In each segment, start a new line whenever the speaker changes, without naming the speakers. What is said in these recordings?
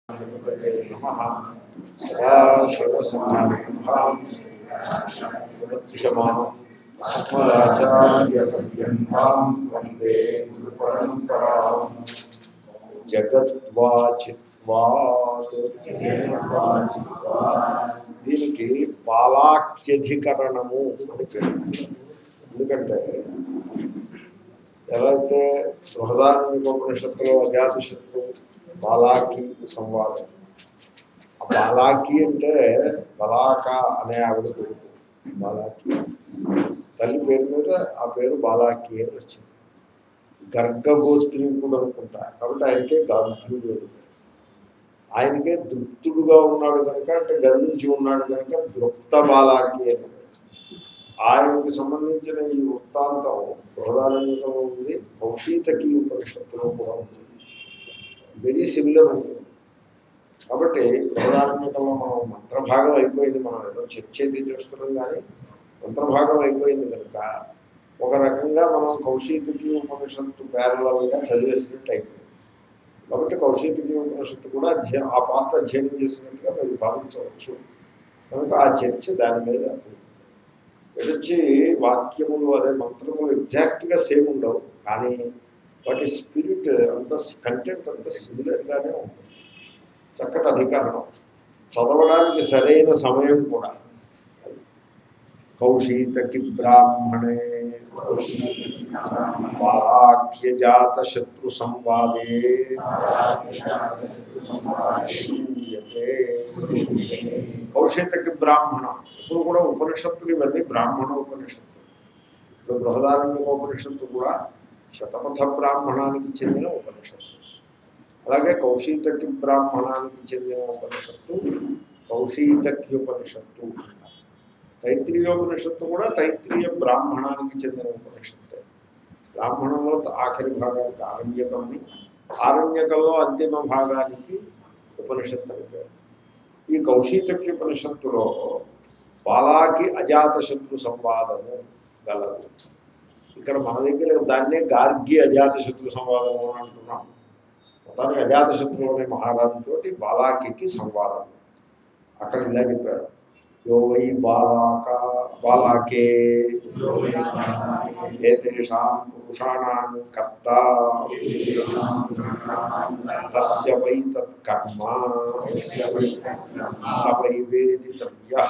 గణపతే నమః సదాశివసమారంభాం ప్రత్యమాం అస్మదాచార్యపర్యంతాం వందే గురుపరంపరాం జగద్వాచిత్వాత్ దీనికి బాలాఖ్యధికరణము అని పేరు ఎందుకంటే ఎలా అయితే బృహదారణ్యోపనిషత్తులో అజాతశత్రు బాలాకి సంవాదం ఆ బాలాకి అంటే బలాక అనే ఆవిడ పేరు బాలాకి తల్లి పేరు మీద ఆ పేరు బాలాకి అని వచ్చింది గర్గగోత్రీకుడు అనుకుంటా కాబట్టి ఆయనకే గార్గ్యుడు అని పేరు. ఆయనకే దృప్తుడుగా ఉన్నాడు కనుక అంటే గర్వించి ఉన్నాడు కనుక దృప్త బాలాకి అని పేరు. ఆయనకి సంబంధించిన ఈ వృత్తాంతం బృహదారణ్యంలో ఉంది కౌశీతకి ఉపనిషత్తులో కూడా ఉంది వెరీ సిమిలర్ ఉంటుంది కాబట్టి బృహదారణ్యంలో మనం మంత్రభాగం అయిపోయింది మనం ఏదో చర్చ అయితే చేస్తున్నాం కానీ మంత్రభాగం అయిపోయింది కనుక ఒక రకంగా మనం కౌశీతకి ఉపనిషత్తు పేరలగా చదివేసినట్టు అయిపోయింది కాబట్టి కౌశీతకి ఉపనిషత్తు కూడా అధ్యయ ఆ పాత్ర అధ్యయనం చేసినట్టుగా మీరు భావించవచ్చు కనుక ఆ చర్చ దాని మీద వచ్చి వాక్యములు అదే మంత్రములు ఎగ్జాక్ట్గా సేమ్ ఉండవు కానీ వాటి స్పిరిట్ అంత కంటెంట్ అంత సిమిలర్గానే ఉంటుంది చక్కటి అధికరణం చదవడానికి సరైన సమయం కూడా కౌశీతకి బ్రాహ్మణే వాక్యజాత శత్రు సంవాదే శూయతే కౌశితకి బ్రాహ్మణం ఇప్పుడు కూడా ఉపనిషత్తులు ఇవన్నీ బ్రాహ్మణ ఉపనిషత్తు ఇప్పుడు బృహదారణ్య ఉపనిషత్తు కూడా శతపథ బ్రాహ్మణానికి చెందిన ఉపనిషత్తు అలాగే కౌశీతకి బ్రాహ్మణానికి చెందిన ఉపనిషత్తు కౌశీతక్య ఉపనిషత్తు తైత్రీయోపనిషత్తు కూడా తైత్రీయ బ్రాహ్మణానికి చెందిన ఉపనిషత్తే బ్రాహ్మణంలో ఆఖరి భాగానికి ఆరణ్యకమని ఆరణ్యకంలో అంతిమ భాగానికి ఉపనిషత్తు అని పేరు ఈ కౌశీతక్య ఉపనిషత్తులో బాలాకి అజాతశత్రు సంవాదము గలదు ఇక్కడ మన దగ్గర దాన్నే గార్గి అజాతశత్రు సంవాదము అని అంటున్నాం మొత్తానికి అజాతశత్రు అనే మహారాజుతోటి బాలాకి సంవాదం అక్కడ ఇలా చెప్పారు యో వై బాలాక బాలాకే ఏతేషాం పురుషాణాం కర్త తస్య వై తత్కర్మ స వై వేదితవ్యః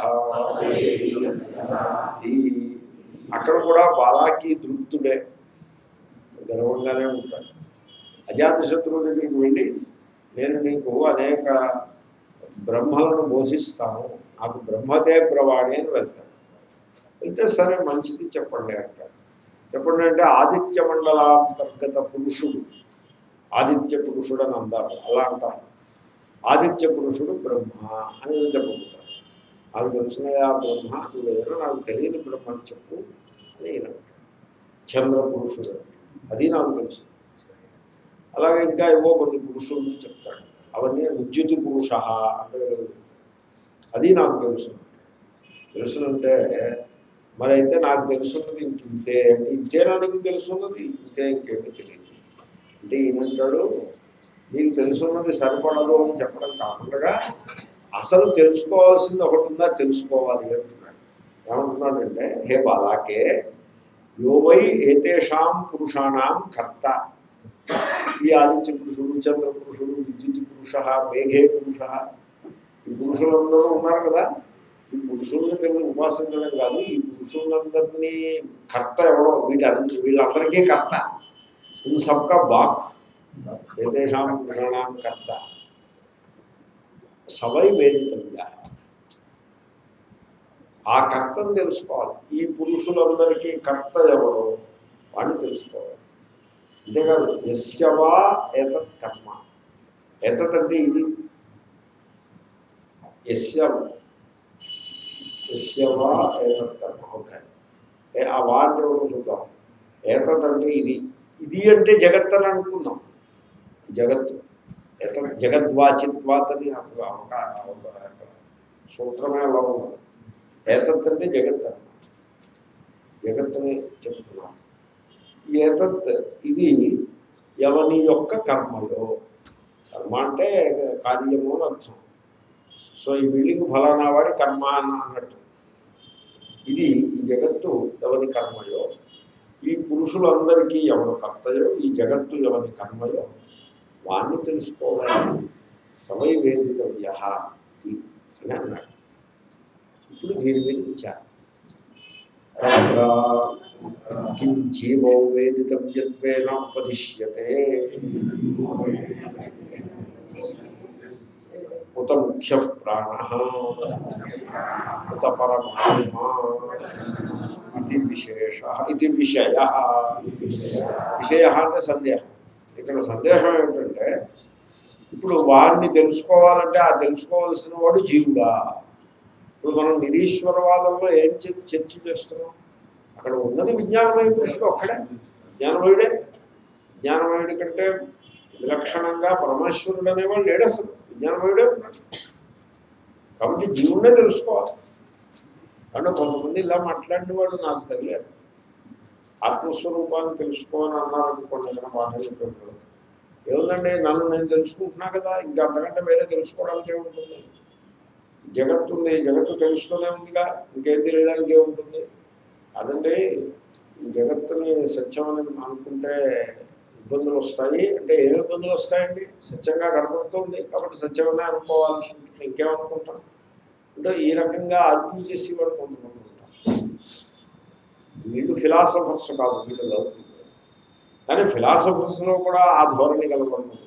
ఇది అక్కడ కూడా బాలాకి దృప్తుడే గర్వంగానే ఉంటాడు అజాతశత్రువు దగ్గరికి వెళ్ళి నేను నీకు అనేక బ్రహ్మలను బోధిస్తాను నాకు బ్రహ్మతే ప్రవాణి అని వెళ్తాను వెళ్తే సరే మంచిది చెప్పండి అంటాడు చెప్పండి అంటే ఆదిత్య మండలాంతర్గత పురుషుడు ఆదిత్య పురుషుడు అని అంటారు అలా అంటారు ఆదిత్య పురుషుడు బ్రహ్మ అని చెప్పబోతారు నాకు తెలిసినయా బ్రహ్మ అసలు ఏదైనా నాకు తెలియని బ్రహ్మ అని చెప్పు అని ఈయన అంటాడు. చంద్ర పురుషుడు అది నాకు తెలుసు అలాగే ఇంకా ఏవో కొన్ని పురుషుల్ని చెప్తాడు అవన్నీ విద్యుత్ పురుష అంటే అది నాకు తెలుసు తెలుసునంటే మరి అయితే నాకు తెలుసున్నది ఇంక ఇంతే అంటే ఇంతేనా నీకు తెలుసున్నది ఇంతే ఇంకేమీ తెలియదు అంటే ఏమంటాడు నీకు తెలుసున్నది సరిపడదు అని చెప్పడం కాకుండా అసలు తెలుసుకోవాల్సింది ఒకటి ఉందా తెలుసుకోవాలి అంటున్నాడు ఏమంటున్నాడంటే హే బాలాకే యోవై ఏతేషాం పురుషాణం కర్త ఈ ఆదిత్య పురుషుడు చంద్ర పురుషుడు విద్యుత్ పురుష మేఘే పురుష ఈ పురుషులందరూ ఉన్నారు కదా ఈ పురుషుల్ని కలిగి ఉపాసించడం కాదు ఈ పురుషులందరినీ కర్త ఎవడో వీటి వీళ్ళందరికీ కర్త ఇన్ సబ్కా బాక్ ఏదేషాం పురుషాణం కర్త సవై వేదితవ్య ఆ కర్తను తెలుసుకోవాలి ఈ పురుషులందరికీ కర్త ఎవరో వాడిని తెలుసుకోవాలి అంతేకాదు యస్యవా ఏతత్ కర్మ ఏతత్ అంటే ఇది యస్య యస్యవా ఏతత్ కర్మ ఓకే ఏ- ఆ వాటి చూద్దాం ఏతత్ అంటే ఇది ఇది అంటే జగత్ అని అనుకుందాం జగత్తు ఏతత్ జగద్వాచిత్వాత్ అని అసలు అవకాశం సూత్రమే అలా ఉన్నది ఏతత్ అంటే జగత్ అన్నమాట జగత్తుని చెప్తున్నాం ఏతత్ ఇది ఎవని యొక్క కర్మలో కర్మ అంటే కార్యము అని అర్థం సో ఈ బిల్డింగ్ ఫలానా వాడి కర్మ అన్న అన్నట్టు ఇది ఈ జగత్తు ఎవరి కర్మయో ఈ పురుషులందరికీ ఎవరు కర్తయో ఈ జగత్తు ఎవరి కర్మయో వాణ్ణి తెలుసుకోవాలి సమయ వేదితవ్య అని అన్నాడు ఇప్పుడు దీని మీద విచారం తత్ర కిం జీవో వేదితవ్యత్వేన ఉపదిశ్యతే ఉత ముఖ్య ప్రాణ ఉత పరమాత్మా ఇది విశేష ఇది విషయ విషయ అంటే సందేహం ఇక్కడ సందేహం ఏమిటంటే ఇప్పుడు వారిని తెలుసుకోవాలంటే ఆ తెలుసుకోవాల్సిన వాడు జీవుడా ఇప్పుడు మనం నిరీశ్వరవాదంలో ఏం చర్చ చర్చ చేస్తున్నాం అక్కడ ఉన్నది విజ్ఞానమయ పురుషుడు ఒక్కడే జ్ఞానమయుడే జ్ఞానమయుడి కంటే విలక్షణంగా పరమేశ్వరుడు అనేవాడు లేడు అసలు విజ్ఞానమయుడే ఉన్నాడు కాబట్టి జీవుడే తెలుసుకోవాలి అంటే కొంతమంది ఇలా మాట్లాడిన వాడు నాకు తగిలాడు ఆత్మస్వరూపాన్ని తెలుసుకోవాలని అన్నారు అనుకోండి ఏదైనా పాఠం చెప్పినప్పుడు ఏముందండి నన్ను నేను తెలుసుకుంటున్నా కదా ఇంకా అంతకంటే వేరే తెలుసుకోవడానికి ఏముంటుంది జగత్తు ఉంది జగత్తు తెలుస్తూనే ఉందిగా ఇంకేం తెలియడానికి ఏముంటుంది అదండి ఈ జగత్తుని సత్యమని అనుకుంటే ఇబ్బందులు వస్తాయి అంటే ఏ ఇబ్బందులు వస్తాయండి సత్యంగా కనపడుతుంది కాబట్టి సత్యమనే అనుకోవాల్సి ఉంటుంది ఇంకేమనుకుంటాం అంటే ఈ రకంగా ఆర్గ్యూ చేసేవాడు కొంతమంది ఉంటారు వీళ్ళు ఫిలాసఫర్స్ కాదు వీళ్ళు లౌకికులు కానీ ఫిలాసఫర్స్లో కూడా ఆ ధోరణి కలగడం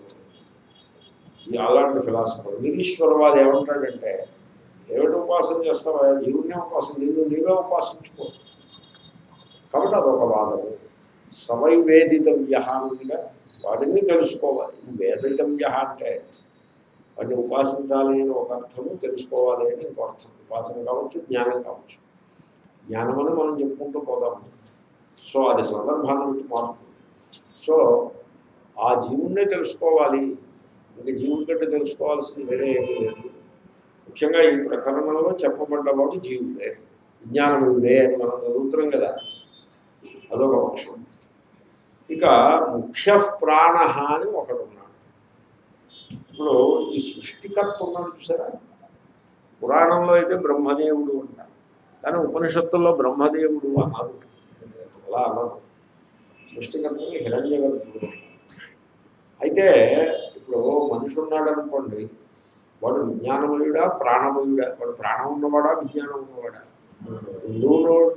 అలాంటి ఫిలాసఫర్ నిరీశ్వరవాది ఏమంటాడంటే ఏమిటి ఉపాసన చేస్తావా జీవుడినే ఉపాసన నిన్ను నీవే ఉపాసించుకో కాబట్టి అదొక వాదము సమయవేదితవ్య ఉందిగా వాడిని తెలుసుకోవాలి వేదితవ్య అంటే వాడిని ఉపాసించాలి అని ఒక అర్థము తెలుసుకోవాలి అని ఇంకో అర్థం ఉపాసన కావచ్చు జ్ఞానం కావచ్చు జ్ఞానం అని మనం చెప్పుకుంటూ పోదాము సో అది సందర్భాన్ని బట్టి మారుతుంది సో ఆ జీవుణ్ణే తెలుసుకోవాలి ఇంకా జీవుడి కంటే తెలుసుకోవాల్సింది వేరే ఏమీ లేదు ముఖ్యంగా ఈ ప్రకరణంలో చెప్పబడ్డవాడు జీవుడే విజ్ఞానముడే అని మనం చదువుతున్నాం కదా అదొక పక్షం ఇక ముఖ్య ప్రాణ అని ఒకడు ఉన్నాడు ఇప్పుడు ఈ సృష్టికర్త ఉన్నాడు చూసారా పురాణంలో అయితే బ్రహ్మదేవుడు అంటారు కానీ ఉపనిషత్తుల్లో బ్రహ్మదేవుడు అన్నారు అలా అన్నారు సృష్టికర్తని హిరణ్య గర్భుడు అయితే ఇప్పుడు మనిషి ఉన్నాడు అనుకోండి వాడు విజ్ఞానమయుడా ప్రాణమయుడా వాడు ప్రాణం ఉన్నవాడా విజ్ఞానం ఉన్నవాడా రెండు ఉన్నవాడు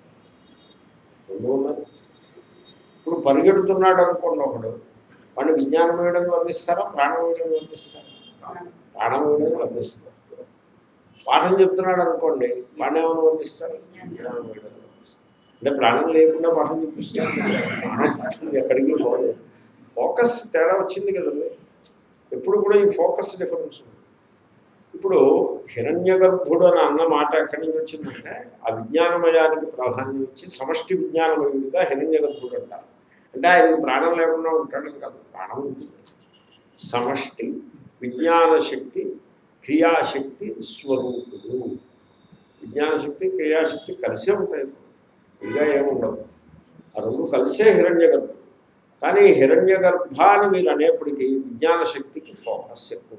రెండు ఉన్నది ఇప్పుడు పరిగెడుతున్నాడు అనుకోండి ఒకడు వాడిని విజ్ఞానమయుడని వర్ణిస్తారా ప్రాణమయుడని వర్ణిస్తారా ప్రాణమయుడని వర్ణిస్తారు పాఠం చెప్తున్నాడు అనుకోండి వాడిని ఏమైనా వర్ణిస్తారు విజ్ఞానమయుడని వర్ణిస్తారు అంటే ప్రాణం లేకుండా పాఠం చూపిస్తారు ప్రాణం ఎక్కడికి పోలేదు ఫోకస్ తేడా వచ్చింది కదండి ఎప్పుడు కూడా ఈ ఫోకస్ డిఫరెన్స్ ఉంది ఇప్పుడు హిరణ్య గర్భుడు అని అన్న మాట ఎక్కడి నుంచి వచ్చిందంటే ఆ విజ్ఞానమయానికి ప్రాధాన్యం ఇచ్చి సమష్టి విజ్ఞానమయుడిగా హిరణ్య గర్భుడు అంటారు అంటే ఆయనకి ప్రాణం లేకుండా ఉంటాడని కాదు ప్రాణం ఉంటుంది సమష్టి విజ్ఞాన శక్తి క్రియాశక్తి స్వరూపుడు విజ్ఞానశక్తి క్రియాశక్తి కలిసే ఉంటాయి ఇదిగా ఏముండదు ఆ రెండు కలిసే హిరణ్య గర్భుడు కానీ హిరణ్య గర్భాన్ని మీరు అనేప్పటికీ విజ్ఞాన శక్తికి ఫోకస్ ఎక్కువ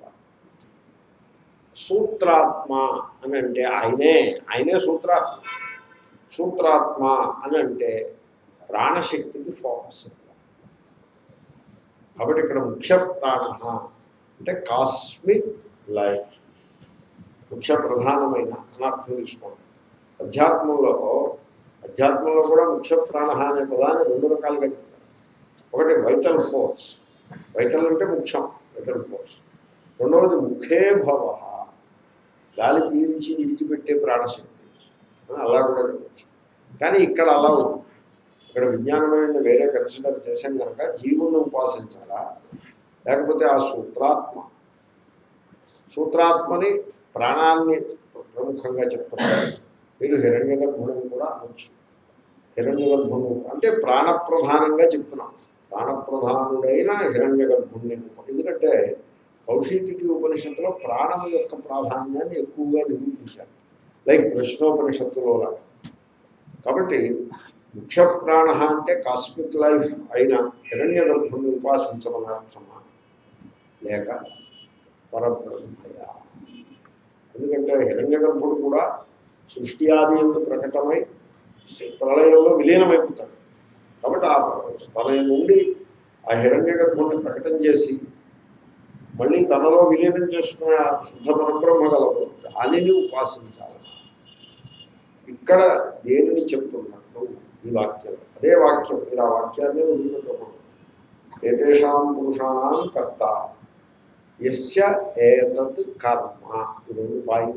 సూత్రాత్మ అని అంటే ఆయనే ఆయనే సూత్రాత్మ సూత్రాత్మ అని అంటే ప్రాణశక్తికి ఫోకస్ ఎక్కువ కాబట్టి ఇక్కడ ముఖ్య ప్రాణ అంటే కాస్మిక్ లైఫ్ ముఖ్య ప్రధానమైన అనర్థం తీసుకోండి అధ్యాత్మంలో అధ్యాత్మంలో కూడా ముఖ్య ప్రాణ అనే పదాన్ని రెండు రకాలుగా చెప్తారు ఒకటి వైటల్ ఫోర్స్ వైటల్ అంటే ముఖ్యం వైటల్ ఫోర్స్ రెండవది ముఖే భవ గాలి పీల్చి విడిచిపెట్టే ప్రాణశక్తి అని అలా కూడా చెప్పచ్చు కానీ ఇక్కడ అలా ఉంది ఇక్కడ విజ్ఞానమైన వేరే కన్సిడర్ చేసాం కనుక జీవుని ఉపాసించాలా లేకపోతే ఆ సూత్రాత్మ సూత్రాత్మని ప్రాణాన్ని ప్రముఖంగా చెప్తున్నారు మీరు హిరణ్య గర్భుడిని కూడా అనొచ్చు హిరణ్య గర్భుడు అంటే ప్రాణప్రధానంగా చెప్తున్నాం ప్రాణప్రధానుడైన హిరణ్య గర్భుడిని ఎందుకంటే కౌశికి ఉపనిషత్తులో ప్రాణం యొక్క ప్రాధాన్యాన్ని ఎక్కువగా నిరూపించారు లైక్ ప్రశ్నోపనిషత్తులో లాగా కాబట్టి ముఖ్య ప్రాణ అంటే కాస్మిక్ లైఫ్ అయిన హిరణ్య గర్భుడిని ఉపాసించమని అర్థమా లేక పరబ్రహ్మయ ఎందుకంటే హిరణ్య గర్భుడు కూడా సృష్టి ఆది ఎందు ప్రకటమై ప్రళయంలో విలీనమైపోతాడు కాబట్టి ఆ ప్రళయం నుండి ఆ హిరణ్య గర్భుడిని ప్రకటన చేసి మళ్ళీ తనలో విలీనం చేసుకునే ఆ శుద్ధ పరబ్రహ్మ గలవు దానిని ఉపాసించాలి ఇక్కడ దేనిని చెప్తున్నట్టు ఈ వాక్యం అదే వాక్యం మీరు ఆ వాక్యాన్ని వదిలిపెట్టకూడదు ఏతేషాం పురుషాణం కర్త ఎస్య ఏతత్ కర్మ ఈ రెండు పాయింట్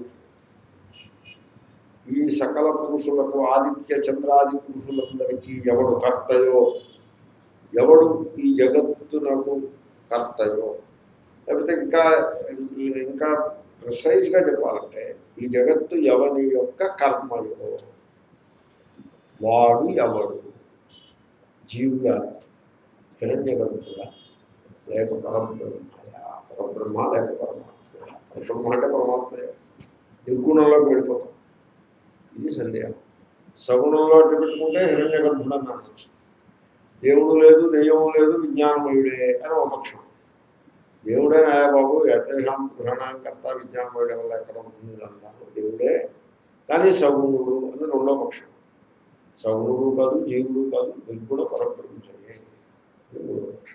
ఈ సకల పురుషులకు ఆదిత్య చంద్రాది పురుషులందరికీ ఎవడు కర్తయో ఎవడు ఈ జగత్తునకు కర్తయో లేకపోతే ఇంకా ఇంకా ప్రిసైజ్గా చెప్పాలంటే ఈ జగత్తు ఎవని యొక్క కర్మయో వాడు ఎవడు జీవుగా హిరణ్య గర్భుడా లేక పరబ్రహ్మయా పరబ్రహ్మ లేక పరమాత్మ పరబ్రహ్మ అంటే పరమాత్మయే నిర్గుణంలోకి వెళ్ళిపోతాం ఇది సందేహం సగుణంలో అట్టు పెట్టుకుంటే హిరణ్య గర్భుడు అని అనొచ్చు దేవుడు లేదు దెయ్యము లేదు విజ్ఞానమయుడే అని ఒక పక్షం దేవుడే నాయ బాబు యతేషాం పురాణాంకర్త విజ్ఞానమయుడే వల్ల ఎక్కడ ఉంటుంది అంటాను దేవుడే కానీ సగుణుడు అని రెండో పక్షం సగుణుడు కాదు జీవుడు కాదు నిర్గుణ పరబ్రహ్మయే ఇది మూడో పక్షం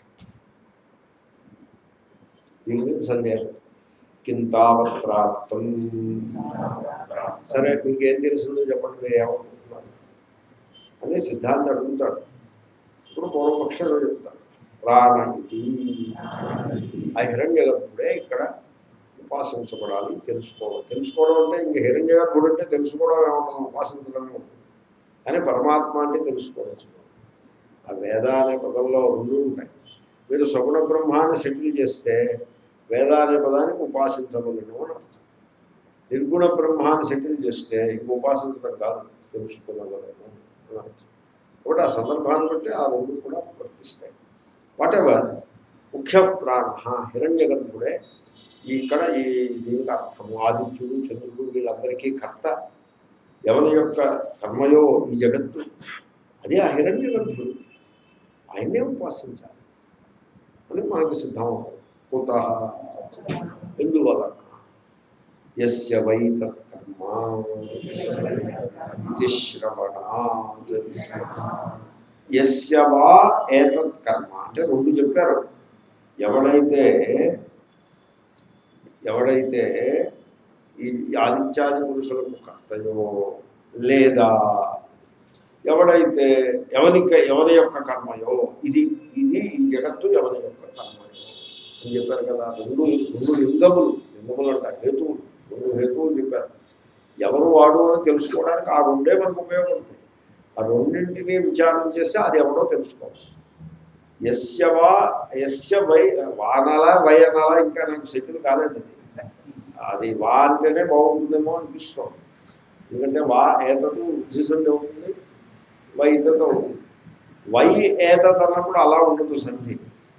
దీని మీద సందేహం కింతావత్ ప్రాప్తం సరే మీకు ఏం తెలిసిందో చెప్పండి మీరు ఏమనుకుంటున్నారు అని సిద్ధాంతం అడుగుతాడు ఇప్పుడు పూర్వపక్షంలో చెప్తాడు ప్రాణ ఇది ఆ హిరణ్య గర్భుడే ఇక్కడ ఉపాసించబడాలి తెలుసుకోవాలి తెలుసుకోవడం అంటే ఇంక హిరణ్య గర్భుడు అంటే తెలుసుకోవడం ఏముంటుంది ఉపాసించడమే ఉంటుంది కానీ పరమాత్మ అంటే తెలుసుకోవచ్చు ఆ వేద అనే పదంలో రెండు ఉంటాయి మీరు సగుణ బ్రహ్మాన్ని సెటిల్ చేస్తే వేద అనే పదానికి ఉపాసించవలను అని అర్థం నిర్గుణ బ్రహ్మాన్ని సెటిల్ చేస్తే ఇంక ఉపాసించడం కాదు తెలుసుకున్నవలను అని అర్థం కాబట్టి ఆ సందర్భాన్ని బట్టి ఆ రెండు కూడా వర్తిస్తాయి వాట్ ఎవర్ ముఖ్య ప్రాణ హిరణ్య గర్భుడే ఇక్కడ ఈ దీనికి అర్థము ఆదిత్యుడు చంద్రుడు వీళ్ళందరికీ కర్త ఎవరి యొక్క కర్మయో ఈ జగత్తు అదే ఆ హిరణ్య గర్భుడు ఆయన్నే ఉపాసించాలి అని మనకు సిద్ధం అవుతుంది కుత ఎందువలన యస్య వై తత్కర్మ ఇది శ్రవణాత్ యస్య వా ఏతత్ కర్మ అంటే రెండు చెప్పారు ఎవడైతే ఎవడైతే ఈ ఆదిత్యాది పురుషులకు కర్తయో లేదా ఎవడైతే ఎవనికి ఎవరి యొక్క కర్మయో ఇది ఇది ఈ జగత్తు ఎవరి యొక్క కర్మయో అని చెప్పారు కదా రెండు రెండు లింగములు లింగములు అంట హేతువులు రెండు హేతువులు చెప్పారు ఎవరు వాడు అని తెలుసుకోవడానికి ఆ రెండే మనకు ఉపయోగపడతాయి ఆ రెండింటినీ విచారం చేస్తే అది ఎవడో తెలుసుకోవాలి ఎస్య వా ఎస్య వై వానలా వై అనాలా ఇంకా నాకు సెటిల్ కాలేదు అది అది వా అంటేనే బాగుంటుందేమో అనిపిస్తుంది ఎందుకంటే వా ఏతతో ఉద్దేశం ఉంటుంది వై ఇతతో ఉంటుంది వై ఏతత్ అన్నప్పుడు అలా ఉండదు సంధి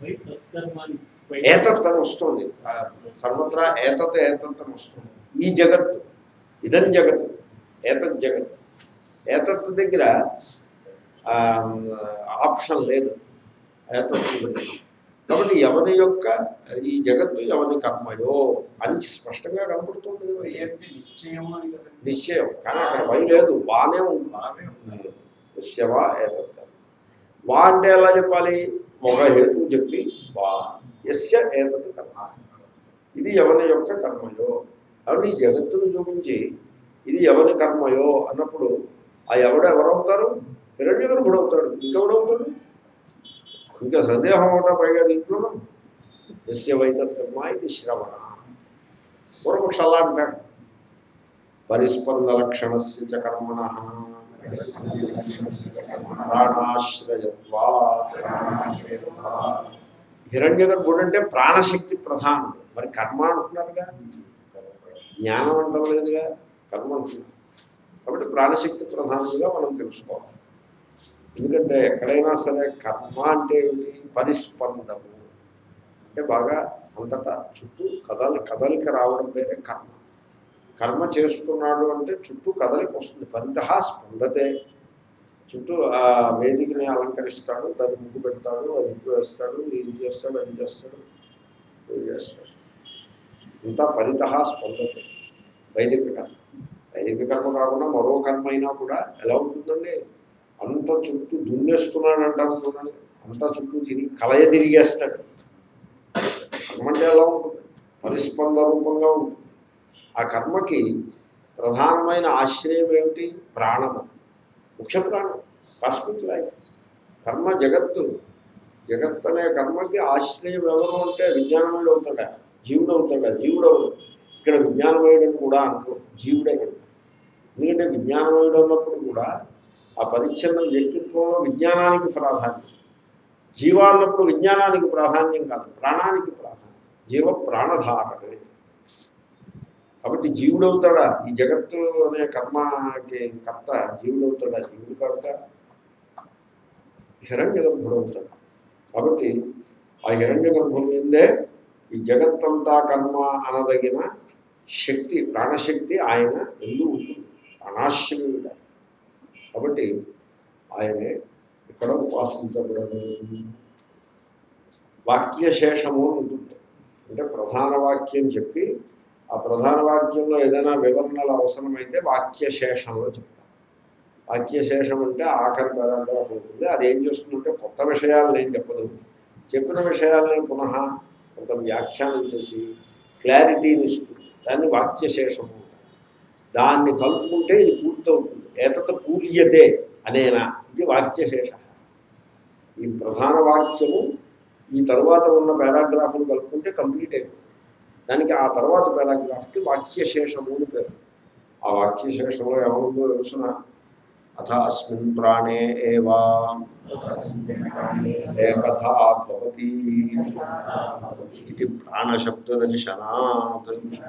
ఏతత్ అని వస్తుంది ఆ సర్వత్రా ఏతత్ ఏతత్ అని వస్తుంది ఈ జగత్తు ఇదం జగత్ ఏతత్ జగత్ ఏతత్ దగ్గర ఆ, ఆప్షన్ లేదు ఏతత్ లేదు. కాబట్టి ఎవరి యొక్క ఈ జగత్తు ఎవరి కర్మయో అని స్పష్టంగా కనపడుతుంది కదా.
ఏంటి నిశ్చయం అని కదా
నిశ్చయం కానీ అక్కడ వై లేదు బానే ఉంది
బాగానే ఉంది
శవా ఏతత్ వా అంటే ఎలా చెప్పాలి ఒక హేతు చెప్పి వా ఎస్య ఏతత్ కర్మ ఇది ఎవరి యొక్క కర్మయో కాబట్టి ఈ జగత్తును చూపించి ఇది ఎవరి కర్మయో అన్నప్పుడు ఆ ఎవడు ఎవరవుతారు హిరణ్య గర్భుడు అవుతాడు ఇంకెవడవుతాడు ఇంకా సందేహం అవుతా పైగా దీంట్లో ఎస్య వైతత్కర్మ ఇది శ్రవణ పూర్వపక్ష అలా అంటాడు పరిస్పంద లక్షణస్య చ కర్మణ ప్రాణాశ్రయత్వా హిరణ్య గర్భుడు అంటే ప్రాణశక్తి ప్రధానుడు మరి కర్మ అంటున్నారుగా జ్ఞానం అంటం లేదుగా కర్మ అంటున్నారు కాబట్టి ప్రాణశక్తి ప్రధానంగా మనం తెలుసుకోవాలి ఎందుకంటే ఎక్కడైనా సరే కర్మ అంటే ఏమిటి పరిస్పందము అంటే బాగా అంతటా చుట్టూ కదలి కదలిక రావడం పేరే కర్మ కర్మ చేస్తున్నాడు అంటే చుట్టూ కదలిక వస్తుంది పంత స్పందతే చుట్టూ ఆ వేదికని అలంకరిస్తాడు దాన్ని ముగ్గు పెడతాడు అది ముగ్గు వేస్తాడు ఇది చేస్తాడు అది చేస్తాడు పూజ చేస్తారు అంతా పరితః స్పందతే వైదిక కర్మ వైదిక కర్మ కాకుండా మరో కర్మ అయినా కూడా ఎలా ఉంటుందండి అంత చుట్టూ దున్నేస్తున్నాడు అంటారు చూడండి అంతా చుట్టూ తిరిగి కలయ తిరిగేస్తాడు కర్మ అంటే ఎలా ఉంటుంది పరిస్పంద రూపంగా ఉంటుంది ఆ కర్మకి ప్రధానమైన ఆశ్రయం ఏమిటి ప్రాణము ముఖ్య ప్రాణం కాస్మిక్ లైఫ్ కర్మ జగత్తు జగత్ అనే కర్మకి ఆశ్రయం ఎవరు అంటే విజ్ఞానమయుడు అవుతాడా జీవుడు అవుతాడా జీవుడు అవుతాడు ఇక్కడ విజ్ఞానమయుడని కూడా అంటారు జీవుడే కదా ఎందుకంటే విజ్ఞానమయుడు అన్నప్పుడు కూడా ఆ పరిచ్ఛిన్న వ్యక్తిత్వంలో విజ్ఞానానికి ప్రాధాన్యం జీవాన్నప్పుడు విజ్ఞానానికి ప్రాధాన్యం కాదు ప్రాణానికి ప్రాధాన్యం జీవ ప్రాణధారణే కాబట్టి జీవుడు అవుతాడా ఈ జగత్తు అనే కర్మకి కర్త జీవుడు అవుతాడా జీవుడు కర్త హిరణ్య గర్భుడు అవుతాడు కాబట్టి ఆ హిరణ్య గర్భం ఏందే ఈ జగత్తంతా కర్మ అనదగిన శక్తి ప్రాణశక్తి ఆయన ఎందు ఉంటుంది ప్రాణాశ్రయుడు ఆయన. కాబట్టి ఆయనే ఇక్కడ ఉపాసించబడదు వాక్యశేషము అని ఉంటుంది అంటే ప్రధాన వాక్యం చెప్పి ఆ ప్రధాన వాక్యంలో ఏదైనా వివరణలు అవసరమైతే వాక్యశేషంలో చెప్తాం వాక్యశేషం అంటే ఆఖరి పారాగ్రాఫ్ ఉంటుంది అది ఏం చేస్తుందంటే కొత్త విషయాలను ఏం చెప్పదు చెప్పిన విషయాలని పునః కొంత వ్యాఖ్యానం చేసి క్లారిటీని ఇస్తుంది దాన్ని వాక్యశేషం అంటారు. దాన్ని కలుపుకుంటే ఇది పూర్తవుతుంది ఏతత పూర్యతే అనేనా ఇది వాక్యశేష ఈ ప్రధాన వాక్యము ఈ తర్వాత ఉన్న పారాగ్రాఫ్ను కలుపుకుంటే కంప్లీట్ అయిపోతుంది దానికి ఆ తర్వాత పారాగ్రాఫ్కి వాక్యశేషము అని పేరు ఆ వాక్యశేషంలో ఏమవుతుందో తెలుసిన అథ అస్మిన్ ప్రాణే ఏవా ఏకథా భవతి ఇది ప్రాణశబ్దదర్శనాత్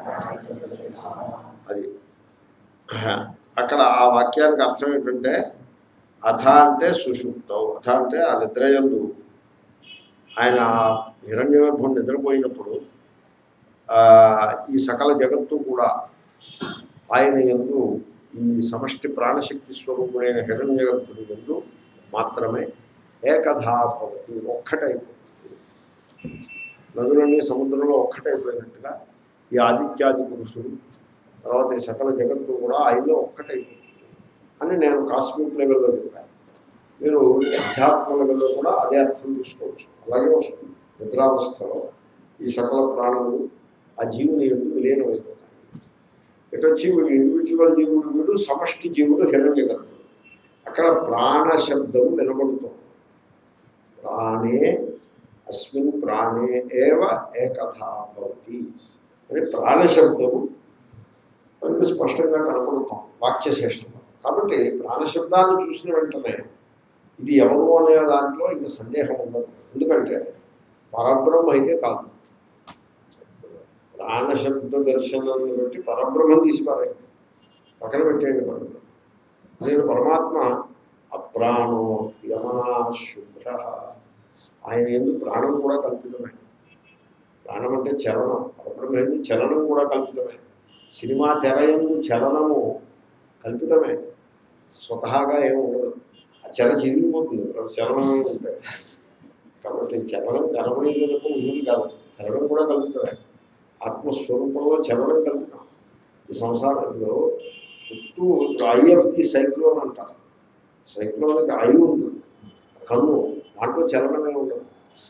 అది అక్కడ ఆ వాక్యానికి అర్థం ఏంటంటే అథ అంటే సుషుప్తం అథ అంటే ఆ నిద్రయందు ఆయన హిరణ్యగర్భం నిద్రపోయినప్పుడు ఆ, ఈ సకల జగత్తు కూడా ఆయన ఎందు ఈ సమష్టి ప్రాణశక్తి స్వరూపుడైన హిరణ్యగర్భుడి ఎందు మాత్రమే ఏకథా భవతి ఒక్కటైపోతుంది నదులన్నీ సముద్రంలో ఒక్కటైపోయినట్టుగా ఈ ఆదిత్యాది పురుషుడు తర్వాత ఈ సకల జగత్తు కూడా ఆయనలో ఒక్కటైపోతుంది అని నేను కాస్మిక్ లెవెల్లో చెప్పాను మీరు అధ్యాత్మ లెవెల్లో కూడా అదే అర్థం తీసుకోవచ్చు అలాగే వస్తుంది నిద్రావస్థలో ఈ సకల ప్రాణులు ఆ జీవుని ఎందు విలీనమైపోతాయి ఇటు వచ్చి వీడు ఇండివిజువల్ జీవుడు వీడు సమష్టి జీవుడు హిరణ్య గర్భుడు అక్కడ ప్రాణ శబ్దము వినబడుతుంది ప్రాణే అస్మిన్ ప్రాణే ఏవ ఏకథా భవతి అని ప్రాణశబ్దము మనకు స్పష్టంగా కనపడుతాం వాక్యశేషంలో కాబట్టి ప్రాణశబ్దాన్ని చూసిన వెంటనే ఇది ఎవరు అనే దాంట్లో ఇంకా సందేహం ఉండదు ఎందుకంటే పరబ్రహ్మ అయితే కాదు ప్రాణశబ్ద దర్శనాన్ని బట్టి పరబ్రహ్మం తీసి పారేయండి పక్కన పెట్టేయండి పరబ్రహ్మ నేను పరమాత్మ అప్రాణో యమనా శుభ్ర ఆయన ఎందుకు ప్రాణం కూడా కల్పితమే ప్రాణం అంటే చలనం పరబ్రహ్మ ఎందు చలనం కూడా కల్పితమే సినిమా తెర ఎందు చలనము కల్పితమే స్వతహాగా ఏమి ఉండదు ఆ చెర చిరిగిపోతుంది చలనం ఉంటాయి కాబట్టి చలనం కనబడేందుకు ఉన్నది కాదు చలనం కూడా కలుగుతుంది ఆత్మస్వరూపంలో చలనం కలుగుతాం ఈ సంసారంలో చుట్టూ ఐఎఫ్కి సైక్లోన్ అంటారు సైక్లోన్కి ఐ ఉంటుంది కన్ను దాంట్లో చలనమే ఉండదు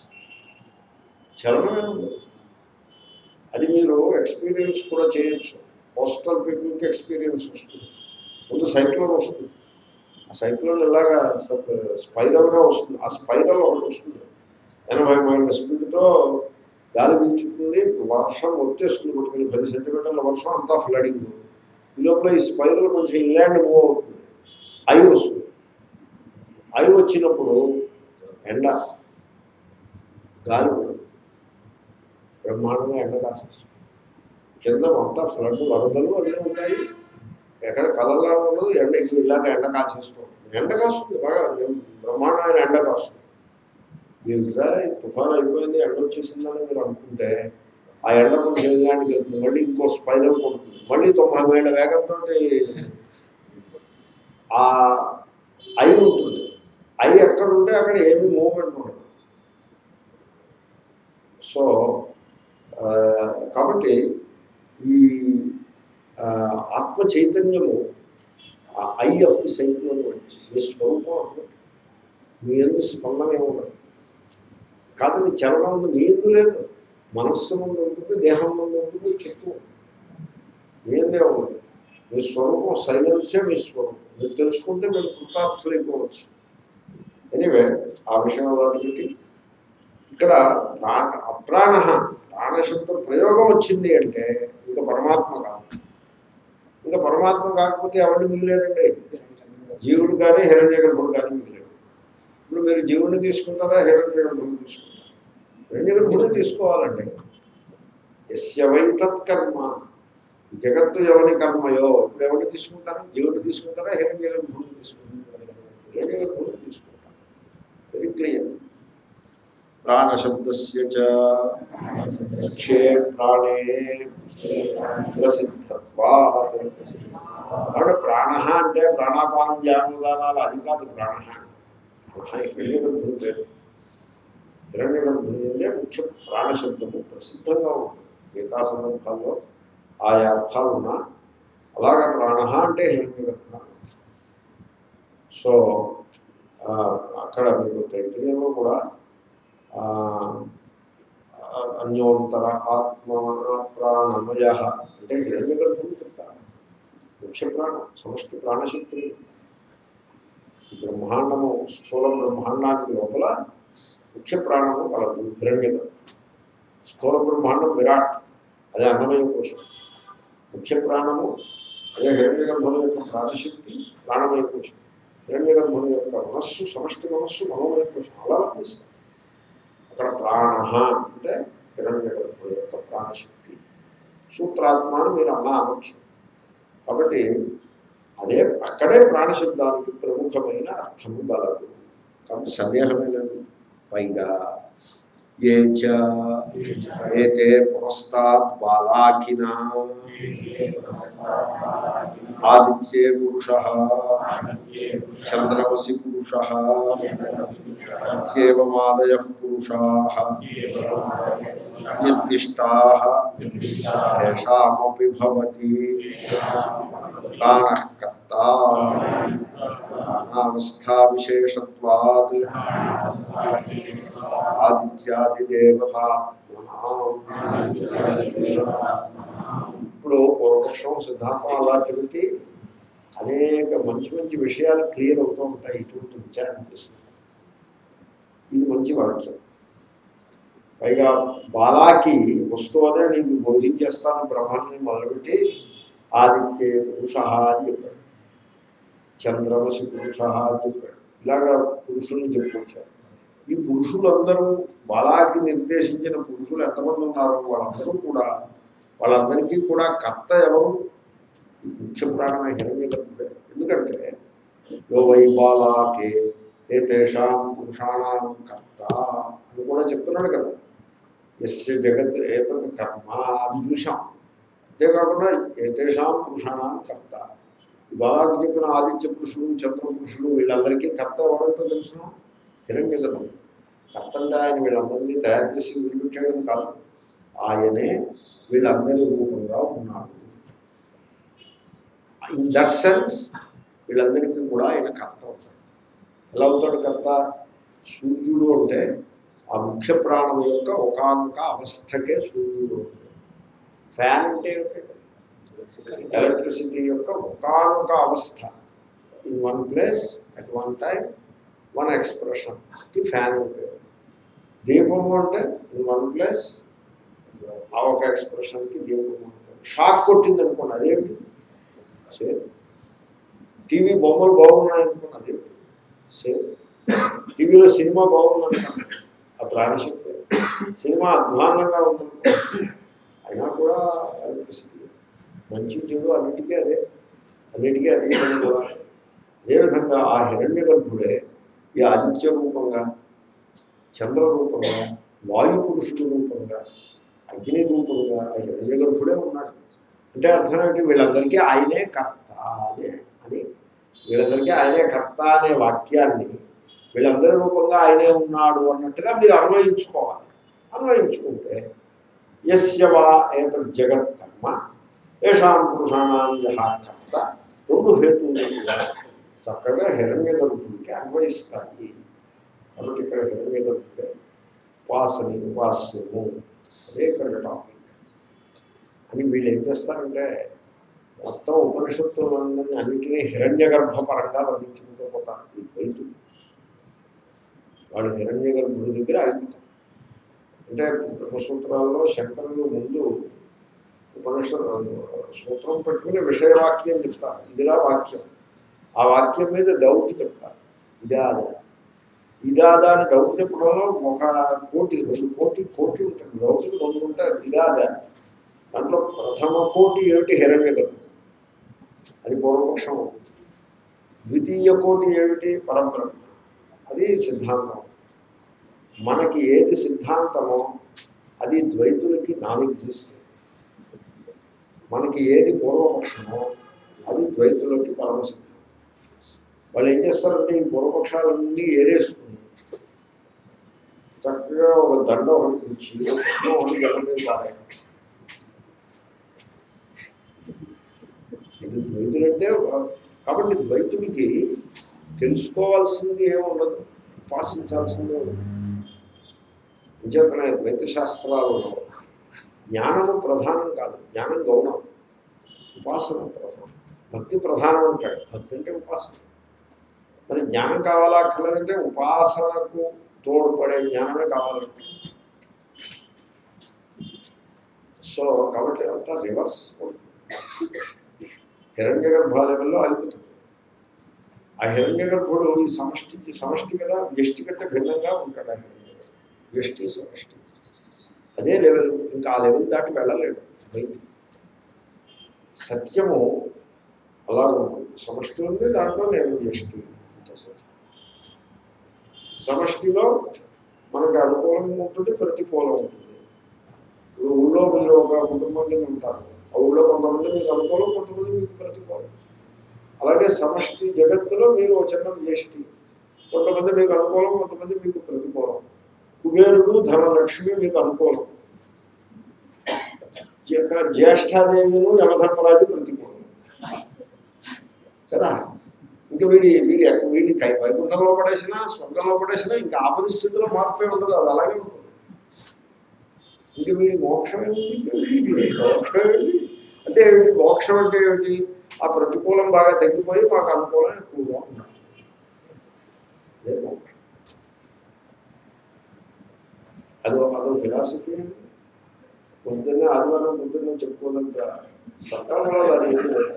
చలనమే ఉండదు అది మీరు ఎక్స్పీరియన్స్ కూడా చేయొచ్చు పోస్టల్ పీపుల్కి ఎక్స్పీరియన్స్ వస్తుంది ముందు సైక్లోన్ వస్తుంది ఆ సైక్లోన్ ఇలాగా స్పైరల్గా వస్తుంది ఆ స్పైరల్ ఒకటి వస్తుంది ఎనభై మైళ్ళ స్పీడ్తో గాలి పీల్చుతుంది వర్షం వచ్చేస్తుంది కొట్టుకుని పది సెంటీమీటర్ల వర్షం అంతా ఫ్లడింగ్ ఈ లోపల ఈ స్పైరల్ కొంచెం ఇంగ్లాండ్ మూవ్ అవుతుంది ఐ వస్తుంది ఐ వచ్చినప్పుడు ఎండ గాలి ఉండదు. బ్రహ్మాండంగా ఎండ కాసేస్తుంది కింద మొత్తం ఫ్లడ్ వరదలు అన్నీ ఉంటాయి ఎక్కడ కలర్లా ఉండదు ఎండ ఇది ఇలాగ ఎండ కాసేస్తుంది ఎండ కాస్తుంది బాగా బ్రహ్మాండమైన ఎండ కాస్తుంది ఏమిట్రా ఈ తుఫాన్ అయిపోయింది ఎండ వచ్చేసిందని మీరు అనుకుంటే ఆ ఎండ కొంచెం ఇంగ్లాండ్కి వెళ్తుంది మళ్ళీ ఇంకో స్పైరల్ కొడుతుంది మళ్ళీ తొంభై వేల వేగంతో ఆ ఐ ఉంటుంది ఐ ఎక్కడ ఉంటే అక్కడ ఏమీ మూవ్మెంట్ ఉండదు సో ఆ, కాబట్టి ఈ ఆ, ఆత్మ చైతన్యము ఆ ఐ ఆఫ్ ది సైకిల్ వంటి మీ స్వరూపం అటువంటి మీ ఎందుకు స్పందనే ఉండదు కాదు మీ చలనం ఉంది మీ ఎందు లేదు మనస్సు ముందు ఉంటుంది దేహం ముందు ఉంటుంది చిత్తు మీ ఎందే ఉండదు మీ స్వరూపం సైలెన్సే మీ స్వరూపం మీరు తెలుసుకుంటే మీరు కృతార్థులైపోవచ్చు ఎనివే ఆ విషయం అలాంటి పెట్టి ఇక్కడ ప్రాణ అప్రాణ ప్రాణశబ్ద ప్రయోగం వచ్చింది అంటే ఇంకా పరమాత్మ కాదు ఇంకా పరమాత్మ కాకపోతే ఎవరిని మిగిలేరండి జీవుడు కానీ హిరణ్య గర్భుడు కానీ మిగిలేడు ఇప్పుడు మీరు జీవుడిని తీసుకుంటారా హిరణ్య గర్భుడిని తీసుకుంటారా హిరణ్య గర్భుడిని తీసుకోవాలండి ఎస్య వై తత్కర్మ జగత్తు ఎవరి కర్మయో ఇప్పుడు ఎవరిని తీసుకుంటారా జీవుడిని తీసుకుంటారా హిరణ్య గర్భుడిని తీసుకుంటారా హిరణ్య గర్భుడిని తీసుకుంటారా వెరీ క్లియర్ ప్రాణశబ్దస్య చ క్షే ప్రాణే ప్రసిద్ధత్వాత్ కాబట్టి ప్రాణ అంటే ప్రాణాపానం జ్ఞానోదానాలు అది కాదు ప్రాణ హిరణ్యగర్భుడు పేరు హిరణ్యగర్భుడు అంటే ముఖ్య ప్రాణశబ్దము ప్రసిద్ధంగా ఉంటుంది మిగతా సందర్భాల్లో ఆయా అర్థాలు ఉన్నా అలాగా ప్రాణ అంటే హిరణ్యగర్భ సో ఆ, అక్కడ మీకు తైత్రీయంలో కూడా ఆ, ఆ, అన్యోంతర ఆత్మ ప్రాణమయ అంటే హిరణ్య గర్భుడు చెప్తారు ముఖ్య ప్రాణం సమష్టి ప్రాణశక్తి ఈ బ్రహ్మాండము స్థూల బ్రహ్మాండానికి లోపల ముఖ్య ప్రాణము కలదు హిరణ్య గర్భం స్థూల బ్రహ్మాండం విరాట్ అదే అన్నమయ కోశం ముఖ్య ప్రాణము అదే హిరణ్య గర్భుల యొక్క ప్రాణశక్తి ప్రాణమయ కోశం హిరణ్య గర్భుల యొక్క మనస్సు సమష్టి మనస్సు మనోమయ కోశం అలా వర్తిస్తుంది అక్కడ ప్రాణ అంటే హిరణ్య గర్భుల యొక్క ప్రాణశక్తి సూత్రాత్మ అని మీరు అలా అనొచ్చు కాబట్టి అదే అక్కడే ప్రాణశబ్దానికి ప్రముఖమైన అర్థము గలదు కాబట్టి సందేహమే లేదు పైగా ఏ చ ఏతే పురస్తాత్ బాలాకినా ఆదిత్యే పురుష చంద్రమసి పురుష ఇత్యేవమాదయ పురుషా నిర్దిష్టా తేషామపి భవతి ప్రాణకర్త ప్రాణావస్థా విశేషత్వాత్ ఇప్పుడు పూర్వపక్షం సిద్ధాంతం అలాంటి పెట్టి అనేక మంచి మంచి విషయాలు క్లియర్ అవుతూ ఉంటాయి ఇటువంటి విచారం చేస్తుంది ఇది మంచి వాక్యం పైగా బాలాకి వస్తువునే నీకు బోధించేస్తాను బ్రహ్మాన్ని మొదలుపెట్టి ఆదిత్య పురుష అని చెప్పాడు చంద్రమసి పురుష అని చెప్పాడు ఇలాగా పురుషుల్ని చెప్పుకొచ్చారు ఈ పురుషులందరూ బాలాకి నిర్దేశించిన పురుషులు ఎంతమంది ఉన్నారో వాళ్ళందరూ కూడా వాళ్ళందరికీ కూడా కర్త ఎవరు ఈ ముఖ్య ప్రాణమే హిరణ్య గర్భుడే ఎందుకంటే యో వై బాలాకే ఏ తేషాం పురుషాణం కర్త అని కూడా చెప్తున్నాడు కదా ఎస్య జగత్ ఏతత్ కర్మ అది చూసాం అంతేకాకుండా ఏ తేషాం పురుషాణం కర్త ఈ బాలాకి చెప్పిన ఆదిత్య పురుషులు చంద్ర పురుషులు వీళ్ళందరికీ కర్త ఎవరంటో తెలుసిన హిరణ్య గర్భుడు కర్త అంటే ఆయన వీళ్ళందరినీ తయారు చేసి వదిలిపెట్టడం కాదు ఆయనే వీళ్ళందరి రూపంగా ఉన్నాడు ఇన్ దట్ సెన్స్ వీళ్ళందరికీ కూడా ఆయన కర్త అవుతాడు ఎలా అవుతాడు కర్త సూర్యుడు అంటే ఆ ముఖ్య ప్రాణం యొక్క ఒకానొక అవస్థకే సూర్యుడు ఫ్యాన్ అంటే ఎలక్ట్రిసిటీ యొక్క ఒకానొక అవస్థ in one place at one time one expression కి ఫ్యాన్ ఉంటుంది దీపము అంటే ఇన్ వన్ ప్లేస్ ఆ ఒక ఎక్స్ప్రెషన్కి దీపము ఉంటుంది షాక్ కొట్టింది అనుకోండి అదేంటి సేమ్ టీవీ బొమ్మలు బాగున్నాయి అనుకోండి అదేంటి సేమ్ టీవీలో సినిమా బాగుందనుకోండి ఆ ప్రాణశక్తి సినిమా అధ్వానంగా ఉందనుకోండి అయినా కూడా ఎలక్ట్రిసిటీ మంచి చెడు అన్నిటికీ అదే అన్నిటికీ అదే పని కూడా అదేవిధంగా ఆ హిరణ్య గర్భుడే ఈ ఆదిత్య రూపంగా చంద్ర రూపంగా వాయు పురుషుడు రూపంగా అగ్ని రూపంగా ఆ హిరణ్య గర్భుడే ఉన్నాడు అంటే అర్థం ఏంటి వీళ్ళందరికీ ఆయనే కర్త అనే అని వీళ్ళందరికీ ఆయనే కర్త అనే వాక్యాన్ని వీళ్ళందరి రూపంగా ఆయనే ఉన్నాడు అన్నట్టుగా మీరు అన్వయించుకోవాలి అన్వయించుకుంటే యస్య వా ఏతద్ జగత్ కర్మ ఏషాం పురుషాణం యహ కర్త రెండు హేతువులు కూడా చక్కగా హిరణ్య గర్భుడికి అన్వయిస్తాయి కాబట్టి ఇక్కడ హిరణ్య గర్భుడే ఉపాసని ఉపాస్యము అదే ఇక్కడ టాపిక్ అని వీళ్ళు ఏం చేస్తారంటే మొత్తం ఉపనిషత్తులందరినీ అన్నింటినీ హిరణ్య గర్భపరంగా వర్ణించుకుంటూ పోతారు ఈ ద్వైతులు వాళ్ళు హిరణ్య గర్భుడి దగ్గర ఆగిపోతారు అంటే బ్రహ్మసూత్రాల్లో శంకరులు ముందు ఉపనిషత్ సూత్రం పెట్టుకుని విషయవాక్యం చెప్తారు ఇదిలా వాక్యం ఆ వాక్యం మీద డౌట్ చెప్తారు ఇదా అదా ఇదా అదా అని డౌట్ చెప్పడంలో ఒక కోటి రెండు కోటి కోటి ఉంటుంది డౌట్లు రెండు ఉంటారు ఇదా అదా దాంట్లో ప్రథమ కోటి ఏమిటి హిరణ్య గర్భం అది పూర్వపక్షం ద్వితీయ కోటి ఏమిటి పరబ్రహ్మ అది సిద్ధాంతం మనకి ఏది సిద్ధాంతమో అది ద్వైతులకి నాన్ ఎగ్జిస్టెంట్ మనకి ఏది పూర్వపక్షమో అది ద్వైతులకి పరమ సిద్ధాంతం వాళ్ళు ఏం చేస్తారంటే ఈ పూర్వపక్షాలన్నీ ఏరేసుకుని చక్కగా ఒక దండ ఒకటి ఇచ్చి కృష్ణ ఒకటి గడ్డ మీద పారాయణ ఇది ద్వైతులంటే ఒక- కాబట్టి ద్వైతుడికి తెలుసుకోవాల్సింది ఏముండదు ఉపాసించాల్సిందే ఉండదు నిజంగా ద్వైత శాస్త్రాలలో జ్ఞానము ప్రధానం కాదు జ్ఞానం గౌణం ఉపాసన ప్రధానం భక్తి ప్రధానం అంటాడు భక్తి అంటే ఉపాసన మరి జ్ఞానం కావాలా అక్కర్లేదంటే ఉపాసనకు తోడ్పడే జ్ఞానమే కావాలంటే సో కాబట్టి అంతా రివర్స్ హిరణ్య గర్భ లెవెల్లో అద్భుతం ఆ హిరణ్య గర్భుడు ఈ సమష్టికి సమష్టి కదా వ్యష్టి కంటే భిన్నంగా ఉంటాడు ఆ హిరణ్య గర్భుడు. వ్యష్టి సమష్టి అదే లెవెల్ ఇంకా ఆ లెవెల్ దాటి వెళ్ళలేడు బయటికి సత్యము అలా ఉంటుంది సమష్టి ఉంది దాంట్లో నేను వ్యష్టి అంతే సత్యం. సమష్టిలో మనకి అనుకూలంగా ఉంటుంది ప్రతికూలం ఉంటుంది ఇప్పుడు ఊళ్ళో మీరు ఒక కుటుంబం కింద ఉంటారు ఆ ఊళ్ళో కొంతమంది మీకు అనుకూలం కొంతమంది మీకు ప్రతికూలం అలాగే సమష్టి జగత్తులో మీరు ఒక చిన్న వ్యష్టి కొంతమంది మీకు అనుకూలం కొంతమంది మీకు ప్రతికూలం కుబేరుడు ధనలక్ష్మి మీకు అనుకూలం జ- జ్యేష్ఠాదేవిను యమధర్మరాజు ప్రతికూలం కదా ఇంకా వీడి వీడి వీడి కై వైకుంఠంలో పడేసినా స్వర్గంలో పడేసినా ఇంకా ఆ పరిస్థితిలో మార్పే ఉండదు అది అలాగే ఉంటుంది ఇంక వీడి మోక్షం ఏమిటి వీడి మోక్షం ఏమిటి అంటే ఏమిటి మోక్షం అంటే ఏమిటి ఆ ప్రతికూలం బాగా తగ్గిపోయి మాకు అనుకూలం ఎక్కువగా ఉండాలి అదే మోక్షం అదో అదో ఫిలాసఫీ అండి పొద్దున్నే ఆదివారం పొద్దున్నే చెప్పుకోనంత సకాలంలో అది ఏమీ లేదు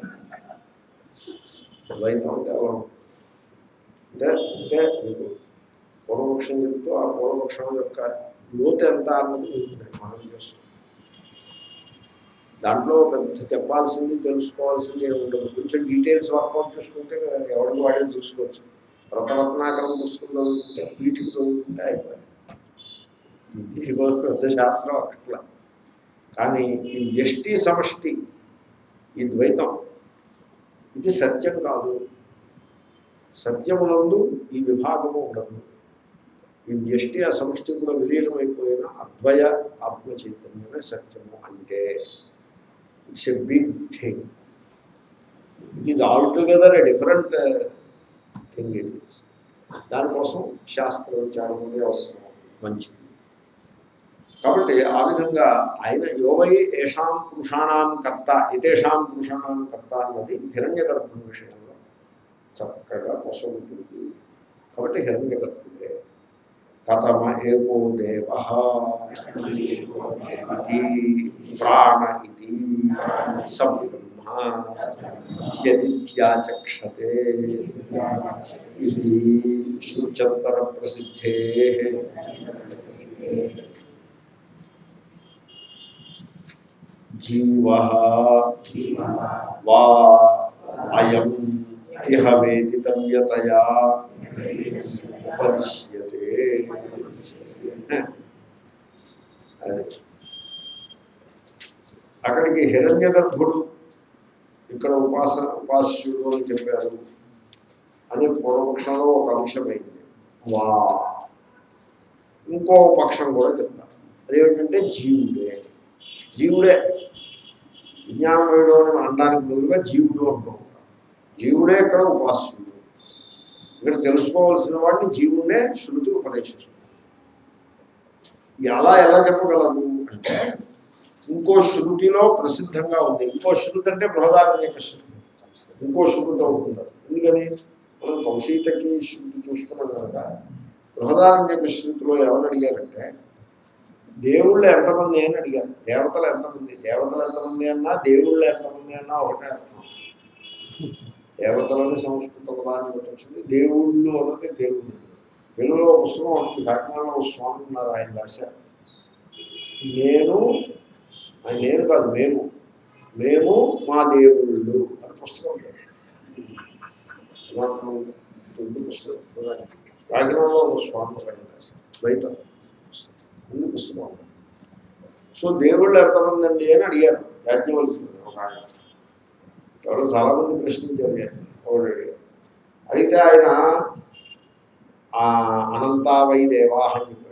ద్వైతం అంటే అలా ఉంటుంది. అంటే అంటే మీకు పూర్వపక్షం చెప్తూ ఆ పూర్వపక్షం యొక్క లోతు ఎంత అన్నది మీకు నేను మనం చేస్తాను దాంట్లో పెద్ద చెప్పాల్సింది తెలుసుకోవాల్సింది ఏమి ఉండదు కొంచెం డీటెయిల్స్ వర్కౌట్ చేసుకుంటే ఎవరికి వాడే చూసుకోవచ్చు రతరత్నాకరం పుస్తకంలో చదువుకుంటే పీఠికి చదువుకుంటే అయిపోయింది ఇది వరకు పెద్ద శాస్త్రం అట్లా కానీ ఈ వ్యష్టి సమష్టి ఈ ద్వైతం ఇది సత్యం కాదు సత్యమునందు ఈ విభాగము ఉండదు ఈ వ్యష్టి ఆ సమష్టి కూడా విలీనమైపోయిన అద్వయ ఆత్మ చైతన్యమే సత్యము అంటే it's a big thing it is altogether a different thing it is దానికోసం శాస్త్ర విచారం అనేది అవసరం మంచిది కాబట్టి ఆ విధంగా ఆయన యోవై ఏషాం పురుషాణం కర్త ఇతేషాం పురుషాణం కర్త అన్నది హిరణ్య గర్భం విషయంలో చక్కగా పొసగుతుంది కాబట్టి హిరణ్య గర్భుడే కథమ ఏకో దేవ ఇది ప్రాణ ఇది సబ్రహ్మ యదిత్యాచక్షతే ఇది శృచంతర ప్రసిద్ధే జీవ వా అయం ఇహ వేదితవ్యతయా ఉపదిశ్యతే అది. అక్కడికి హిరణ్య గర్భుడు ఇక్కడ ఉపాస ఉపాస్యుడు అని చెప్పారు అని పూర్వపక్షంలో ఒక అంశమైంది వా ఇంకో పక్షం కూడా చెప్తారు అదేమిటంటే జీవుడే జీవుడే విజ్ఞానమయుడు అని అనడానికి బదులుగా జీవుడు అంటూ ఉంటాం జీవుడే ఇక్కడ ఉపాస్యుడు ఇక్కడ తెలుసుకోవాల్సిన వాడిని జీవుడే శృతి ఉపదేశిస్తుంది ఎలా ఎలా చెప్పగలరు అంటే ఇంకో శృతిలో ప్రసిద్ధంగా ఉంది ఇంకో శృతి అంటే బృహదారణ్యక శృతి ఇంకో శృతితో ఉంటున్నారు ఎందుకని మనం కౌశీతకి శృతి చూస్తున్నాం కనుక బృహదారణ్యక శృతిలో ఎవరు అడిగారంటే దేవుళ్ళు ఎంతమంది అని అడిగారు దేవతలు ఎంతమంది దేవతలు ఎంతమంది అన్నా దేవుళ్ళు ఎంతమంది అన్నా ఒకటే అర్థం దేవతలని సంస్కృత పదాన్ని బట్టి వచ్చింది దేవుళ్ళు అన్నది దేవుళ్ళు తెలుగులో ఒక పుస్తకం ఉంటుంది కాకినాడలో ఒక స్వామి ఉన్నారు ఆయన రాశారు నేను ఆయన నేను కాదు మేము మేము మా దేవుళ్ళు అని పుస్తకం ఉంది. నాకు తెలుగు పుస్తకం కాకినాడలో ఒక స్వామి ఆయన రాశారు బయట ముందు పుస్తకం సో దేవుళ్ళు ఎంతమంది అండి అని అడిగారు యాజ్ఞవల్క్యుడు ఒక ఆయన ఎవరో చాలా మంది ప్రశ్నించారు ఒకడు అడిగారు అడిగితే ఆయన ఆ అనంతావై దేవాహ అని చెప్పాడు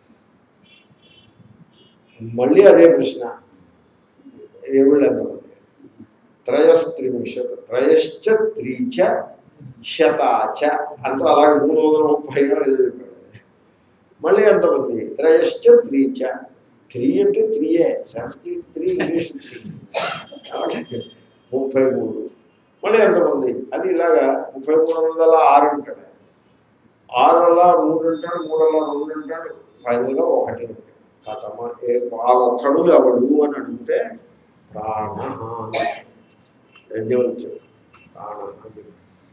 మళ్ళీ అదే ప్రశ్న దేవుళ్ళు ఎంతమంది త్రయస్త్రింశత్ త్రయశ్చ త్రీచ శతాచ అంటూ అలాగే మూడు వందల ముప్పైగా ఏదో చెప్పాడు మళ్ళీ ఎంతమంది త్రయశ్చ త్రీచ త్రీ అంటే త్రీయే సంస్కృత్ త్రీ ఇంగ్లీష్ త్రీ కాబట్టి ముప్పై మూడు మళ్ళీ ఎంతమంది అని ఇలాగా ముప్పై మూడు వందల ఆరు అంటాడు ఆయన. ఆరులా మూడు అంటాడు మూడులా రెండు అంటాడు ఫైనల్గా ఒకటి అంటాడు కథమ ఏ ఆ ఒక్కడు ఎవడు అని అడిగితే ప్రాణ యజ్ఞవల్క్యుడు ప్రాణ అని చెప్పాడు.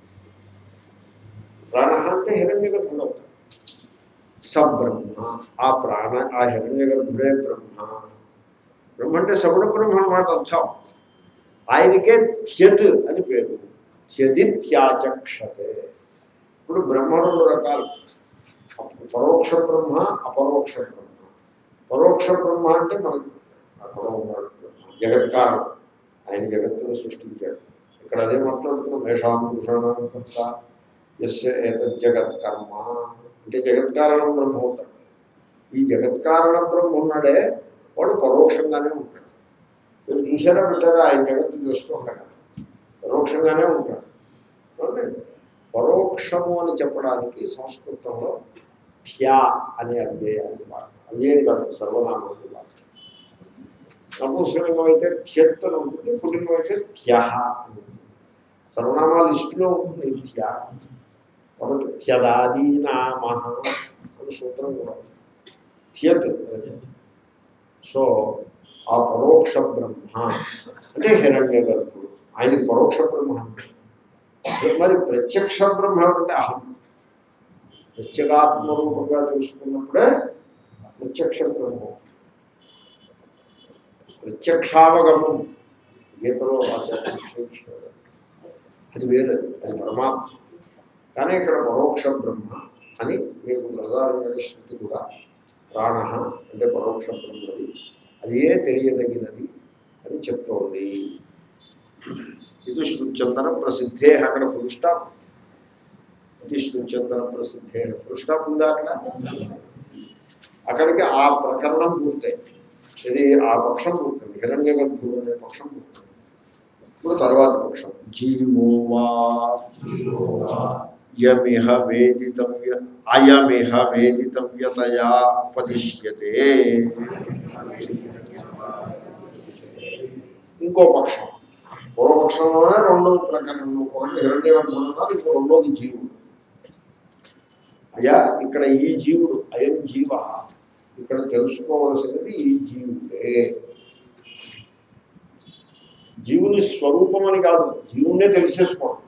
ప్రాణ అంటే హిరణ్య గర్భుడు అవుతాడు సబ్రహ్మ ఆ ప్రాణ ఆ హిరణ్య గర్భుడే బ్రహ్మ బ్రహ్మ అంటే సగుణ బ్రహ్మ అన్నమాట అర్థం ఆయనకే త్యత్ అని పేరు త్యదిత్యాచక్షతే ఇప్పుడు బ్రహ్మ రెండు రకాలు పరోక్ష బ్రహ్మ అపరోక్ష బ్రహ్మ పరోక్ష బ్రహ్మ అంటే మనకి అక్కడ ఉన్నాడు బ్రహ్మ జగత్కారణం ఆయన జగత్తును సృష్టించాడు ఇక్కడ అదే మాట్లాడుతున్నాం మేషాం పురుషాణం కర్త ఎస్య ఏతద్ జగత్కర్మ అంటే జగత్కారణం బ్రహ్మ అవుతాడు ఈ జగత్కారణ బ్రహ్మ ఉన్నాడే వాడు పరోక్షంగానే ఉంటాడు మీరు చూసారా పెట్టారా ఆయన జగత్తు చూస్తూ ఉండగా పరోక్షంగానే ఉంటాడు చూడండి పరోక్షము అని చెప్పడానికి సంస్కృతంలో థ్యా అనే అవ్యయాన్ని వాడతారు అవ్యయం కాదు సర్వనామాన్ని వాడతారు నపుంసలింగం అయితే థ్యత్ అని ఉంటుంది పుల్లింగం అయితే థ్యహ అని ఉంటుంది సర్వనామా లిస్టులో ఉంటుంది థ్యా కాబట్టి థ్యదాది నామ అని సూత్రం కూడా ఉంది. థ్యత్ అనేది. సో ఆ పరోక్ష బ్రహ్మ అంటే హిరణ్య గర్భుడు ఆయనకి పరోక్ష బ్రహ్మ అంటే మరి ప్రత్యక్ష బ్రహ్మ అంటే అహం ప్రత్యేగాత్మరూపంగా తెలుసుకున్నప్పుడే ప్రత్యక్ష బ్రహ్మ ప్రత్యక్షావగమం గీతలో రాశారు శ్రీకృష్ణుడు. అది వేరేది అది పరమాత్మ కానీ ఇక్కడ పరోక్ష బ్రహ్మ అని మీకు ప్రధానమైన శృతి కూడా ప్రాణ అంటే పరోక్ష బ్రహ్మది అదే తెలియదగినది అని చెప్తోంది ఇది శృత్యంతర ప్రసిద్ధే అక్కడ పురుష్టా ఇది శృత్యంతర ప్రసిద్ధే పురుష్టా ఉందా అక్కడ అక్కడికి ఆ ప్రకరణం పూర్తయింది ఇది ఆ పక్షం పూర్తయింది హిరణ్య గర్భుడు అనే పక్షం పూర్తయింది ఇప్పుడు తర్వాత పక్షం జీవోవా యమిహ వేదితవ్య అయమిహ వేదితవ్యతయా ఉపదిశ్యతే ఇంకో పక్షం పూర్వపక్షంలోనే రెండో ప్రకరణం ఒకటి హిరణ్య గర్భుడు ఇంకో రెండోది జీవుడు అయ్యా ఇక్కడ ఈ జీవుడు అయం జీవ ఇక్కడ తెలుసుకోవలసినది ఈ జీవుడే జీవుని స్వరూపం అని కాదు జీవుణ్ణే తెలిసేసుకోవడం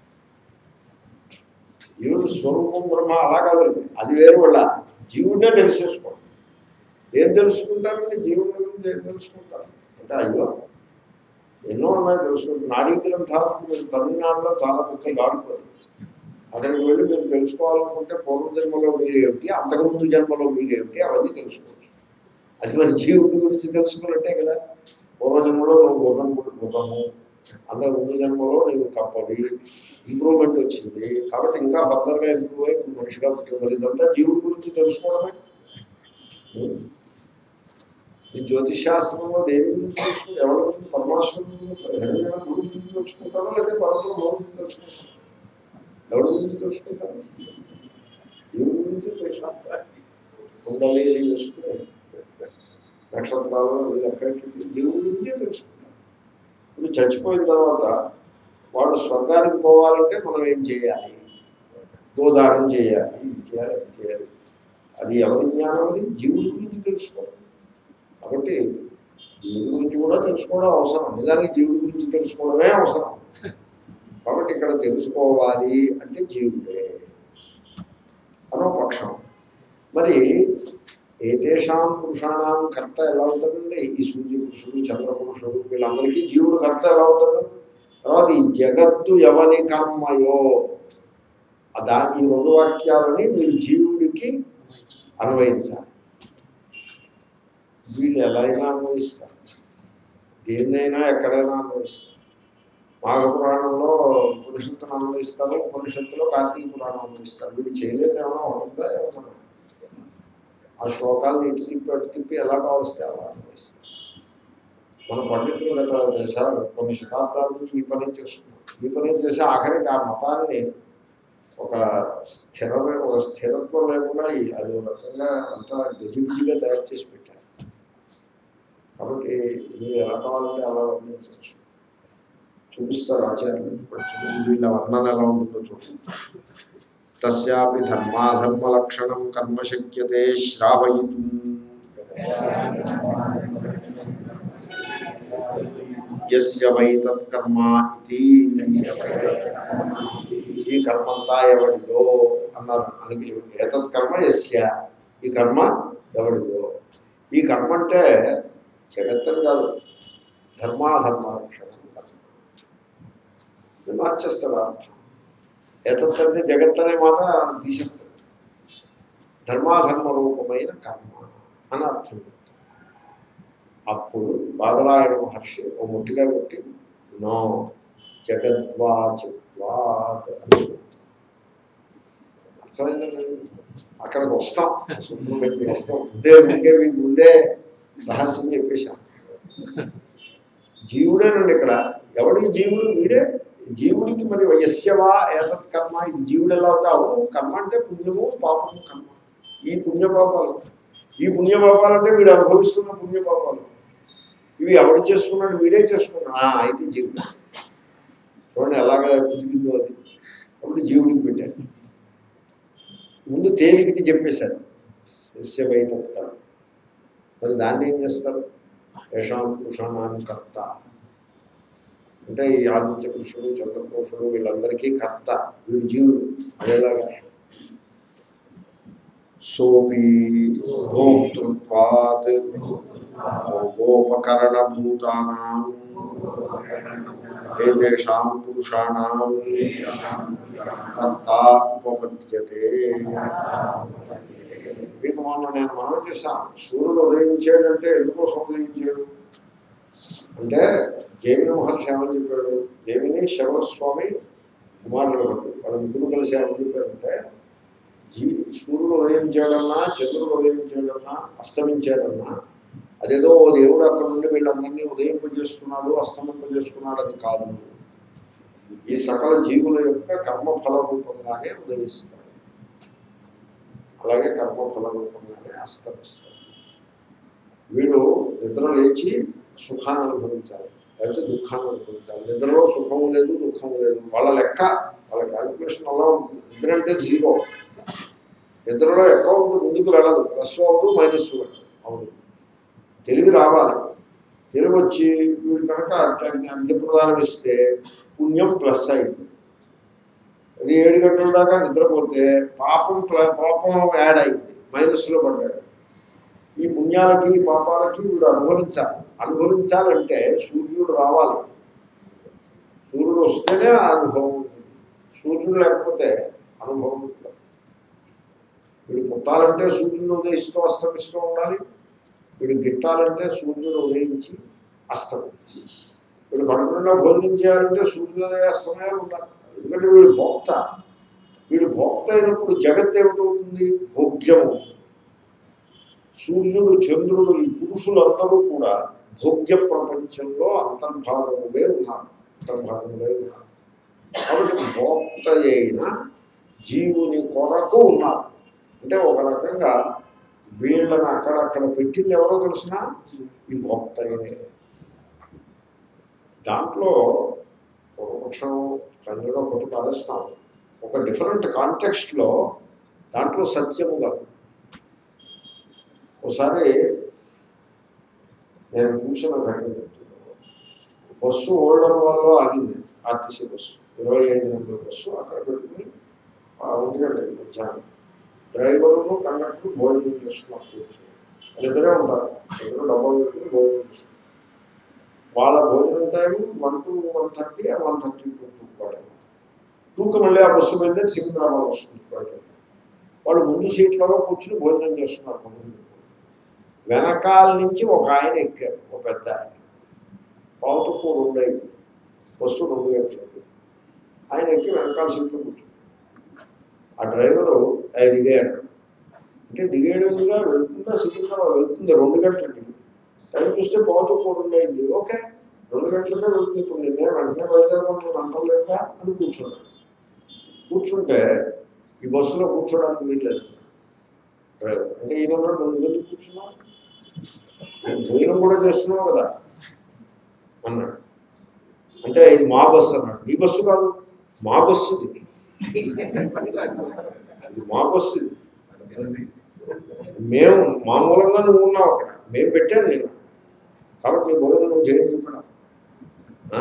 జీవుని స్వరూపం బ్రహ్మ అలా కాదండి అది వేరు వాళ్ళ జీవుడినే తెలిసేసుకోవడం ఏం తెలుసుకుంటారండి జీవుని గురించి ఏం తెలుసుకుంటారు అంటే అయ్యో ఎన్నో ఉన్నాయి తెలుసుకుంటారు నాడీ గ్రంథాలకు మీరు తమిళనాడులో చాలా పెద్ద గాడుకోరు అక్కడికి వెళ్ళి మీరు తెలుసుకోవాలనుకుంటే పూర్వజన్మలో మీరేమిటి అంతకుముందు జన్మలో మీరేమిటి అవన్నీ తెలుసుకోవచ్చు అది మరి జీవుడి గురించి తెలుసుకున్నట్టే కదా పూర్వజన్మలో నువ్వు గుర్రం గుర్రము అంతకు ముందు జన్మలో నీవు కప్పవి ఇంప్రూవ్మెంట్ వచ్చింది కాబట్టి ఇంకా ఫర్దర్గా ఇంప్రూవ్ అయ్యి నువ్వు మనిషిగా పుట్టుకోవాలి ఇదంతా జీవుడి గురించి తెలుసుకోవడమే ఈ జ్యోతిష్ శాస్త్రంలో దేని గురించి తెలుసుకుంటారు ఎవరి గురించి పరమాశ్వరం గురించి గురించి తెలుసుకుంటారో లేదా పరమాత్మ గురించి తెలుసుకుంటారు ఎవరి గురించి తెలుసుకుంటారు దేవుడి గురించి తెలుసుకుంటారు కుండలి తెలుసుకునే నక్షత్రాలు ఎక్కడికి దేవుడి గురించే తెలుసుకుంటారు ఇప్పుడు చచ్చిపోయిన తర్వాత వాడు స్వర్గానికి పోవాలంటే మనం ఏం చేయాలి గోదానం చేయాలి ఇది చేయాలి అది చేయాలి అది ఎవరి జ్ఞానం అది జీవుడి గురించి తెలుసుకోవాలి కాబట్టి జీవుడి గురించి కూడా తెలుసుకోవడం అవసరం నిజానికి జీవుడి గురించి తెలుసుకోవడమే అవసరం కాబట్టి ఇక్కడ తెలుసుకోవాలి అంటే జీవుడే అనో పక్షం మరి ఏతేషాం పురుషాణం కర్త ఎలా ఉంటుందండి ఈ సూర్య పురుషుడు చంద్ర పురుషుడు వీళ్ళందరికీ జీవుడు కర్త ఎలా ఉంటాడు తర్వాత ఈ జగత్తు ఎవరి కర్మయో ఆ దా ఈ రెండు వాక్యాలని మీరు జీవుడికి అన్వయించాలి వీళ్ళు ఎలా అయినా అన్వయిస్తారు దేన్నైనా ఎక్కడైనా అన్వయిస్తారు మాఘ పురాణంలో ఉపనిషత్తును అన్వయిస్తారు ఉపనిషత్తులో కార్తీక పురాణం అన్వయిస్తారు వీళ్ళు చేయలేదు ఏమైనా ఉంటుందా ఏమన్నా ఆ శ్లోకాలను ఇటు తిప్పి అటు తిప్పి ఎలా కావస్తే అలా అన్వయిస్తారు మన పండితులు గత దశ కొన్ని శతాబ్దాల నుంచి ఈ పని చేస్తున్నారు ఈ పని చేసి ఆఖరికి ఆ మతాన్ని ఒక స్థిరమే ఒక స్థిరత్వం లేకుండా ఈ- అది ఒక రకంగా అంతా గజిబిజిగా తయారు చేసి పెట్టారు కాబట్టి మీరు ఎలా కావాలంటే అలా వర్ణించవచ్చు చూపిస్తారు ఆచార్యులు ఇప్పుడు చూడండి వీళ్ళ వర్ణన ఎలా ఉంటుందో చూడండి తస్యాపి ధర్మాధర్మ లక్షణం కర్మ శక్యతే శ్రావయితుం యస్య వై తత్కర్మ ఇది ఈ కర్మంతా ఎవడిదో అన్నారు అందుకే ఏతత్ కర్మ యస్య ఈ కర్మ ఎవడిదో ఈ కర్మ అంటే జగత్తని కాదు ధర్మాధర్మ లక్షణం ఇది మార్చేస్తాడు అర్థం ఏతత్ అంటే జగత్ అనే మాట తీసేస్తాడు ధర్మాధర్మ రూపమైన కర్మ అని అర్థం అప్పుడు బాదరాయణ మహర్షి ఓ ముట్టిగా కొట్టి నో జగద్వాచ్ వాద్ అని చెప్తాడు. అర్థమైందండి అక్కడికి వస్తాం సూత్రం పెట్టి వస్తాం ముందే ముందే మీకు ముందే రహస్యం చెప్పేశాం జీవుడేనండి ఇక్కడ ఎవడి జీవుడు వీడే జీవుడికి మరి వయస్యవా ఏతత్ కర్మ ఇది జీవుడు ఎలా అవుతా అవును కర్మ అంటే పుణ్యము పాపము కర్మ ఈ పుణ్యపాపాలు ఈ పుణ్యపాపాలంటే వీడు అనుభవిస్తున్న పుణ్యపాపాలు ఇవి ఎవడు చేసుకున్నాడు వీడే చేసుకున్నాడు ఆ, అయితే జీవుడు చూడండి ఎలాగ కుదిరిందో అది అప్పుడు జీవుడికి పెట్టారు ముందు తేలికకి చెప్పేశారు సస్యమైనంత మరి దాన్ని ఏం చేస్తారు యశాం పురుషాణాన్ని కర్త అంటే ఈ ఆదిత్య పురుషుడు చంద్ర పురుషుడు వీళ్ళందరికీ కర్త వీడు జీవుడు అదేలాగా సోపి భోక్తృత్వాత్ భోగోపకరణభూతానాం ఏతేషాం పురుషాణాం కర్త ఉపపద్యతే మీకు మొన్న నేను మనం చేశాను సూర్యుడు ఉదయించాడంటే ఎందుకోసం ఉదయించాడు అంటే జైమిని మహర్షి ఏమని చెప్పాడు జైమిని శివస్వామి కుమారుడు ఒకడు. వాళ్ళ ముగ్గురు కలిసి ఏమని చెప్పారంటే జీ సూర్యుడు ఉదయించాడన్నా చంద్రుడు ఉదయించాడన్నా అస్తమించాడన్నా అదేదో ఓ దేవుడు అక్కడ నుండి వీళ్ళందరినీ ఉదయింపజేస్తున్నాడు అస్తమింపజేస్తున్నాడు అది కాదు ఈ సకల జీవుల యొక్క కర్మఫల రూపంగానే ఉదయిస్తాడు అలాగే కర్మఫల రూపంగానే అస్తమిస్తాడు వీడు నిద్ర లేచి సుఖాన్ని అనుభవించాలి లేకపోతే దుఃఖాన్ని అనుభవించాలి నిద్రలో సుఖము లేదు దుఃఖము లేదు వాళ్ళ లెక్క వాళ్ళ క్యాలిక్యులేషన్ అలా ఉంటుంది నిద్ర అంటే జీరో నిద్రలో అకౌంట్ ముందుకు వెళ్ళదు ప్లస్ అవ్వదు మైనస్ అవ్వదు అవును తెలివి రావాలి తెలివి వచ్చి వీడు కనుక అర్ఘ్యప్రదానం ఇస్తే పుణ్యం ప్లస్ అయింది అది ఏడు గంటల దాకా నిద్రపోతే పాపం ప్ల- పాపం యాడ్ అయింది మైనస్లో పడ్డాడు ఈ పుణ్యాలకి పాపాలకి వీడు అనుభవించాలి అనుభవించాలంటే సూర్యుడు రావాలి సూర్యుడు వస్తేనే ఆ అనుభవం ఉంటుంది సూర్యుడు లేకపోతే అనుభవం ఉంటుంది వీడు పుట్టాలంటే సూర్యుడు ఉదయిస్తూ అస్తమిస్తూ ఉండాలి వీడు గిట్టాలంటే సూర్యుడు ఉదయించి అస్తమించి వీడు కడుపులో భోజనం చేయాలంటే సూర్యోదయ అస్తమయం ఉండాలి ఎందుకంటే వీడు భోక్త వీడు భోక్త అయినప్పుడు జగత్ ఏమిటవుతుంది భోగ్యము సూర్యుడు చంద్రుడు ఈ పురుషులందరూ కూడా భోగ్య ప్రపంచంలో అంతర్భాగములే ఉన్నారు అంతర్భాగములే ఉన్నారు కాబట్టి భోక్త అయిన జీవుని కొరకు ఉన్నారు అంటే ఒక రకంగా వీళ్ళని అక్కడక్కడ పెట్టింది ఎవరో తెలిసిన ఈ భోక్తయే దాంట్లో ఒక పక్షం కన్నులో కొట్టి పాలిస్తాం ఒక డిఫరెంట్ కాంటెక్స్ట్లో దాంట్లో సత్యము కాదు ఒకసారి నేను చూసిన ఘటన చెప్తున్నాను. బస్సు ఓల్డర్ వాళ్ళు ఆగింది ఆర్టీసీ బస్సు ఇరవై ఐదు నెంబర్ బస్సు అక్కడ పెట్టుకుని ఆ ఒంటి గంటకి మధ్యాహ్నం డ్రైవరు కండక్టర్ భోజనం చేస్తున్నారు కూర్చొని వాళ్ళిద్దరే ఉంటారు ఇద్దరు డబ్బులు పెట్టుకుని భోజనం చేస్తున్నారు వాళ్ళ భోజనం time one two one thirty one thirty two two పడాలి టూకి మళ్ళీ ఆ బస్సు మీద సికింద్రాబాద్ వస్తుంది బయట వాళ్ళు ముందు సీట్లలో కూర్చుని భోజనం చేస్తున్నారు కొంతమంది వెనకాల నుంచి ఒక ఆయన ఎక్కారు ఒక పెద్ద ఆయన పావుతుకు రెండు అయింది బస్సు రెండు గంటలకి ఆయన ఎక్కి వెనకాల సీట్లో కూర్చున్నారు ఆ డ్రైవరు అది దిగాడు అంటే దిగేయడంగా వెళ్తుందా సికింద్రాబాద్ వెళ్తుంది రెండు గంటలకి టైం చూస్తే పావుతుకు రెండు అయింది ఓకే రెండు గంటలకే వెళ్తుంది ఇప్పుడు నిన్నే వెంటనే బయలుదేరమని అంటలేదా అని కూర్చున్నాడు కూర్చుంటే ఈ బస్సులో కూర్చోడానికి వీల్లేదు డ్రైవర్ అంటే ఈయన ఉన్నాడు నువ్వు ఎందుకు కూర్చున్నావు నేను భోజనం కూడా చేస్తున్నావు కదా అన్నాడు అంటే ఇది మా బస్సు అన్నాడు నీ బస్సు కాదు మా బస్సు ఇది ఇది మా బస్సు ఇది మేము మామూలంగా నువ్వు ఉన్నావు అక్కడ మేము పెట్టాను నేను కాబట్టి నీ భోజనం నువ్వు చేయని చెప్పడం ఆ?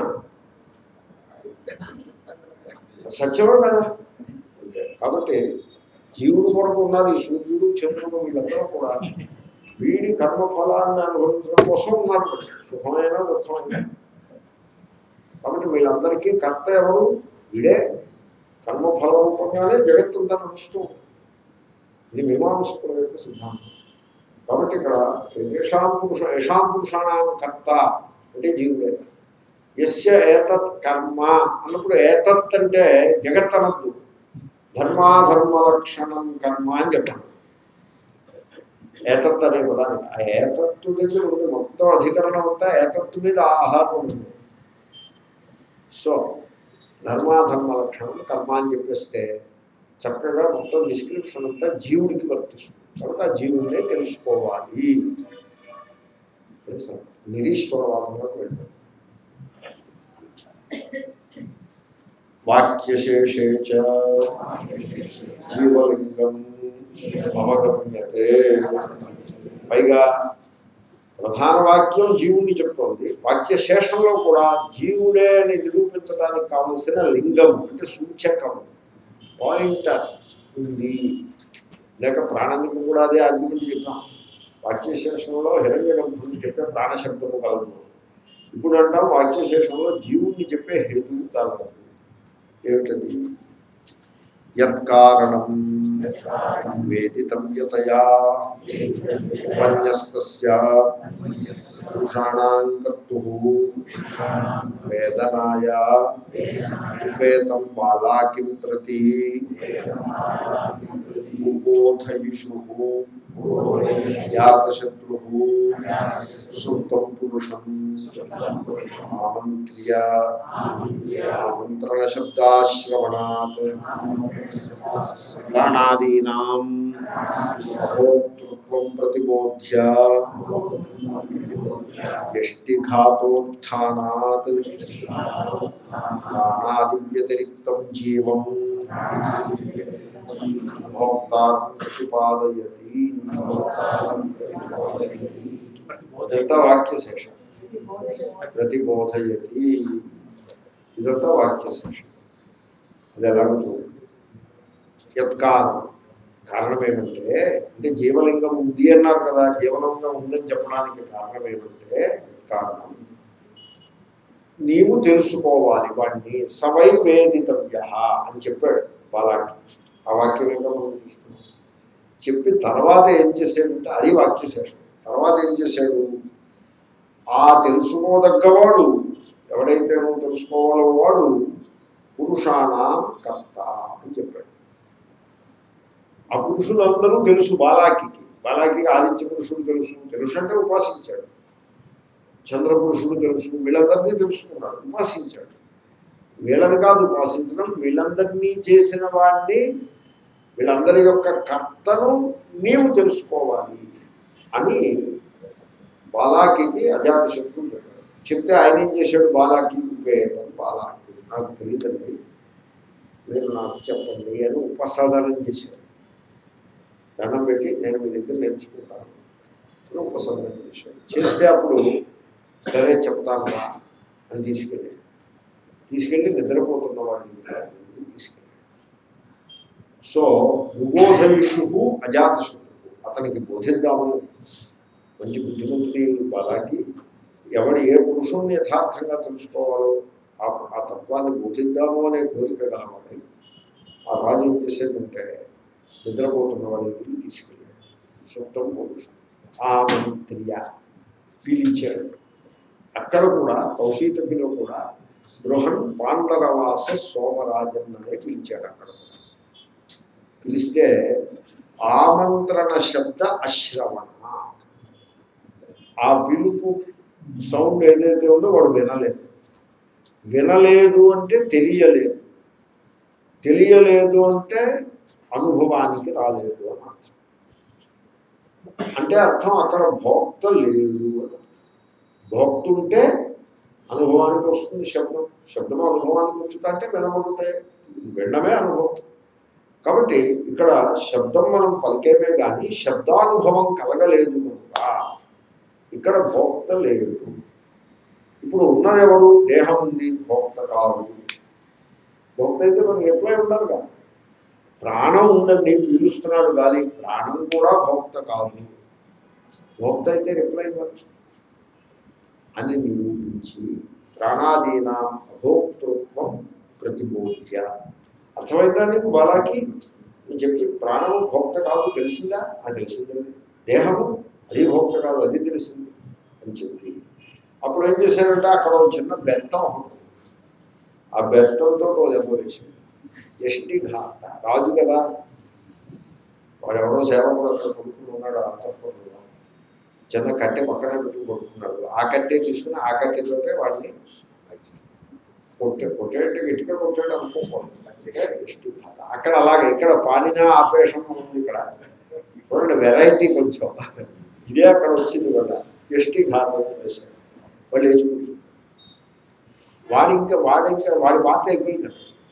సత్యమే కదా కాబట్టి జీవుడు కొరకు ఉన్నారు ఈ సూర్యుడు చంద్రుడు వీళ్ళందరూ కూడా వీడి కర్మఫలాన్ని అనుభవించడం కోసం ఉన్నారు మరి. సుఖమైన దుఃఖమైన కాబట్టి వీళ్ళందరికీ కర్త ఎవరు వీడే కర్మఫల రూపంగానే జగత్తుంతా నడుస్తూ ఉంది. ఇది మీమాంసకుల యొక్క సిద్ధాంతం కాబట్టి ఇక్కడ యశాం పురుష యశాం పురుషాణం కర్త అంటే జీవుడే ఎస్య ఏతత్ కర్మ అన్నప్పుడు ఏతత్ అంటే జగత్ అనద్దు ధర్మాధర్మ లక్షణం కర్మ అని చెప్పండి ఏతత్ అనే పదానికి ఆ ఏతత్తు దగ్గర ఉంది మొత్తం అధికరణం అంతా ఏతత్తు మీద ఆహారం ఉంది సో ధర్మాధర్మ లక్షణం కర్మ అని చెప్పేస్తే చక్కగా మొత్తం డిస్క్రిప్షన్ అంతా జీవుడికి వర్తిస్తుంది కాబట్టి ఆ జీవుడినే తెలుసుకోవాలి తెలుసా నిరీశ్వరవాదంలోకి వెళ్ళాం వాక్యశేషే చ జీవలింగం అవగమ్యతే పైగా ప్రధాన వాక్యం జీవుని చెప్తోంది వాక్య శేషంలో కూడా జీవుడే అని నిరూపించడానికి కావలసిన లింగం అంటే సూచకం పాయింటర్ ఉంది లేక ప్రాణానికి కూడా అదే ఆర్గ్యుమెంట్ చెప్పాం వాక్యశేషంలో హిరణ్య గర్భుని చెప్పే ప్రాణశబ్దము కలదు ఇప్పుడు అంటాం వాక్యశేషంలో జీవుణ్ణి చెప్పే హేతువు కలదు ఏమిటది యత్కారణం వేదితవ్యతయా ఉపన్యస్తస్య పురుషాణాం కర్తు వేదనాయ ఉపేతం బాలాకిం ప్రతి ఉపోధయిషు జాతశత్రు సుప్తం పురుషం ఆమంత్ర్య ఆమంత్రణ శబ్దాశ్రవణాత్ ప్రాణాదీనాం భోక్తృత్వం ప్రతిబోధ్య యష్టిఘాతోత్థానాత్ ప్రాణాదివ్యతిరిక్తం జీవం భోక్తారం ప్రతిపాదయతి మొదట వాక్యశేషం ప్రతిబోధయతి ఇదంతా వాక్యశేషం అది ఎలాగో చూడండి యత్కారణం కారణం ఏమంటే అంటే జీవలింగం ఉంది అన్నారు కదా జీవలింగం ఉందని చెప్పడానికి కారణం ఏమంటే కారణం నీవు తెలుసుకోవాలి వాడిని సవై వేదితవ్య అని చెప్పాడు బాలాకి ఆ వాక్యం ఏంటో మనం చూస్తున్నాం చెప్పి తర్వాత ఏం చేశాడంటే అది వాక్యశేషం తర్వాత ఏం చేశాడు ఆ తెలుసుకోదగ్గవాడు ఎవడైతే నువ్వు తెలుసుకోవాలో వాడు పురుషానా కర్త అని చెప్పాడు ఆ పురుషులందరూ తెలుసు బాలాకి బాలాకి ఆదిత్య పురుషుడు తెలుసు తెలుసు అంటే ఉపాసించాడు చంద్ర పురుషుడు తెలుసు వీళ్ళందరినీ తెలుసుకున్నాడు ఉపాసించాడు వీళ్ళని కాదు ఉపాసించడం వీళ్ళందరినీ చేసిన వాడిని వీళ్ళందరి యొక్క కర్తను నీవు తెలుసుకోవాలి అని బాలాకి అజాతశత్రువు చెప్పాడు చెప్తే ఆయన ఏం చేశాడు బాలాకి ఉపయోగం బాలాకి నాకు తెలియదండి మీరు నాకు చెప్పండి అని ఉపసాదానం చేశాడు దండం పెట్టి నేను మీ దగ్గర నేర్చుకుంటాను అని ఉపసాదనం చేశాడు చేస్తే అప్పుడు సరే చెప్తాను రా అని తీసుకెళ్ళి తీసుకెళ్ళి నిద్రపోతున్న వాడిని తీసుకెళ్ళి సో యుగోధయుషు అజాతశత్రువు అతనికి బోధిద్దాము మంచి బుద్ధిమంతుడి బాలాకి ఎవడు ఏ పురుషుణ్ణి యథార్థంగా తెలుసుకోవాలో ఆ ఆ తత్వాన్ని బోధిద్దాము అనే కోరిక గలవాడి ఆ రాజు ఏం చేసేదంటే నిద్రపోతున్న వాడి దగ్గరికి తీసుకెళ్ళాడు సుప్తం పురుషుడు ఆ మంత్రియ పీలించాడు అక్కడ కూడా కౌశీతకిలో కూడా బృహన్ పాండరవాస సోమరాజన్ అనే పిలిచాడు అక్కడ కూడా పిలిస్తే ఆమంత్రణ శబ్ద అశ్రవణ ఆ పిలుపు సౌండ్ ఏదైతే ఉందో వాడు వినలేదు వినలేదు అంటే తెలియలేదు తెలియలేదు అంటే అనుభవానికి రాలేదు అని అర్థం అంటే అర్థం అక్కడ భోక్త లేదు అని భోక్త ఉంటే అనుభవానికి వస్తుంది శబ్దం శబ్దం అనుభవానికి వచ్చుతా అంటే వినబడుతాయి వినడమే అనుభవం కాబట్టి ఇక్కడ శబ్దం మనం పలికేమే కానీ శబ్దానుభవం కలగలేదు కనుక ఇక్కడ భోక్త లేదు ఇప్పుడు ఉన్నదెవరు దేహం ఉంది భోక్త కాదు భోక్త అయితే మనకి ఎప్పుడై ఉండాలి కదా ప్రాణం ఉందండి పీలుస్తున్నాడు గాలి ప్రాణం కూడా భోక్త కాదు భోక్త అయితే రిప్లై ఇవ్వచ్చు అని నిరూపించి ప్రాణాదీన అభోక్తృత్వం ప్రతిబోధ్య అర్థమైందా నీకు బాలాకి నేను చెప్పి ప్రాణము భోక్త కాదు తెలిసిందా అది తెలిసిందండి దేహము అది భోక్త కాదు అది తెలిసింది అని చెప్పి అప్పుడు ఏం చేశారంటే అక్కడ ఒక చిన్న బెత్తం ఒకటి ఉంది. ఆ బెత్తంతో ఓ దెబ్బ వేసాడు ఎష్టి ఘాత రాజు కదా వాడు ఎవడో సేవకుడు అక్కడ కొడుకుని ఉన్నాడు ఆ తప్పకుండా చిన్న కట్టె పక్కన పెట్టి కొట్టుకున్నాడు ఆ కట్టె తీసుకుని ఆ కట్టెతోటే వాడిని కొట్టే కొట్టేట గట్టిగా కొట్టాడు అనుకోకూడదు మంచిగా ఎష్టి ఘాత అక్కడ అలాగే ఇక్కడ పాలిన ఆపేషం ఉంది ఇక్కడ చూడండి వెరైటీ కొంచెం ఇదే అక్కడ వచ్చింది కూడా ఎష్టి ఘాతం వేశాడు వాళ్ళు వేసి కూర్చుంటారు వాడి ఇంకా వాడి ఇంకా వాడి పాత్ర అయిపోయింది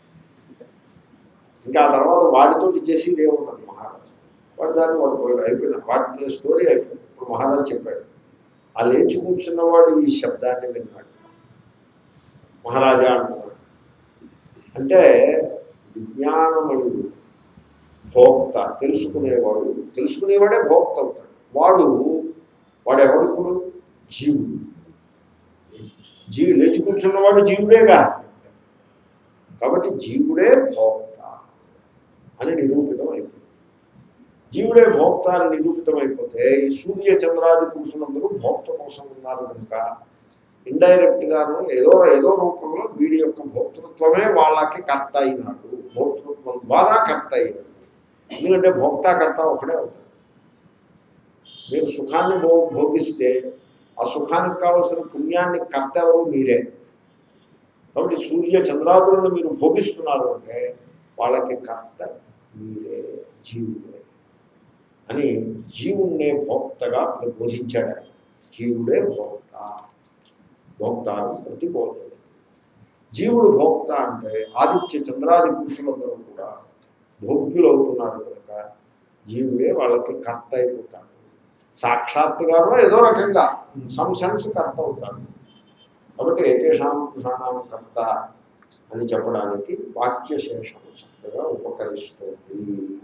ఇంకా ఆ తర్వాత వాడితోటి చేసేది ఏమున్నది మహారాజు వాడు దాన్ని వాడు పోయాడు అయిపోయిన వాటి స్టోరీ అయిపోయింది ఇప్పుడు మహారాజు చెప్పాడు ఆ లేచి కూర్చున్నవాడు ఈ శబ్దాన్ని విన్నాడు మహారాజా అంటున్నాడు అంటే విజ్ఞానమయుడు భోక్త తెలుసుకునేవాడు తెలుసుకునేవాడే భోక్త అవుతాడు వాడు వాడు ఎవడు ఇప్పుడు జీవుడు జీ లేచి కూర్చున్నవాడు జీవుడేగా కాబట్టి జీవుడే భోక్త అని నిరూపితం అయిపోయింది జీవుడే భోక్త అని నిరూపితం అయిపోతే ఈ సూర్య చంద్రాది పురుషులందరూ భోక్త కోసం ఉన్నారు కనుక ఇండైరెక్ట్ గాను ఏదో ఏదో రూపంలో వీడి యొక్క భోక్తృత్వమే వాళ్ళకి కర్త అయినాడు భోక్తృత్వం ద్వారా కర్త అయినాడు ఎందుకంటే భోక్త కర్త ఒకడే అవుతాడు మీరు సుఖాన్ని భో భోగిస్తే ఆ సుఖానికి కావలసిన పుణ్యాన్ని కర్త ఎవరు మీరే కాబట్టి సూర్య చంద్రాదులను మీరు భోగిస్తున్నారు అంటే వాళ్ళకి కర్త మీరే జీవుడే అని జీవుణ్ణే భోక్తగా బోధించాడు ఆయన. జీవుడే భోక్త భోక్త అని ప్రతిబోధుడు జీవుడు భోక్త అంటే ఆదిత్య చంద్రాది పురుషులందరూ కూడా భోగ్యులు అవుతున్నారు కనుక జీవుడే వాళ్ళకి కర్త అయిపోతాడు సాక్షాత్తుగానో ఏదో రకంగా సమ్ సెన్స్ కర్త అవుతాడు కాబట్టి ఏకేషాం పురుషాణం కర్త అని చెప్పడానికి వాక్యశేషం చక్కగా ఉపకరిస్తుంది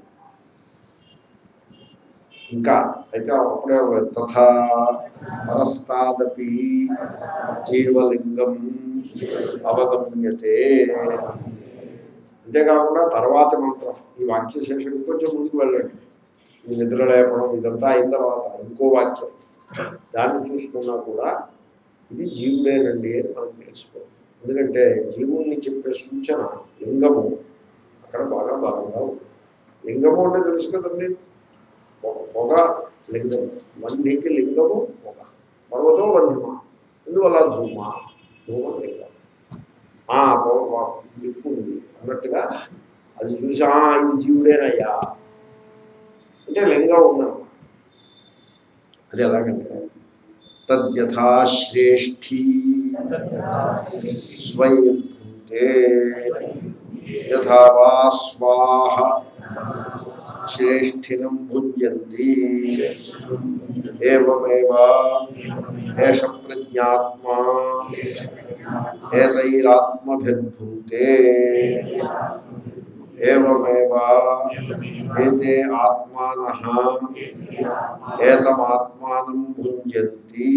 ఇంకా అయితే అప్పుడే తథా పరస్తాదపి జీవలింగం అవగమ్యతే అంతేకాకుండా తర్వాతి మంత్రం ఈ వాక్యశేషం కొంచెం ముందుకు వెళ్ళండి ఈ నిద్ర లేపడం ఇదంతా అయిన తర్వాత ఇంకో వాక్యం దాన్ని చూసుకున్నా కూడా ఇది జీవుడేనండి అని మనం తెలుసుకోవాలి ఎందుకంటే జీవుణ్ణి చెప్పే సూచన లింగము అక్కడ బాగా బలంగా ఉంది లింగము అంటే తెలుసు కదండి పొగ- పొగ లింగం వన్నికి లింగము పొగ పర్వతో వన్యమా అందువల్ల ధూమ ధూమ లింగం ఆ, పొగ పొగ, నిప్పు ఉంది అన్నట్టుగా అది చూసి "ఆ, ఇది జీవుడేనయ్యా అంటే లింగం ఉందన్నమాట అది ఎలాగంటే తద్యథా శ్రేష్ఠీ స్వయం భూతే యథా వా స్వాహ శ్రేష్ఠినం భుంజంతి ఏమేవ ఏష ప్రజ్ఞాత్మా ఏతైరాత్మభిర్భూతే ఏమేవ ఏతే ఆత్మానః ఏతమాత్మానం భుంజంతి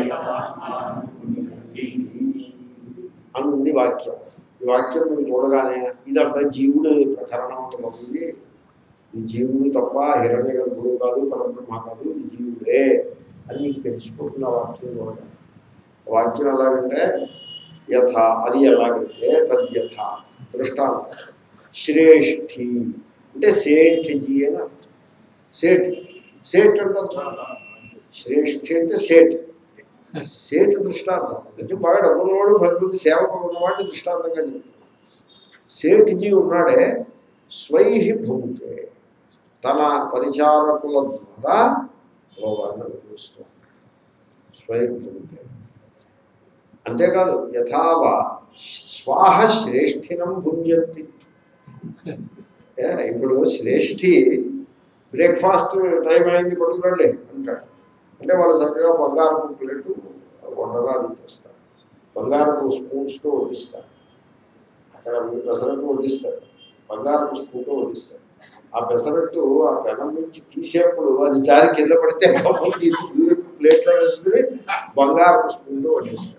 అని ఉంది వాక్యం ఈ వాక్యం మీరు చూడగానే ఇదంతా జీవుడు ప్రకరణం అవుతుంది ఈ జీవుడు తప్ప హిరణ్య గర్భుడు కాదు పరబ్రహ్మ కాదు ఈ జీవుడే అని నీకు తెలిసిపోతున్న వాక్యం చూడగా వాక్యం ఎలాగంటే యథ అది ఎలాగంటే తద్యథ దృష్టాంతం శ్రేష్ఠి అంటే సేఠ్జీ అని అర్థం. సేఠ్ సేఠ్ అంటే అర్థం శ్రేష్ఠి అంటే సేఠ్ సేటు దృష్టాంతం అంటే బాగా డబ్బున్నవాడు పది మంది సేవకు ఉన్నవాడిని దృష్టాంతంగా చెప్తున్నాడు సేఠిజీ ఉన్నాడే స్వైహి భూమితే తన పరిచారకుల ద్వారా భోగాన్ని అనుభవిస్తూ స్వయం భూమితే అంతేకాదు యథావా స్వాహ శ్రేష్ఠినం భుంజంతి ఏ, ఇప్పుడు శ్రేష్ఠి బ్రేక్ఫాస్ట్ టైం అయింది పట్టుకురండి అంటాడు అంటే వాళ్ళు చక్కగా బంగారపు ప్లేట్ వండగా తెస్తారు బంగారపు స్పూన్స్తో వడ్డిస్తారు అక్కడ మీరు పెసరట్టు వడ్డిస్తారు బంగారపు స్పూన్తో వడ్డిస్తారు ఆ పెసరట్టు ఆ పెనం నుంచి తీసేప్పుడు అది జారి కింద పడితే కప్పులు తీసి దూరం ప్లేట్లో వేసుకుని బంగారపు స్పూన్తో వడ్డిస్తారు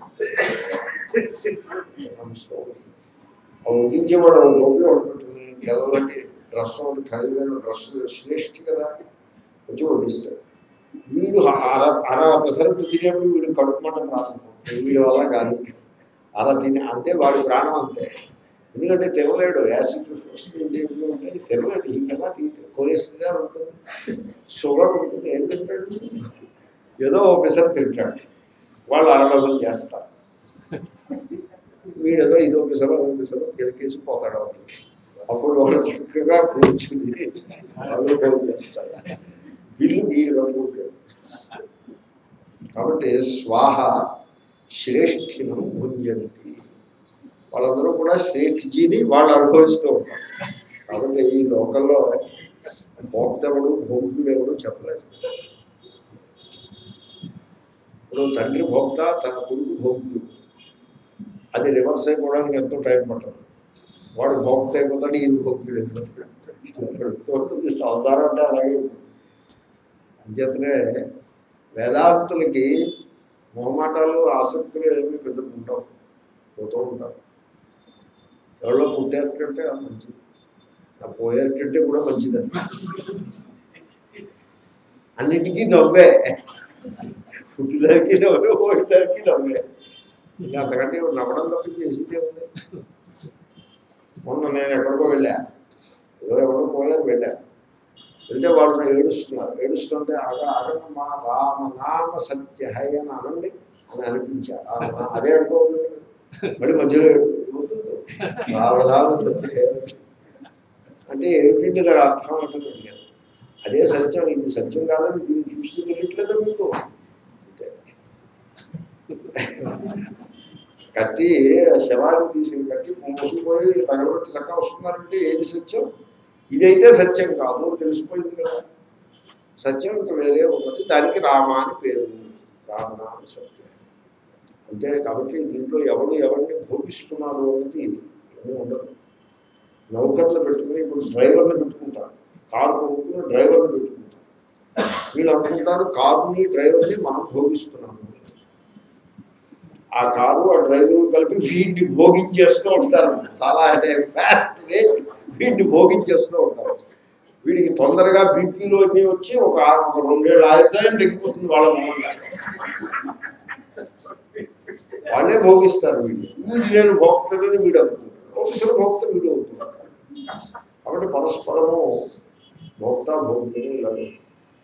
ఆ వడ్డించేవాడు గోపి ఉంటుంది కేవలం డ్రెస్ ఒకటి ఖరీదైన డ్రెస్ శ్రేష్ఠి కదా వచ్చి వడ్డిస్తాడు వీడు అర అర పెసరట్టు తినేప్పుడు వీడు కడుపు మంట ప్రారంభం వీడి వల్ల కాదు అలా తిని అంతే వాడి ప్రాణం అంతే ఎందుకంటే తినలేడు యాసిడ్ వస్తుంది అంటే తినలేడు ఈ కదా కొలెస్ట్రాల్ ఉంటుంది షుగర్ ఉంటుంది ఏం తింటాడు ఏదో ఒక పెసర తింటాడు వాళ్ళు అరడజన్ చేస్తారు వీడేదో ఇదో పిసరో అదో పిసరో గెలికేసి పోతాడు అవతలికి. అప్పుడు వాళ్ళు చక్కగా కూర్చుని వాళ్ళు ఫోన్ చేస్తారు బిల్లు మీరు కట్టుకుంటారు కాబట్టి స్వాహ శ్రేష్ఠినం భుంజంతి వాళ్ళందరూ కూడా శ్రేష్ఠిజీని వాళ్ళు అనుభవిస్తూ ఉంటారు కాబట్టి ఈ లోకంలో భోక్తవుడు భోగ్యుడు ఎవడు చెప్పలేదు ఇప్పుడు తండ్రి భోక్త తన కొడుకు భోగ్యుడు అది రివర్స్ అయిపోవడానికి ఎంతో టైం పట్టదు వాడు భోక్త అయిపోతాడు ఇది భోగ్యుడు అయిపోతాడు సంసారం అంటే అలాగే ఉంటుంది అంచేతనే వేదాంతులకి మొహమాటాలు ఆసక్తులు ఏమి పెద్ద ఉండవు పోతూ ఉంటారు ఎవరో పుట్టేటంటే అది మంచిది ఆ పోయేటంటే కూడా మంచిదండి అన్నిటికీ నవ్వే పుట్టిదానికి నవ్వే పోయేదానికి నవ్వే ఇంకా అంతకంటే నవ్వడం తప్ప చేసిందే ఉంది మొన్న నేను ఎక్కడికో వెళ్ళా ఏదో ఎవరో పోయారు వెళ్ళా వెళ్తే వాళ్ళు నాకు ఏడుస్తున్నారు ఏడుస్తుంటే అగ అగమా రామనామ సత్య హై అని అనండి అని అనిపించారు ఆ, ఆ, అదే అనుకోవాలి మళ్ళీ మధ్యలో రామనామ సత్య హై అంటే ఏమిటంటే దాని అర్థం అంటే అడిగారు అదే సత్యం ఇది సత్యం కాదని దీన్ని చూసి తెలియట్లేదు మీకు అంతే. కట్టి శవాన్ని తీసి కట్టి మోసిపోయి తగలబెట్టి చక్కగా వస్తున్నారంటే ఏది సత్యం ఇదైతే సత్యం కాదు అని తెలిసిపోయింది కదా సత్యం ఇంకా వేరే ఉన్నది దానికి రామ అని పేరు రామనామ సత్యం అంతే కాబట్టి దీంట్లో ఎవడు ఎవరిని భోగిస్తున్నారు అనేది ఏమీ ఉండదు నౌకర్లు పెట్టుకుని ఇప్పుడు డ్రైవర్లు పెట్టుకుంటారు కారు కొనుక్కుని డ్రైవర్లు పెట్టుకుంటారు వీళ్ళు అనుకుంటారు కారుని డ్రైవర్ని మనం భోగిస్తున్నాము ఆ కారు ఆ డ్రైవర్ కలిపి వీడిని భోగించేస్తూ ఉంటారు చాలా అంటే ఫాస్ట్ రేట్ వీడిని భోగించేస్తూ ఉంటారు వీడికి తొందరగా బీపీలో అన్నీ వచ్చి ఒక ఆ- ఒక రెండేళ్ళు ఆయుధాయం తగ్గిపోతుంది వాళ్ళ మూలంగా వాళ్ళే భోగిస్తారు వీడు వీడు నేను భోక్తని వీడు అనుకుంటారు ఒకసారి భోక్త వీడు అవుతున్నారు కాబట్టి పరస్పరము భోక్త భోగ్యులు ఇలాగే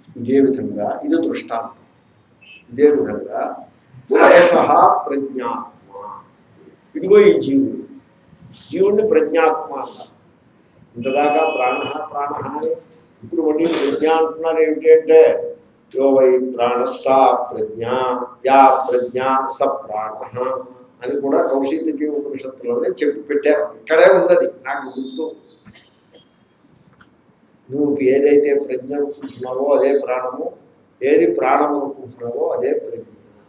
ఇదే విధంగా ఇది దృష్టాంతం ఇదే విధంగా ఏష ప్రజ్ఞాత్మ ఇదిగో ఈ జీవుడు జీవుడిని ప్రజ్ఞాత్మ అన్నారు ఇంతదాకా ప్రాణ ప్రాణ అని ఇప్పుడు మళ్ళీ ప్రజ్ఞ అంటున్నారు ఏమిటంటే యో వై ప్రాణ సా ప్రజ్ఞ యా ప్రజ్ఞ స ప్రాణ అని కూడా కౌశికి ఉపనిషత్తులోనే చెప్పి పెట్టారు ఇక్కడే ఉన్నది నాకు గుర్తు నువ్వు ఏదైతే ప్రజ్ఞ అనుకుంటున్నావో అదే ప్రాణము ఏది ప్రాణం అనుకుంటున్నావో అదే ప్రజ్ఞ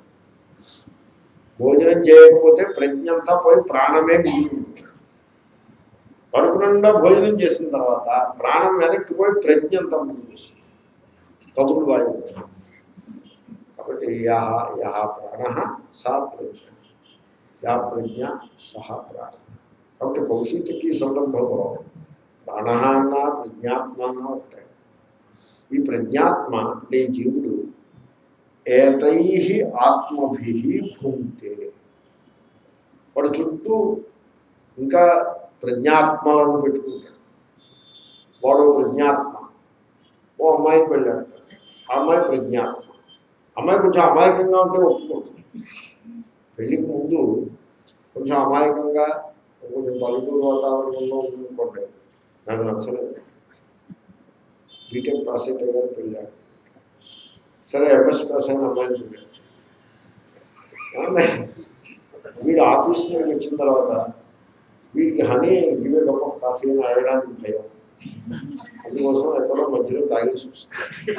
భోజనం చేయకపోతే ప్రజ్ఞ అంతా పోయి ప్రాణమే మిగిలి ఉంటుంది. కడుపు నిండా భోజనం చేసిన తర్వాత ప్రాణం వెనక్కి పోయి ప్రజ్ఞ అంతా ముందుకు వస్తుంది కబుర్లు వాయు కాబట్టి యా యా ప్రాణ సా ప్రజ్ఞ యా ప్రజ్ఞ సహ ప్రాణ కాబట్టి కౌశికి సందర్భంలో ప్రాణ అన్న ప్రజ్ఞాత్మ అన్న ఉంటాయి ఈ ప్రజ్ఞాత్మ అంటే ఈ జీవుడు ఏతై ఆత్మభి భూంతే వాడు చుట్టూ ఇంకా ప్రజ్ఞాత్మలను పెట్టుకుంటాడు వాడు ప్రజ్ఞాత్మ ఓ అమ్మాయికి వెళ్ళాడు ఆ అమ్మాయి ప్రజ్ఞాత్మ అమ్మాయి కొంచెం అమాయకంగా ఉంటే ఒప్పుకుంటుంది పెళ్ళికి ముందు కొంచెం అమాయకంగా కొంచెం పల్లెటూరు వాతావరణంలో ఉందనుకోండి నాకు నచ్చలేదు బీటెక్ పాస్ అయితే గారు పెళ్ళాడు సరే ఎంఎస్ పాస్ అయిన అమ్మాయిని పెళ్ళాడు ఏమండి? వీడు ఆఫీస్ నుండి వచ్చిన తర్వాత వీడికి honey give cup of coffee అని అడగడానికి భయం అందుకోసం ఎక్కడో మధ్యలో తాగేసి వస్తుంది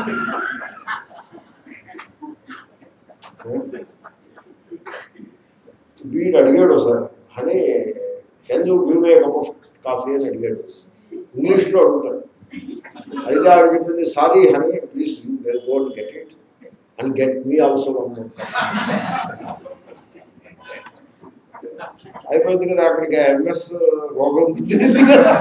వీడు అడిగాడు sir honey can you give a cup of coffee అని అడిగాడు ఇంగ్లీష్లో అడుగుతాడు అయితే ఆవిడ చెప్పింది sorry honey please you could get it and get me also అయిపోయింది కదా అక్కడికి ఎంఎస్ రోగం కుదిరింది కదా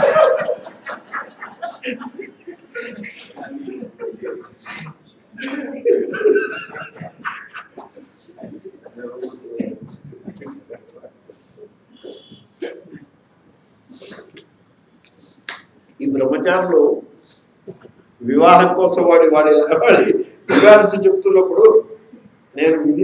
ఈ బ్రహ్మచారులు వివాహం కోసం వాడి వాడి వాడి వివాహం చెప్తున్నప్పుడు నేను విని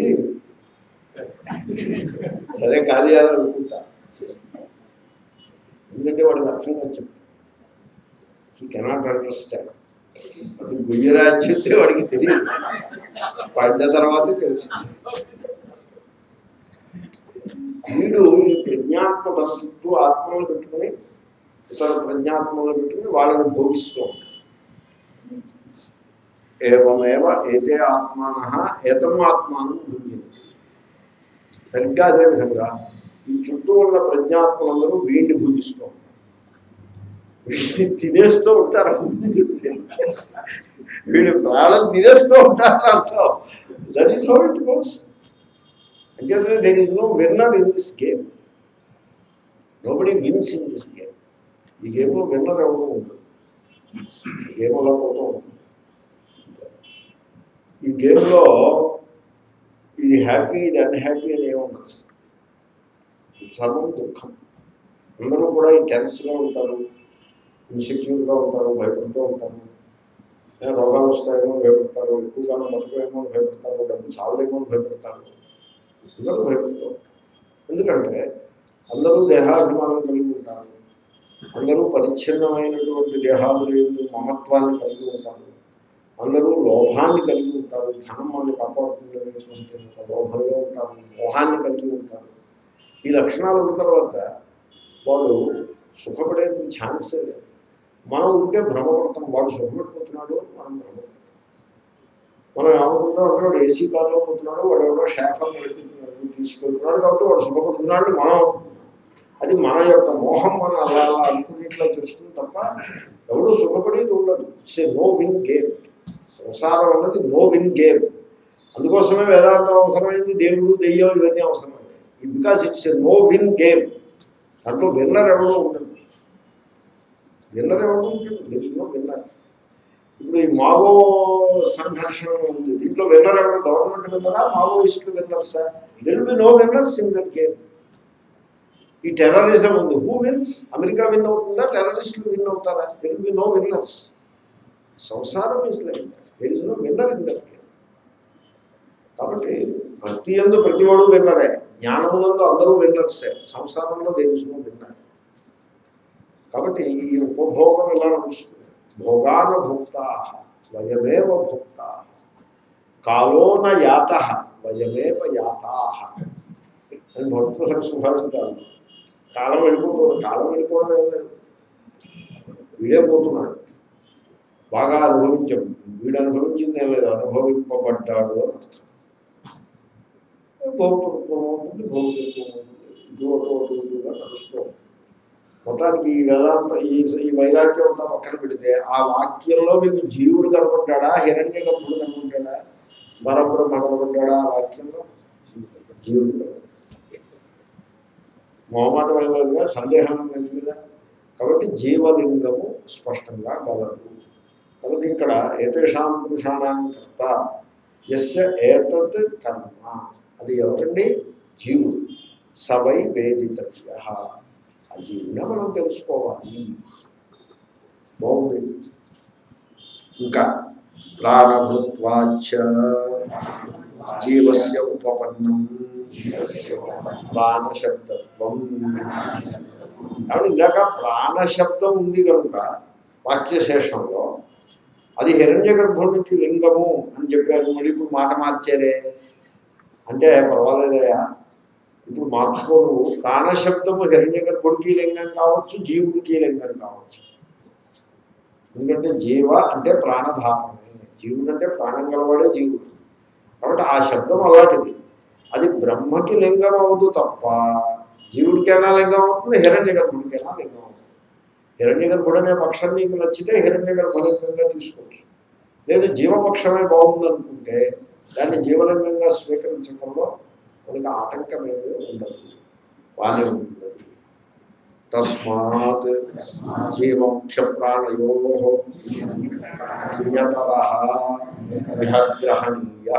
సరే కార్యాలు అనుకుంటా ఎందుకంటే వాడికి అర్థం వచ్చింది ఈ కెనాట్ అండర్స్టాండ్ అది గుయ్యరాజ్ చెప్తే వాడికి తెలియదు పడిన తర్వాతే తెలుస్తుంది వీడు ఈ ప్రజ్ఞాత్మ తన చుట్టూ ఆత్మలు పెట్టుకుని ఇతర ప్రజ్ఞాత్మలు పెట్టుకుని వాళ్ళని భోగిస్తూ ఉంటాడు ఏవమేవ ఏతే ఆత్మాన ఏతం ఆత్మానం భూమ్యంతి సరిగ్గా అదేవిధంగా ఈ చుట్టూ ఉన్న ప్రజ్ఞాత్మలందరూ వీడిని భూజిస్తూ ఉంటారు వీడిని తినేస్తూ ఉంటారు వీడి ప్రాణం తినేస్తూ ఉంటారు అర్థం that is how it goes అంచేతనే there is no winner in this game nobody wins in this game ఈ గేమ్లో విన్నర్ ఎవరు ఉండదు గేమ్ అలా పోతూ ఉంటుంది ఈ గేమ్లో ఇది హ్యాపీ ఇది అన్హ్యాపీ అని ఏముండదు ఇది సర్వం దుఃఖం అందరూ కూడా ఈ టెన్స్గా ఉంటారు ఇన్సెక్యూర్గా ఉంటారు భయపడుతూ ఉంటారు ఏ రోగాలు వస్తాయేమో భయపడతారు ఎక్కువగా బతుకేమో భయపడతారు డబ్బు చాలదేమో భయపడతారు అందరూ భయపడుతూ ఉంటారు ఎందుకంటే అందరూ దేహాభిమానం కలిగి ఉంటారు అందరూ పరిచ్ఛిన్నమైనటువంటి దేహాలు లేదు మమత్వాన్ని కలిగి ఉంటారు అందరూ లోభాన్ని కలిగి ఉంటారు ధనం మనల్ని కాపాడుతుంది అనేటువంటి ఒక లోభంలో ఉంటారు మోహాన్ని కలిగి ఉంటారు ఈ లక్షణాలు ఉన్న తర్వాత వాడు సుఖపడేందుకు ఛాన్సే లేదు మనం ఉంటే భ్రమపడతాం వాడు సుఖపడిపోతున్నాడు మనం భ్రమపడతాం మనం ఏమనుకుంటాం అంటే వాడు ఏసీ కార్లో పోతున్నాడు వాడు ఎవడో షాఫర్ నడిపిస్తున్నాడు తీసుకెళ్తున్నాడు కాబట్టి వాడు సుఖపడుతున్నాడు మనం అనుకుంటున్నాం. అది మన యొక్క మోహం మనం అలా అలా అనుకునేట్లా చేస్తుంది తప్ప ఎవడు సుఖపడేది ఉండదు it's a no win game సంసారం అన్నది నో విన్ గేమ్ అందుకోసమే వేదాంతం అవసరమైంది దేవుడు దెయ్యం ఇవన్నీ అవసరమైంది because it's a no win game దాంట్లో విన్నర్ ఎవడో ఉండదు విన్నర్ ఎవడో ఉంటుంది దీంట్లో విన్నర్ ఇప్పుడు ఈ మావో సంఘర్షణ ఉంది దీంట్లో విన్నర్ ఎవడో గవర్నమెంట్ విన్నరా మావోయిస్టులు విన్నర్సా there be no winners in that game ఈ టెర్రరిజం ఉంది హూ విన్స్ అమెరికా విన్ అవుతుందా టెర్రరిస్టులు విన్ అవుతారా దెర్ బి నో విన్నర్స్ సంసారం ఇస్ లైక్ దట్ తెలిసిన విన్నర్ ఇందరికి కాబట్టి భక్తి ఎందు ప్రతివాడు విన్నరే జ్ఞానములందు అందరూ విన్నర్సే సంసారంలో తెలిసిన విన్నారు కాబట్టి ఈ ఉపభోగం ఎలా నడుస్తుంది భోగాన భుక్త వయమేవ భుక్త కాలోన యాత వయమేవ యాతా అని భక్తుల సుభాషితాలు కాలం వెళ్ళిపోతుంది కాలం వెళ్ళిపోవడం ఏం లేదు వీడే పోతున్నాడు బాగా అనుభవించాం వీడు అనుభవించింది ఏం లేదు అనుభవింపబడ్డాడు అని అర్థం భోక్తృత్వం ఉంటుంది భోక్తృత్వం ఉంటుంది ఇటు అటు అటు ఇటుగా నడుస్తూ ఉంటుంది. మొత్తానికి ఈ వేదాంత ఈ ఈ వైరాగ్యం అంతా పక్కన పెడితే ఆ వాక్యంలో మీకు జీవుడు కనపడ్డాడా హిరణ్య గర్భుడు కనపడ్డాడా పరబ్రహ్మ కనపడ్డాడా ఆ వాక్యంలో జీవుడు కనపడ్డాడు. మొహమాటం అయినదిగా సందేహం లేదు కదా కాబట్టి జీవలింగము స్పష్టంగా గలదు కాబట్టి ఇక్కడ ఏతేషాం పురుషాణం కర్త ఎస్య ఏతత్ కర్మ అది ఎవరండి జీవుడు సవై వేదితవ్య ఆ జీవునే మనం తెలుసుకోవాలి బాగుంది ఇంకా ప్రాణభృత్వాచ జీవస్య ఉపపన్నం ప్రాణశబ్దత్వం కాబట్టి ఇందాక ప్రాణశబ్దం ఉంది కనుక వాక్యశేషంలో అది హిరణ్య గర్భునికి లింగము అని చెప్పారు మళ్ళీ ఇప్పుడు మాట మార్చారే అంటే పర్వాలేదయా ఇప్పుడు మార్చుకోను ప్రాణశబ్దము హిరణ్య గర్భుడికి లింగం కావచ్చు జీవుడికి లింగం కావచ్చు ఎందుకంటే జీవ అంటే ప్రాణధారమే జీవుడు అంటే ప్రాణం గలవాడే జీవుడు కాబట్టి ఆ శబ్దం అలాంటిది అది బ్రహ్మకి లింగం అవదు తప్ప జీవుడికైనా లింగం అవుతుంది హిరణ్య గర్భుడికైనా లింగం అవుతుంది హిరణ్య గర్భుడు అనే పక్షం నీకు నచ్చితే హిరణ్య గర్భలింగంగా తీసుకోవచ్చు లేదు జీవపక్షమే బాగుందనుకుంటే దాన్ని జీవలింగంగా స్వీకరించడంలో మనకి ఆటంకమేమీ ఉండదు బాగానే ఉంటుంది తస్మాత్ జీవముఖ్య ప్రాణయో విహగ్రహణీయ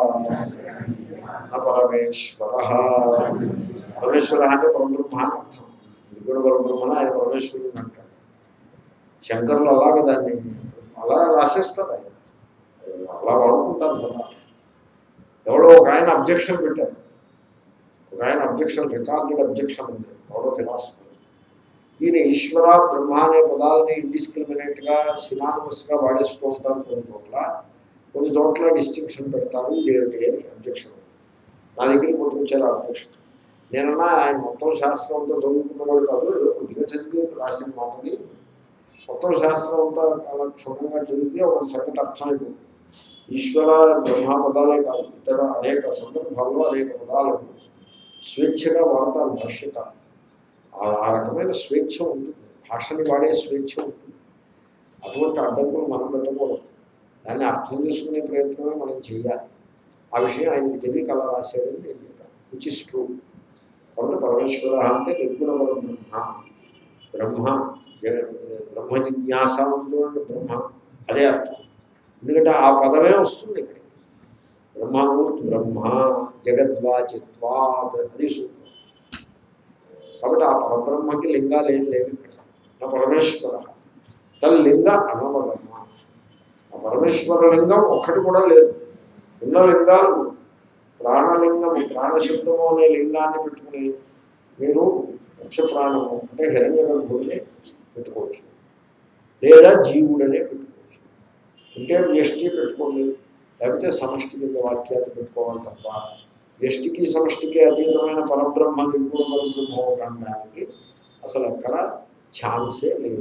పరమేశ్వర పరమేశ్వర అంటే పరబ్రహ్మ అని అర్థం ఇది కూడా పరబ్రహ్మన ఆయన పరమేశ్వరుడు అంటారు శంకరులు అలాగ దాన్ని అలా రాసేస్తారు ఆయన అలా వాడుకుంటారు కదా ఎవడో ఒక ఆయన అబ్జెక్షన్ పెట్టారు ఒక ఆయన అబ్జెక్షన్ రికార్డెడ్ అబ్జెక్షన్ ఉంది ఎవరో ఫిలాసఫర్ ఈయన ఈశ్వర బ్రహ్మ అనే పదాలని ఇండిస్క్రిమినేట్గా సినానిమస్గా వాడేస్తూ ఉంటారు కొన్ని చోట్ల కొన్ని చోట్ల డిస్టింక్షన్ పెడతారు ఇదేంటి అని అబ్జెక్షన్ నా దగ్గరికి పుట్టుకొచ్చారు అబ్జెక్షన్ నేనన్నా ఆయన మొత్తం శాస్త్రం అంతా చదువుకున్నవాడు కాదు ఏదో కొద్దిగా చదివి రాసిన మాటని మొత్తం శాస్త్రం అంతా అలా క్షుణ్ణంగా చదివితే ఒక సంగతి అర్థమైపోతుంది ఈశ్వర బ్రహ్మ పదాలే కాదు ఇతర అనేక సందర్భాల్లో అనేక పదాలను స్వేచ్ఛగా వాడతారు భాష్యకారు ఆ- ఆ రకమైన స్వేచ్ఛ ఉంటుంది భాషని వాడే స్వేచ్ఛ ఉంటుంది అటువంటి అడ్డంకులు మనం పెట్టకూడదు దాన్ని అర్థం చేసుకునే ప్రయత్నమే మనం చేయాలి ఆ విషయం ఆయనకి తెలియక అలా రాశాడని నేను చెప్పాను విచ్ ఇస్ ట్రూ కాబట్టి పరమేశ్వర అంటే నిర్గుణ బ్రహ్మ బ్రహ్మ జగ- బ్రహ్మ జిజ్ఞాస ఉంటుంది బ్రహ్మ అదే అర్థం ఎందుకంటే ఆ పదమే వస్తుంది ఇక్కడ బ్రహ్మమూర్తి బ్రహ్మ జగద్వాచిత్వాత్ అది సూత్రం కాబట్టి ఆ పరబ్రహ్మకి లింగాలు ఏం లేవు ఇక్కడ నా పరమేశ్వర తన లింగ అనవరమ్మ ఆ పరమేశ్వర లింగం ఒక్కటి కూడా లేదు ఉన్న లింగాలు ప్రాణలింగం ప్రాణశబ్దము అనే లింగాన్ని పెట్టుకుని మీరు ముఖ్య ప్రాణము అంటే హిరణ్య గర్భుడిని పెట్టుకోవచ్చు లేదా జీవుడనే పెట్టుకోవచ్చు అంటే వ్యష్టి పెట్టుకోండి లేకపోతే సమష్టి కింద వాక్యాలు పెట్టుకోవాలి తప్ప వ్యష్టికి సమష్టికి అతీతమైన పరబ్రహ్మ నిర్గుణ పరబ్రహ్మ అనడానికి అసలు ఎక్కడ ఛాన్సే లేదు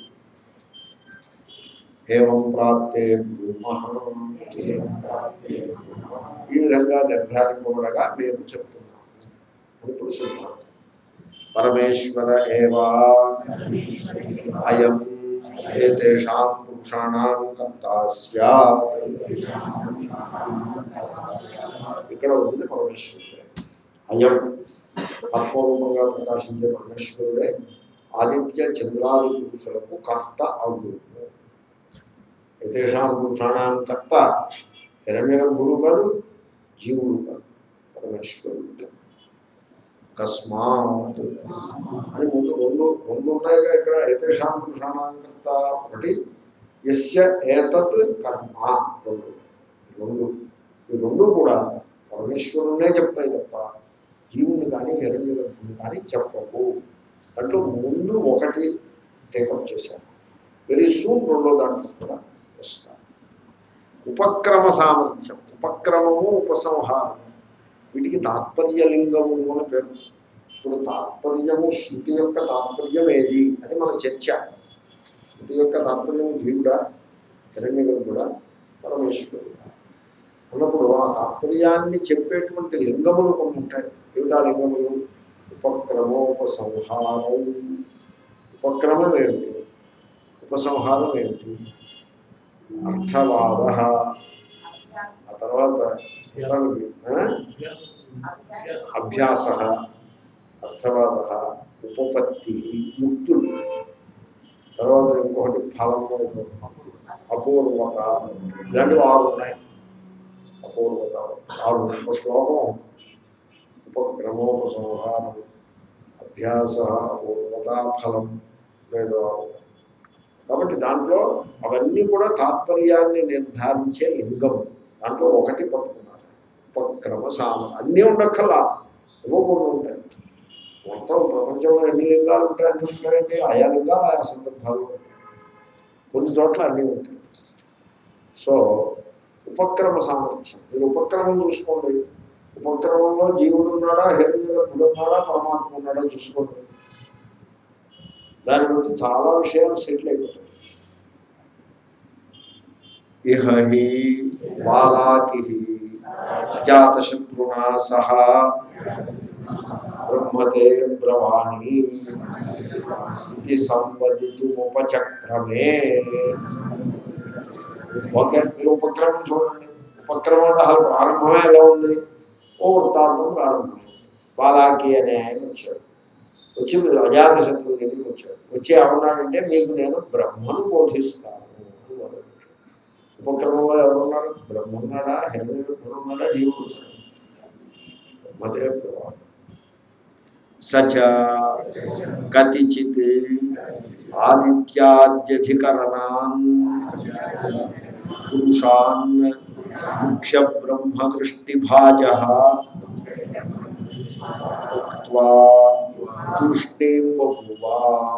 ఏం ప్రాప్తే బ్రహ్మ ఈ విధంగా నిర్ధారింపబడగా మేము చెప్తున్నాము అని ఇప్పుడు సిద్ధాంతం పరమేశ్వర ఏవా అయం ఏతేషాం పురుషాణం కర్తా స్యాత్ ఇక్కడ ఉంది పరమేశ్వరుడే అయం ఆత్మరూపంగా ప్రకాశించే పరమేశ్వరుడే ఆదిత్య చంద్రాది పురుషులకు కర్త అవుతుంది యతేషాం పురుషాణం కర్త హిరణ్య గురువు కాదు జీవుడు కాదు పరమేశ్వరుడు అకస్మాత్ అని ముందు రెండు రెండు ఉన్నాయిగా ఇక్కడ యతేషాం పురుషాణం కర్త ఒకటి యస్య ఏతత్ కర్మ రెండు రెండు ఈ రెండు కూడా పరమేశ్వరునే చెప్తాయి తప్ప జీవుని కానీ హిరణ్య గర్భుని కానీ చెప్పవు దాంట్లో ముందు ఒకటి టేకప్ చేశారు వెరీ సూన్ రెండో దాంట్లో కూడా వస్తారు ఉపక్రమ సామర్థ్యం ఉపక్రమము ఉపసంహారం వీటికి తాత్పర్యలింగము అని పేరు ఇప్పుడు తాత్పర్యము శృతి యొక్క తాత్పర్యం ఏది అని మన చర్చ శృతి యొక్క తాత్పర్యం జీవుడా హిరణ్య కూడా పరమేశ్వరుడా అన్నప్పుడు ఆ తాత్పర్యాన్ని చెప్పేటువంటి లింగములు కొన్ని ఉంటాయి ఏమిటా లింగములు ఉపక్రమోపసంహారం ఉపక్రమం ఏమిటి ఉపసంహారం ఏమిటి అర్థవాద ఆ తర్వాత మొత్తానికి, ఆ? అభ్యాస అర్థవాద ఉపపత్తి యుక్తులు తర్వాత ఇంకొకటి ఫలము అపూర్వత ఇలాంటివి ఆరు ఉన్నాయి అపూర్వత ఆరు ఒక శ్లోకం ఉపక్రమోపసంహారం అభ్యాస అపూర్వత ఫలం లేదు ఆరు ఉన్నాయి. కాబట్టి దాంట్లో అవన్నీ కూడా తాత్పర్యాన్ని నిర్ధారించే లింగం దాంట్లో ఒకటి పట్టుకున్నారు ఉపక్రమ సామ అన్నీ ఉండక్కల్లా ఏవో కొన్ని ఉంటాయి మొత్తం ప్రపంచంలో ఎన్ని లింగాలు ఉంటాయి అన్ని ఉంటాయండి ఆయా లింగాలు ఆయా సందర్భాలు కొన్ని చోట్ల అన్నీ ఉంటాయి సో ఉపక్రమ సామర్థ్యం మీరు ఉపక్రమం చూసుకోండి ఉపక్రమంలో జీవుడు ఉన్నాడా హిరణ్యుడు ఉన్నాడా పరమాత్మ ఉన్నాడా చూసుకోండి దాని బట్టి చాలా విషయాలు సెటిల్ అయిపోతాయి ఇహ హి బాలాకి అజాతశత్రునా సహా బ్రహ్మతే బ్రవాణి ఇది సంవదితుముపచక్రమే ఓకే మీరు ఉపక్రమం చూడండి ఉపక్రమం అసలు ప్రారంభమే ఎలా ఉంది ఓ వృత్తాంతం ప్రారంభమైంది బాలాకి అనే ఆయన వచ్చాడు వచ్చి అజాత శత్రువు దగ్గరికి వచ్చాడు వచ్చి ఏమన్నాడంటే మీకు నేను బ్రహ్మను బోధిస్తాను అని మొదలుపెట్టాడు. ఉపక్రమంలో ఎవరున్నారు బ్రహ్మ ఉన్నాడా హిరణ్యుడు ఉన్నాడా జీవుడు ఉన్నాడా బ్రహ్మదే ప్రభావం సచ కతిచిత్ ఆదిత్యాద్యధికరణాన్ పురుషాన్ ముఖ్య బ్రహ్మ దృష్టిభాజ ఉక్త్వా తృష్ణీం బభువా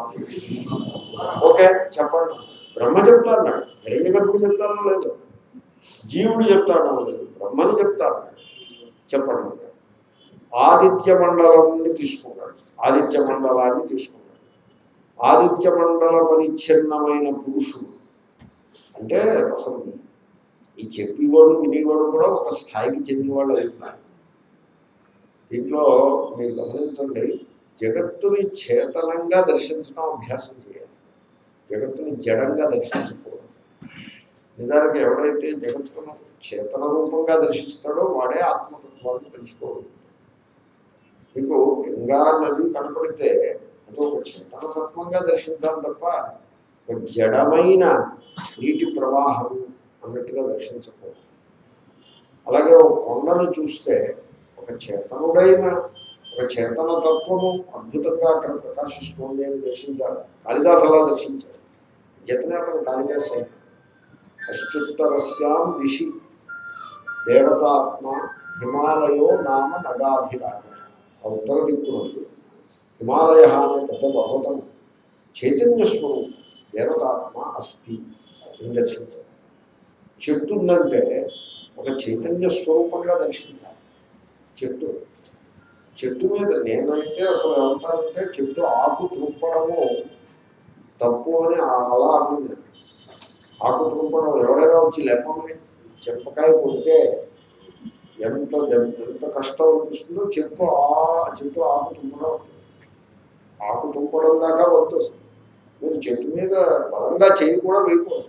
ఓకే చెప్పండి బ్రహ్మ చెప్తాడు హిరణ్య గర్భుడు చెప్తానో లేదు జీవుడు చెప్తాడో లేదు బ్రహ్మని చెప్తాడు చెప్పండి ఆదిత్య మండలాన్ని తీసుకున్నాడు ఆదిత్య మండలాన్ని తీసుకున్నాడు ఆదిత్య మండల పరిచ్ఛిన్నమైన పురుషుడు అంటే అసలు ఈ చెప్పేవాడు వినేవాడు కూడా ఒక స్థాయికి చెందినవాళ్ళు అవుతున్నారు దీంట్లో మీరు గమనించండి జగత్తుని చేతనంగా దర్శించడం అభ్యాసం చేయాలి జగత్తుని జడంగా దర్శించకూడదు నిజానికి ఎవడైతే జగత్తును చేతన రూపంగా దర్శిస్తాడో వాడే ఆత్మతత్వాన్ని తెలుసుకోవాలి మీకు గంగా నది కనపడితే అది ఒక చేతనతత్వంగా దర్శించాలి తప్ప ఒక జడమైన నీటి ప్రవాహం అన్నట్టుగా దర్శించకూడదు అలాగే ఒక కొండను చూస్తే ఒక చేతనుడైన ఒక చేతన తత్వము అద్భుతంగా అక్కడ ప్రకాశిస్తుంది అని దర్శించాలి కాళిదాసు అలా దర్శించాడు జతనేతను కాళిదాస్ అయిన అశ్చుత్తరస్యాం దిశి దేవతాత్మ హిమాలయో నామ నగాభిరాజ ఆ ఉత్తర దిక్కునందు హిమాలయ అనే పెద్ద పర్వతం చైతన్య స్వరూపం దేవతాత్మ అస్థి అని దర్శించాలి చెట్టు ఉందంటే ఒక చైతన్య స్వరూపంగా దర్శించాలి చెట్టు చెట్టు మీద నేనైతే అసలు ఏమంటానంటే చెట్టు ఆకు త్రుప్పడము తప్పు అని అలా అనుకుంది ఆకు త్రుప్పడం ఎవరైనా వచ్చి లెప్పమని చెప్పకాయ కొడితే ఎంత ఎంత కష్టం అనిపిస్తుందో చెట్టు ఆ చెట్టు ఆకు తుంపడం ఉంటుంది. ఆకు తుంపడం దాకా వద్దు అసలు. మీరు చెట్టు మీద బలంగా చేయి కూడా వేయకూడదు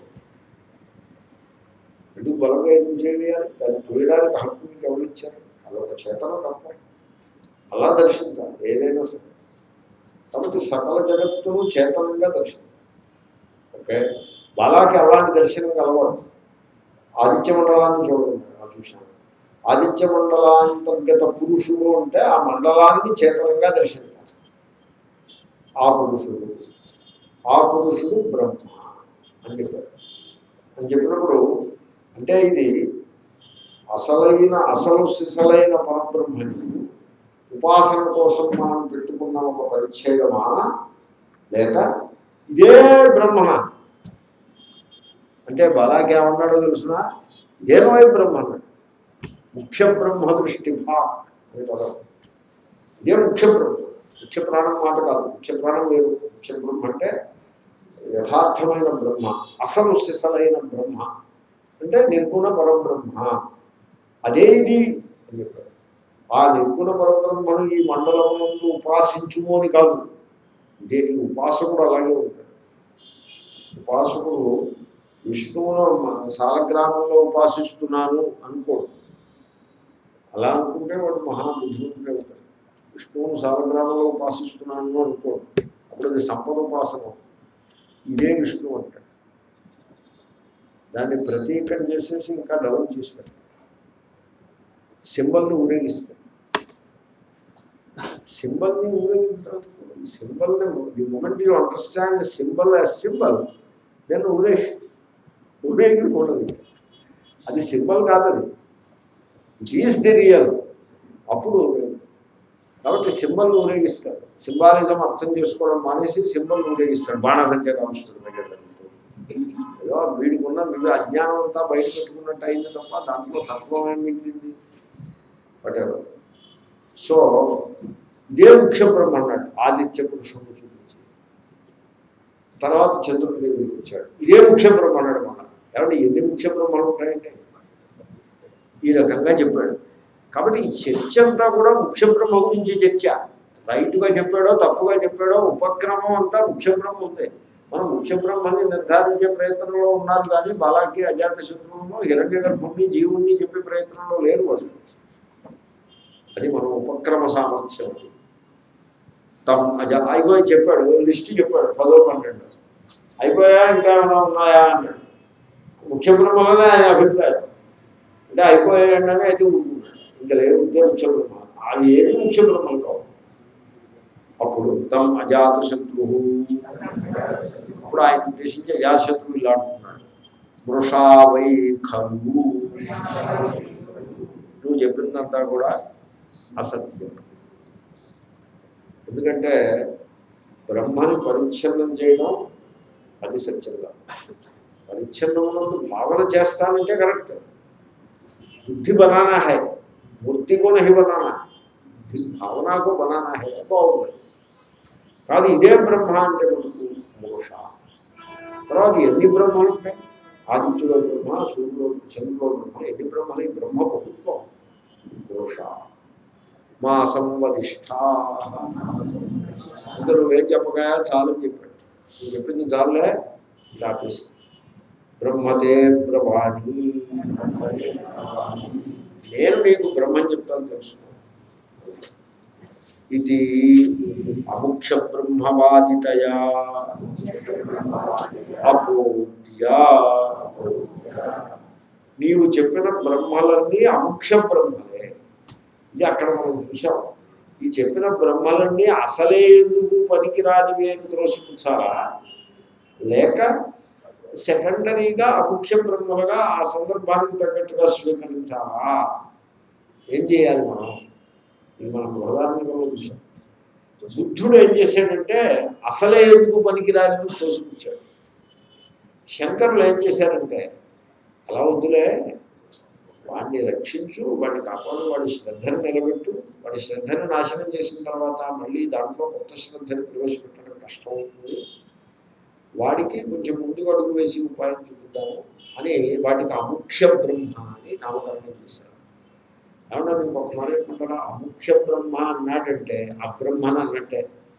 ఎందుకు బలంగా ఎందుకు చేయాలి దాన్ని తోయడానికి హక్కు మీకు ఎవరు ఇచ్చారు అదొక చేతనం తప్ప అలా దర్శించాలి ఏదైనా సరే కాబట్టి సకల జగత్తును చేతనంగా దర్శించాలి ఓకే బాలాకి అలాంటి దర్శనం కలవాడు ఆదిత్య మండలాన్ని చూడండి ఆ చూశాను ఆదిత్య మండలాంతర్గత పురుషుడు అంటే ఆ మండలాన్ని చేతనంగా దర్శించాలి ఆ పురుషుడు ఆ పురుషుడు బ్రహ్మ అని చెప్పారు అని చెప్పినప్పుడు అంటే ఇది అసలైన అసలు సిసలైన పరబ్రహ్మని ఉపాసన కోసం మనం పెట్టుకున్న ఒక పరిచ్ఛేదమా లేక ఇదే బ్రహ్మణ అంటే బలాకి ఏమన్నాడో తెలుసిన ఇదేనోయ్ బ్రహ్మ అన్నాడు ముఖ్య బ్రహ్మ దృష్టి భాక్ అని పదం ఇదే ముఖ్య బ్రహ్మ ముఖ్య ప్రాణం మాట కాదు ముఖ్య ప్రాణం వేరు ముఖ్య బ్రహ్మ అంటే యథార్థమైన బ్రహ్మ అసలు సిసలైన బ్రహ్మ అంటే నిర్గుణ పరబ్రహ్మ అదే ఇది అని చెప్పారు ఆ నిర్గుణ పరబ్రహ్మను ఈ మండలం ముందు ఉపాసించుము అని కాదు ఇదే ఈ ఉపాసకుడు అలాగే ఉంటాడు ఉపాసకుడు విష్ణువును మ- సాలగ్రామంలో ఉపాసిస్తున్నాను అనుకోడు అలా అనుకుంటే వాడు మహాబుద్ధిమంతుడే ఉంటాడు విష్ణువును సాలగ్రామంలో ఉపాసిస్తున్నాను అనుకోడు అప్పుడు అది సంపద ఉపాసన ఇదే విష్ణువు అంటాడు దాన్ని ప్రతీకం చేసేసి ఇంకా డెవలప్ చేశాడు సింబల్ని ఊరేగిస్తాడు సింబల్ని ఊరేగించడం సింబల్ని the moment you understand symbol as symbol then ఊరేగి ఊరేగికూడదు అది సింబల్ కాదు అది ఇట్ ఈస్ ది రియల్ అప్పుడు ఊరేగి. కాబట్టి సింబల్ ఊరేగిస్తాడు సింబాలిజం అర్థం చేసుకోవడం మానేసి సింబల్ ఊరేగిస్తాడు బాణసంఖ్య కావస్తుంది దగ్గర ఏదో వీడికి ఉన్న వీడి అజ్ఞానం అంతా బయట పెట్టుకున్నట్టు అయింది తప్ప దాంట్లో తత్వం ఏం మిగిలింది whatever. సో ఇదే ముఖ్య బ్రహ్మ అన్నాడు ఆదిత్య పురుషుడు చూపించి తర్వాత చంద్రుడి దగ్గరికి వచ్చాడు ఇదే ముఖ్య బ్రహ్మ అన్నాడు మన ఏమంటే ఎన్ని ముఖ్య బ్రహ్మలు ఉంటాయంటే ఈ రకంగా చెప్పాడు కాబట్టి ఈ చర్చ అంతా కూడా ముఖ్య బ్రహ్మ గురించి చర్చ రైట్గా చెప్పాడో తప్పుగా చెప్పాడో ఉపక్రమం అంతా ముఖ్య బ్రహ్మ ఉంది మనం ముఖ్య బ్రహ్మని నిర్ధారించే ప్రయత్నంలో ఉన్నారు కానీ బాలాకి అజాత శత్రువును హిరణ్య గర్భుణ్ణి జీవుణ్ణి చెప్పే ప్రయత్నంలో లేరు వాళ్ళు అది మన ఉపక్రమ సామర్థ్యం అది. తమ్ అజ అయిపోయి చెప్పాడు లిస్ట్ చెప్పాడు పదో పన్నెండు అయిపోయా ఇంకా ఏమైనా ఉన్నాయా అన్నాడు ముఖ్య బ్రహ్మలోనే ఆయన అభిప్రాయం అంటే అయిపోయాయండి అయితే ఊరుకున్నాడు ఇంకా లేదు ఇదే ముఖ్య బ్రహ్మ అది ఏమి ముఖ్య బ్రహ్మలు కావు అప్పుడు తమ్ అజాత శత్రువు అప్పుడు ఆయన ఉద్దేశించి అజాతశత్రువు ఇలా అంటున్నాడు మృషా వై ఖరు నువ్వు చెప్పిందంతా కూడా అసత్యం ఎందుకంటే బ్రహ్మని పరిచ్ఛిన్నం చేయడం అది సత్యం కాదు పరిచ్ఛిన్నమునందు భావన చేస్తానంటే కరెక్ట్ బుద్ధి బనానా హై మూర్తి को नहीं बनाना బుద్ధి భావనకు బనానా హై బాగుంది కాదు ఇదే బ్రహ్మ అంటే మనకు మోష తర్వాత ఎన్ని బ్రహ్మలు ఉంటాయి ఆదిత్యుల బ్రహ్మ సూర్యుడు చంద్రుడు బ్రహ్మ ఎన్ని బ్రహ్మలు ఈ బ్రహ్మ ప్రభుత్వం దోష మా సంవదిష్ట ఇంకా నువ్వేం చెప్పగా చాలని చెప్పాడు నువ్వు చెప్పింది చాలే చాపేసి బ్రహ్మతే బ్రవాణి నేను నీకు బ్రహ్మని చెప్తాను తెలుసుకో ఇది అముక్ష బ్రహ్మవాదితయా అపోద్య నీవు చెప్పిన బ్రహ్మలన్నీ అముక్ష బ్రహ్మలే ఇది అక్కడ మనం చూసాం ఈ చెప్పిన బ్రహ్మలన్నీ అసలే ఎందుకు పనికిరానివి అని త్రోసిపుచ్చాలా లేక సెకండరీగా అముఖ్య బ్రహ్మలుగా ఆ సందర్భానికి తగ్గట్టుగా స్వీకరించాలా ఏం చేయాలి మనం ఇది మనం బృహదాత్మకంలో చూసాం బుద్ధుడు ఏం చేశాడంటే అసలే ఎందుకు పనికిరాని తోసిపుచ్చాడు శంకరులు ఏం చేశారంటే అలా వద్దులే వాడిని రక్షించు వాడిని కాపాడు వాడి శ్రద్ధను నిలబెట్టు వాడి శ్రద్ధను నాశనం చేసిన తర్వాత మళ్ళీ దాంట్లో కొత్త శ్రద్ధను ప్రవేశపెట్టడం కష్టం అవుతుంది వాడికి కొంచెం ముందుకు అడుగు వేసి ఉపాయం చూపిద్దాము అని వాటికి అముఖ్య బ్రహ్మ అని నామకరణం చేశారు ఏమన్నా మీకు ఒక మాట చెప్పుకుంటారా అముఖ్య బ్రహ్మ అన్నాడంటే అబ్రహ్మని అన్నట్టే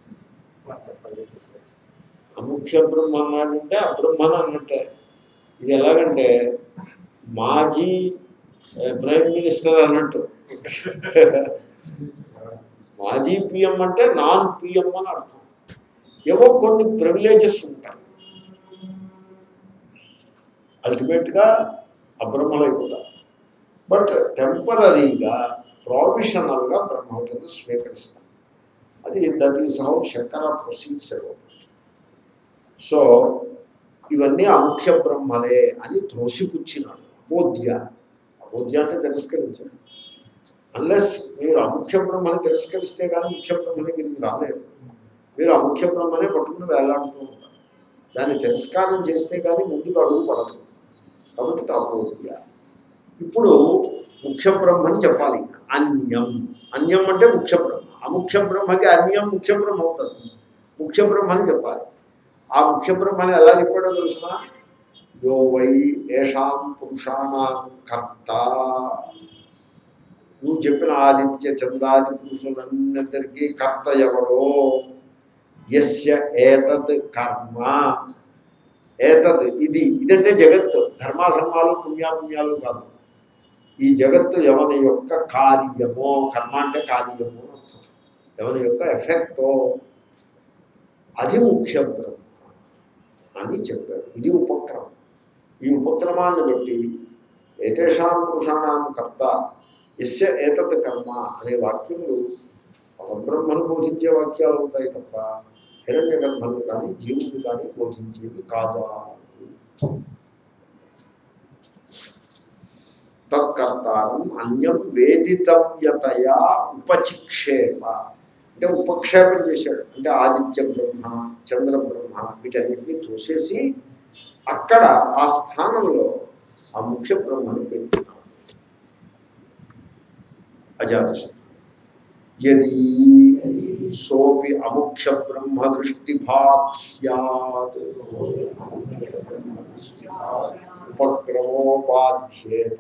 అముఖ్య బ్రహ్మ అన్నాడంటే అబ్రహ్మని అన్నట్టే ఇది ఎలాగంటే మాజీ ఏ, ప్రైమ్ మినిస్టర్ అన్నట్టు మాజీ పిఎం అంటే నాన్ పిఎం అని అర్థం ఏవో కొన్ని ప్రివిలేజెస్ ఉంటాయి అల్టిమేట్గా అబ్రహ్మలు అయిపోతారు బట్ టెంపరీగా ప్రావిషనల్గా బ్రహ్మ కింద స్వీకరిస్తాం అది that is how Shankara proceeds so ఇవన్నీ అముఖ్య బ్రహ్మలే అని త్రోసిపుచ్చినాడు అబోధ్య అబోధ్య అంటే తిరస్కరించాడు అన్లెస్ మీరు అముఖ్య బ్రహ్మని తిరస్కరిస్తే కానీ ముఖ్య బ్రహ్మ దగ్గరికి రాలేదు మీరు అముఖ్య బ్రహ్మనే పట్టుకుని వేలాడుతూ ఉంటారు దాన్ని తిరస్కారం చేస్తే కానీ ముందుకు అడుగు పడదు కాబట్టి అబోధ్య ఇప్పుడు ముఖ్య బ్రహ్మని చెప్పాలి అన్యం అన్యం అంటే ముఖ్య బ్రహ్మ అముఖ్య బ్రహ్మకి అన్యం ముఖ్య బ్రహ్మ అవుతుంది ముఖ్య బ్రహ్మని చెప్పాలి ఆ ముఖ్య బ్రహ్మని ఎలా చెప్పాడో తెలుసిన యో వై ఏషాం పురుషాణం కర్త నువ్వు చెప్పిన ఆదిత్య చంద్రాది పురుషులందరికీ కర్త ఎవడో యస్య ఏతత్ కర్మ ఏతత్ ఇది ఇదంటే జగత్తు ధర్మాధర్మాలు పుణ్యాపుణ్యాలు కాదు ఈ జగత్తు ఎవరి యొక్క కార్యమో కర్మ అంటే కార్యము అని అర్థం. ఎవరి యొక్క ఎఫెక్టో అది ముఖ్య బ్రహ్మ అని చెప్పారు ఇది ఉపక్రమం ఈ ఉపక్రమాన్ని బట్టి ఏతేషాం పురుషాణం కర్త ఎస్య ఏతత్ కర్మ అనే వాక్యములు పరబ్రహ్మను బోధించే వాక్యాలు ఉంటాయి తప్ప హిరణ్య గర్భను కానీ జీవుడు కానీ బోధించేవి కాదు తత్కర్తారం అన్యం వేదితవ్యతయా ఉపచిక్షేప అంటే ఉపక్షేపం చేశాడు అంటే ఆదిత్య బ్రహ్మ చంద్ర బ్రహ్మ వీటన్నిటిని తోసేసి అక్కడ ఆ స్థానంలో ఆ ముఖ్య బ్రహ్మని పెడుతున్నాడు అజాతశత్రు యది సోపి అముఖ్య బ్రహ్మ దృష్టి భాగ్ స్యాత్ ఉపక్రమోపాధ్యేత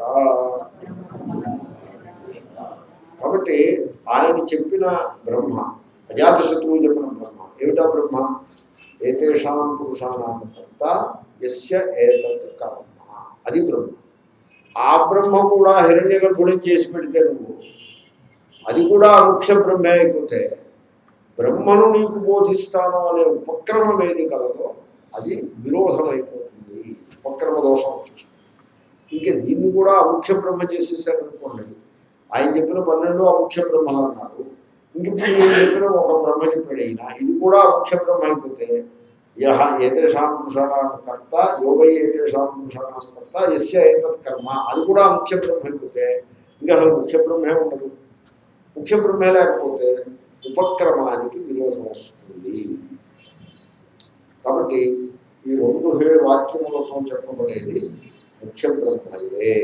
కాబట్టి ఆయన చెప్పిన బ్రహ్మ అజాతశత్రువు చెప్పిన బ్రహ్మ ఏమిటా బ్రహ్మ ఏతేషాం పురుషాణం కర్త యస్య ఏతత్ కర్మ అది బ్రహ్మ ఆ బ్రహ్మ కూడా హిరణ్య గర్భుడం చేసి పెడితే నువ్వు అది కూడా ముఖ్య బ్రహ్మే అయిపోతే బ్రహ్మను నీకు బోధిస్తాను అనే ఉపక్రమం ఏది కలదో అది విరోధమైపోతుంది ఉపక్రమ దోషం వచ్చేస్తుంది ఇంకా దీన్ని కూడా అముఖ్య బ్రహ్మ చేసేసారనుకోండి ఆయన చెప్పిన పన్నెండు అముఖ్య బ్రహ్మలు అన్నారు ఇంక ఇప్పుడు నేను చెప్పిన ఒక బ్రహ్మ చెప్పాడు అయినా ఇది కూడా అముఖ్య బ్రహ్మ అయిపోతే యహ ఏతేషాం పురుషాణం కర్త యోగై ఏతేషాం పురుషాణం కర్త ఎస్య ఏతత్ కర్మ అది కూడా ముఖ్య బ్రహ్మ అయిపోతే ఇంకా అసలు ముఖ్య బ్రహ్మే ఉండదు ముఖ్య బ్రహ్మే లేకపోతే ఉపక్రమానికి విరోధం వస్తుంది కాబట్టి ఈ రెండు హే వాక్యములతో చెప్పబడేది ముఖ్య బ్రహ్మయే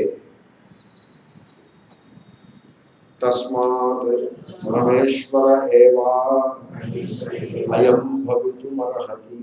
తస్మాత్ పరమేశ్వర ఏవా అయం భవితుమర్హతి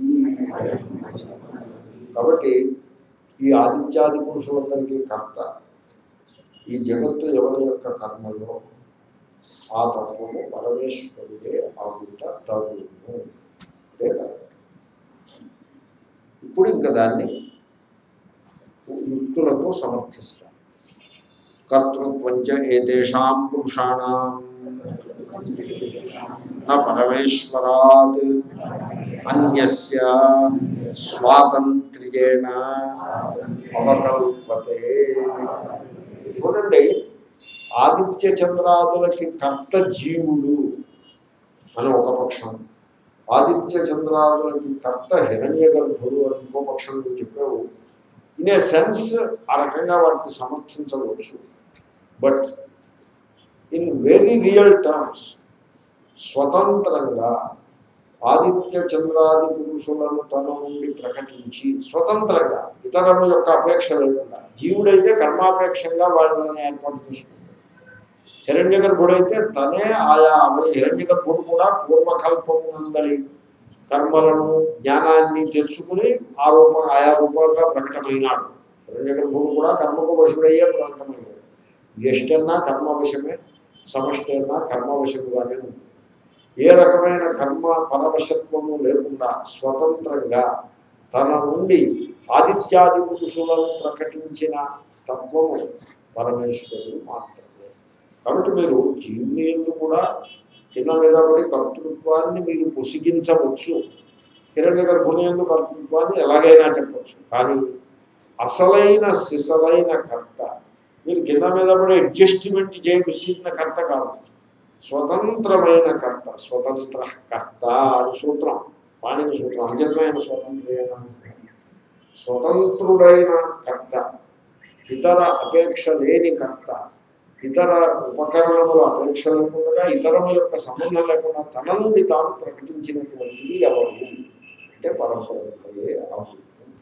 కాబట్టి ఈ ఆదిత్యాది పురుషులందరికీ కర్త ఈ జగత్తు ఎవరి యొక్క కర్మలో ఆ తత్వము పరమేశ్వరుడే ఆగుట తగును అదే కరెక్ట్ ఇప్పుడు ఇంకా దాన్ని యుక్తులతో సమర్థిస్తాం కర్తృత్వంచ ఏతేషాం పురుషాణం న పరమేశ్వరాత్ అన్యస్య స్వాతంత్ర్యేణ అవకల్పతే చూడండి ఆదిత్య చంద్రాదులకి కర్త జీవుడు అని ఒక పక్షం ఆదిత్య చంద్రాదులకి కర్త హిరణ్య గర్భుడు అని ఇంకో పక్షం నువ్వు చెప్పావు ఇన్ ఏ సెన్స్ ఆ రకంగా వాటిని సమర్థించవచ్చు but in very real terms స్వతంత్రంగా ఆదిత్య చంద్రాది పురుషులను తన నుండి ప్రకటించి స్వతంత్రంగా ఇతరుల యొక్క అపేక్ష లేకుండా జీవుడైతే కర్మాపేక్షంగా వాళ్ళని ఏర్పాటు చేసుకుంటాడు హిరణ్య గర్భుడైతే తనే ఆయా హిరణ్య గర్భుడు కూడా పూర్వకల్పమునందరి కర్మలను జ్ఞానాన్ని తెలుసుకుని ఆ రూప ఆయా రూపాలుగా ప్రకటమైనాడు హిరణ్య గర్భుడు కూడా కర్మకు వశుడయ్యే ప్రకటమైనాడు ఎష్టన్నా కర్మవశమే సమష్టి అన్నా కర్మవశముగానే ఉంది ఏ రకమైన కర్మ పరవశత్వము లేకుండా స్వతంత్రంగా తన నుండి ఆదిత్యాది పురుషులను ప్రకటించిన తత్వము పరమేశ్వరుడు మాత్రమే కాబట్టి మీరు జీవుని ఎందు కూడా చిన్న మీద పడి కర్తృత్వాన్ని మీరు పొసిగించవచ్చు హిరణ్య గర్భుని ఎందు కర్తృత్వాన్ని ఎలాగైనా చెప్పచ్చు కానీ అసలైన సిసలైన కర్త మీరు కింద మీద పడి అడ్జస్ట్మెంట్ చేయవలసిన కర్త కాదు స్వతంత్రమైన కర్త స్వతంత్ర కర్త అని సూత్రం పాణిని సూత్రం అంజన్మైన స్వతంత్రమైన స్వతంత్రుడైన కర్త ఇతర అపేక్ష లేని కర్త ఇతర ఉపకరణముల అపేక్ష లేకుండా ఇతరముల యొక్క సంబంధం లేకుండా తన నుండి తాను ప్రకటించినటువంటిది ఎవరు అంటే పరబ్రహ్మయే అమృతం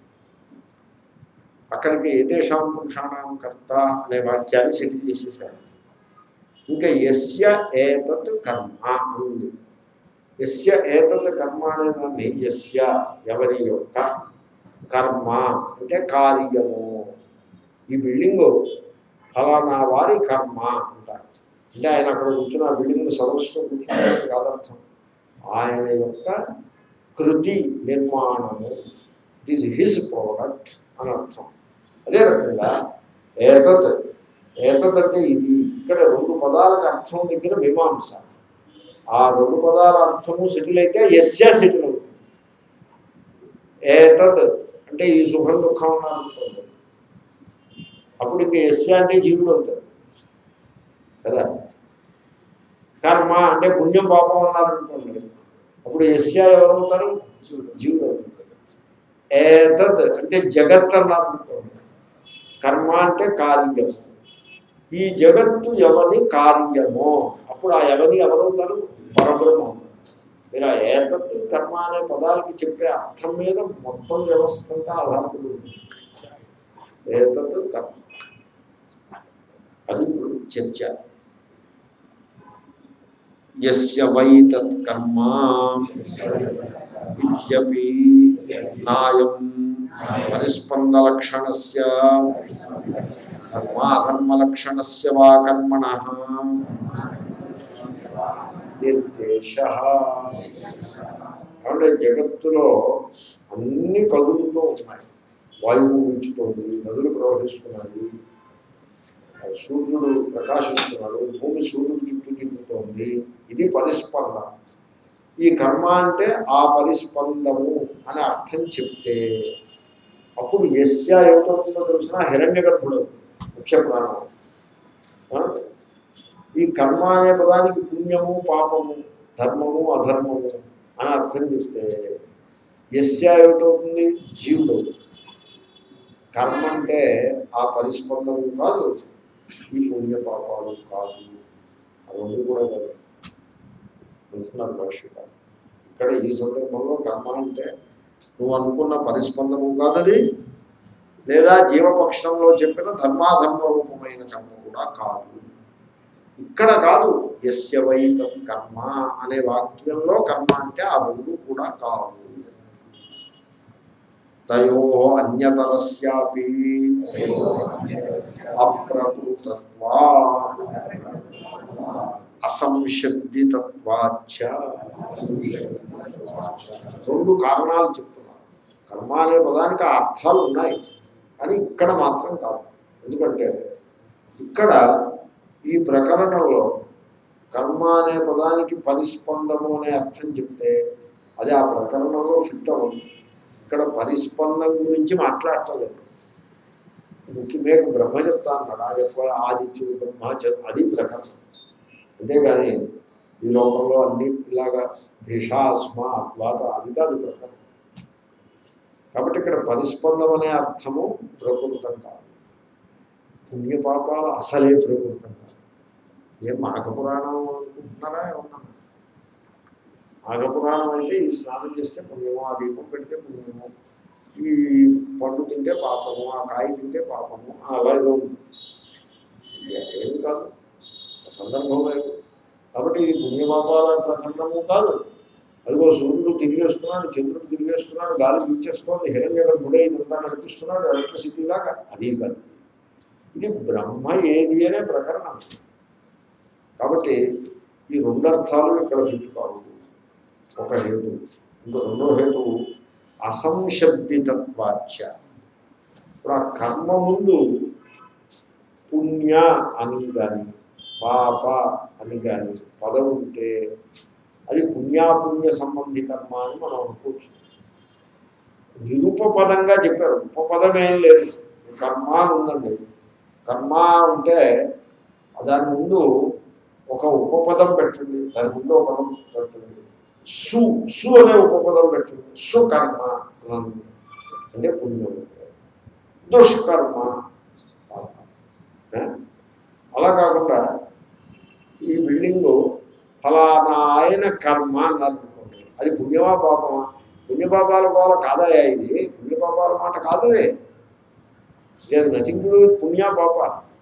అక్కడికి ఏదేశాం పురుషాణం కర్త అనే వాక్యాన్ని సెటిల్ చేసేసారు ఇంకా యస్య ఏతత్ కర్మ అని ఉంది యస్య ఏతత్ కర్మ అనే దాన్ని యస్య ఎవరి యొక్క కర్మ అంటే కార్యము ఈ బిల్డింగ్ ఫలానా వారి కర్మ అంటారు అంటే ఆయన అక్కడ కూర్చున్న ఆ బిల్డింగ్ సదస్సులో కూర్చున్నట్టు కాదర్థం ఆయన యొక్క కృతి నిర్మాణము ఈజ్ హిజ్ ప్రోడక్ట్ అని అర్థం అదే రకంగా ఏతత్ ఏతత్ అంటే ఇది ఇక్కడ రెండు పదాలకు అర్థం దగ్గర మీమాంస ఆ రెండు పదాల అర్థము సెటిల్ అయితే ఎస్యా సెటిల్ అవుతుంది ఏతత్ అంటే ఈ సుఖం దుఃఖం ఉన్నారనుకోండి అప్పుడు ఇంక ఎస్య అంటే జీవుడు అవుతాడు కదా కర్మ అంటే పుణ్యం పాపం అన్నారనుకోండి అప్పుడు ఎస్య ఎవరవుతారు జీవుడు అవుతాడు ఏతత్ అంటే జగత్ అన్నారనుకోండి కర్మ అంటే కార్యము ఈ జగత్తు ఎవరి కార్యమో అప్పుడు ఆ ఎవరి ఎవరవుతారు పరబ్రహ్మం మీరు ఆ ఏతత్తు కర్మ అనే పదాలకి చెప్పే అర్థం మీద మొత్తం వ్యవస్థ అంతా ఆధారపడి ఉంది ఏతత్తు కర్మ అది ఇప్పుడు చర్చ యస్య వై తత్ కర్మ ఇత్యపి నాయం పరిస్పందలక్షణస్య కర్మాధర్మలక్షణస్య వా కర్మణ నిర్దేశ కాబట్టి జగత్తులో అన్ని కదులుతూ ఉన్నాయి వాయువు వీచుతోంది నదులు ప్రవహిస్తున్నాయి సూర్యుడు ప్రకాశిస్తున్నాడు భూమి సూర్యుడు చుట్టూ తిరుగుతోంది ఇది పరిస్పందన ఈ కర్మ అంటే ఆ పరిస్పందము అని అర్థం చెప్తే అప్పుడు యస్య ఏమవుతుందో తెలిసిన హిరణ్య గర్భుడు ముఖ్య ప్రాణం ఆ? ఈ కర్మ అనే పదానికి పుణ్యము పాపము ధర్మము అధర్మము అని అర్థం చెప్తే యస్య ఏమిటవుతుంది జీవుడు అవుతుంది. కర్మ అంటే ఆ పరిస్పందము కాదు ఈ పుణ్య పాపాలు కాదు అవన్నీ కూడా కాదు తెలుసున్నారు భాష్యకారు ఇక్కడ ఈ సందర్భంలో కర్మ అంటే నువ్వు అనుకున్న పరిస్పందము కాదది లేదా జీవపక్షంలో చెప్పిన ధర్మాధర్మ రూపమైన కర్మ కూడా కాదు ఇక్కడ కాదు యస్య వైతం కర్మ అనే వాక్యంలో కర్మ అంటే ఆ రెండు కూడా కాదు తయో అన్యతరస్యాపి అప్రకృతత్వా అసంశబ్దితత్వాచ రెండు కారణాలు చెప్తున్నారు కర్మ అనే పదానికి ఆ అర్థాలు ఉన్నాయి కానీ ఇక్కడ మాత్రం కాదు ఎందుకంటే ఇక్కడ ఈ ప్రకరణంలో కర్మ అనే పదానికి పరిస్పందము అనే అర్థం చెప్తే అది ఆ ప్రకరణంలో ఫిట్ అవ్వదు ఇక్కడ పరిస్పందం గురించి మాట్లాడటలేదు ముఖ్యమే బ్రహ్మ చెప్తా అన్నాడు ఆ యొక్క ఆదిత్యుడు బ్రహ్మ చెప్- అది ప్రకరణం అంతేగాని ఈ లోకంలో అన్ని ఇలాగా భీషాస్మ అద్వాత అది కాదు ప్రకరణం కాబట్టి ఇక్కడ పరిస్పందం అనే అర్థము ప్రకృతం కాదు పుణ్యపాపాలు అసలే ప్రకృతం కాదు ఏం మాఘపురాణం అనుకుంటున్నారా ఏమన్నా మాఘపురాణం అయితే ఈ స్నానం చేస్తే పుణ్యము ఆ దీపం పెడితే పుణ్యము ఈ పండు తింటే పాపము ఆ కాయ తింటే పాపము అలాగే ఉంది ఏమి కాదు సందర్భం లేదు కాబట్టి ఇది పుణ్యపాపాల ప్రకరణము కాదు అదిగో సూర్యుడు తిరిగేస్తున్నాడు చంద్రుడు తిరిగేస్తున్నాడు గాలి పీల్చేస్తున్నాడు హిరణ్య గర్భుడే ఇదంతా నడిపిస్తున్నాడు ఎలక్ట్రిసిటీ లాగా అది కాదు ఇది బ్రహ్మ ఏది అనే ప్రకరణం కాబట్టి ఈ రెండు అర్థాలు ఇక్కడ ఫిట్ కావు ఒక హేతు ఇంకో రెండో హేతు అసంశబ్దితత్వాచ ఇప్పుడు ఆ కర్మ ముందు పుణ్య అని కానీ పాప అని కానీ పదం ఉంటే అది పుణ్యాపుణ్య సంబంధి కర్మ అని మనం అనుకోవచ్చు నిరుపపదంగా చెప్పారు ఉపపదం ఏం లేదు కర్మ అని ఉందండి కర్మ అంటే దాని ముందు ఒక ఉపపదం పెట్టండి దాని ముందు ఒక పదం పెట్టండి సు సు అనే ఉపపదం పెట్టండి సుకర్మ అని అంటే పుణ్యం దుష్కర్మ పాపం. ఆ? అలా కాకుండా ఈ బిల్డింగు ఫలానా ఆయన కర్మ అన్నారు అనుకోండి అది పుణ్యమా పాపమా పుణ్యపాపాల గోల కాదయా ఇది పుణ్యపాపాల మాట కాదులే లేదు నథింగ్ టు పుణ్య పాప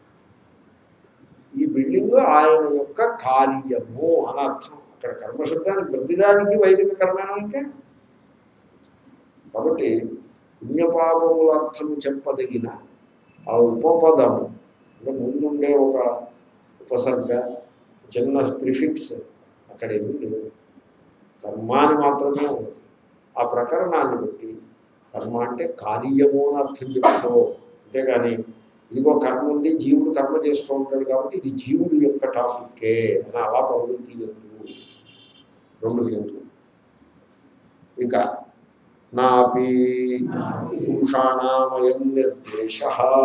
ఈ బిల్డింగ్ ఆయన యొక్క కార్యము అని అర్థం అక్కడ కర్మశబ్దానికి ప్రతిదానికి వైదిక కర్మేనా ఇంకా కాబట్టి పుణ్యపాపముల అర్థము చెప్పదగిన ఆ ఉపపదము అంటే ముందుండే ఒక ఉపసర్గ చిన్న ప్రిఫిక్స్ అక్కడ ఏమీ లేదు కర్మ అని మాత్రమే ఉంది ఆ ప్రకరణాన్ని బట్టి కర్మ అంటే కార్యము అని అర్థం చెప్తూ అంతేగాని ఇదిగో కర్మ ఉంది జీవుడు కర్మ చేస్తూ ఉంటాడు కాబట్టి ఇది జీవుడు యొక్క టాపిక్కే అని అలా పరుగులు తీయద్దు రెండు తీయద్దు ఇంకా నాపి పురుషాణామయం నిర్దేశ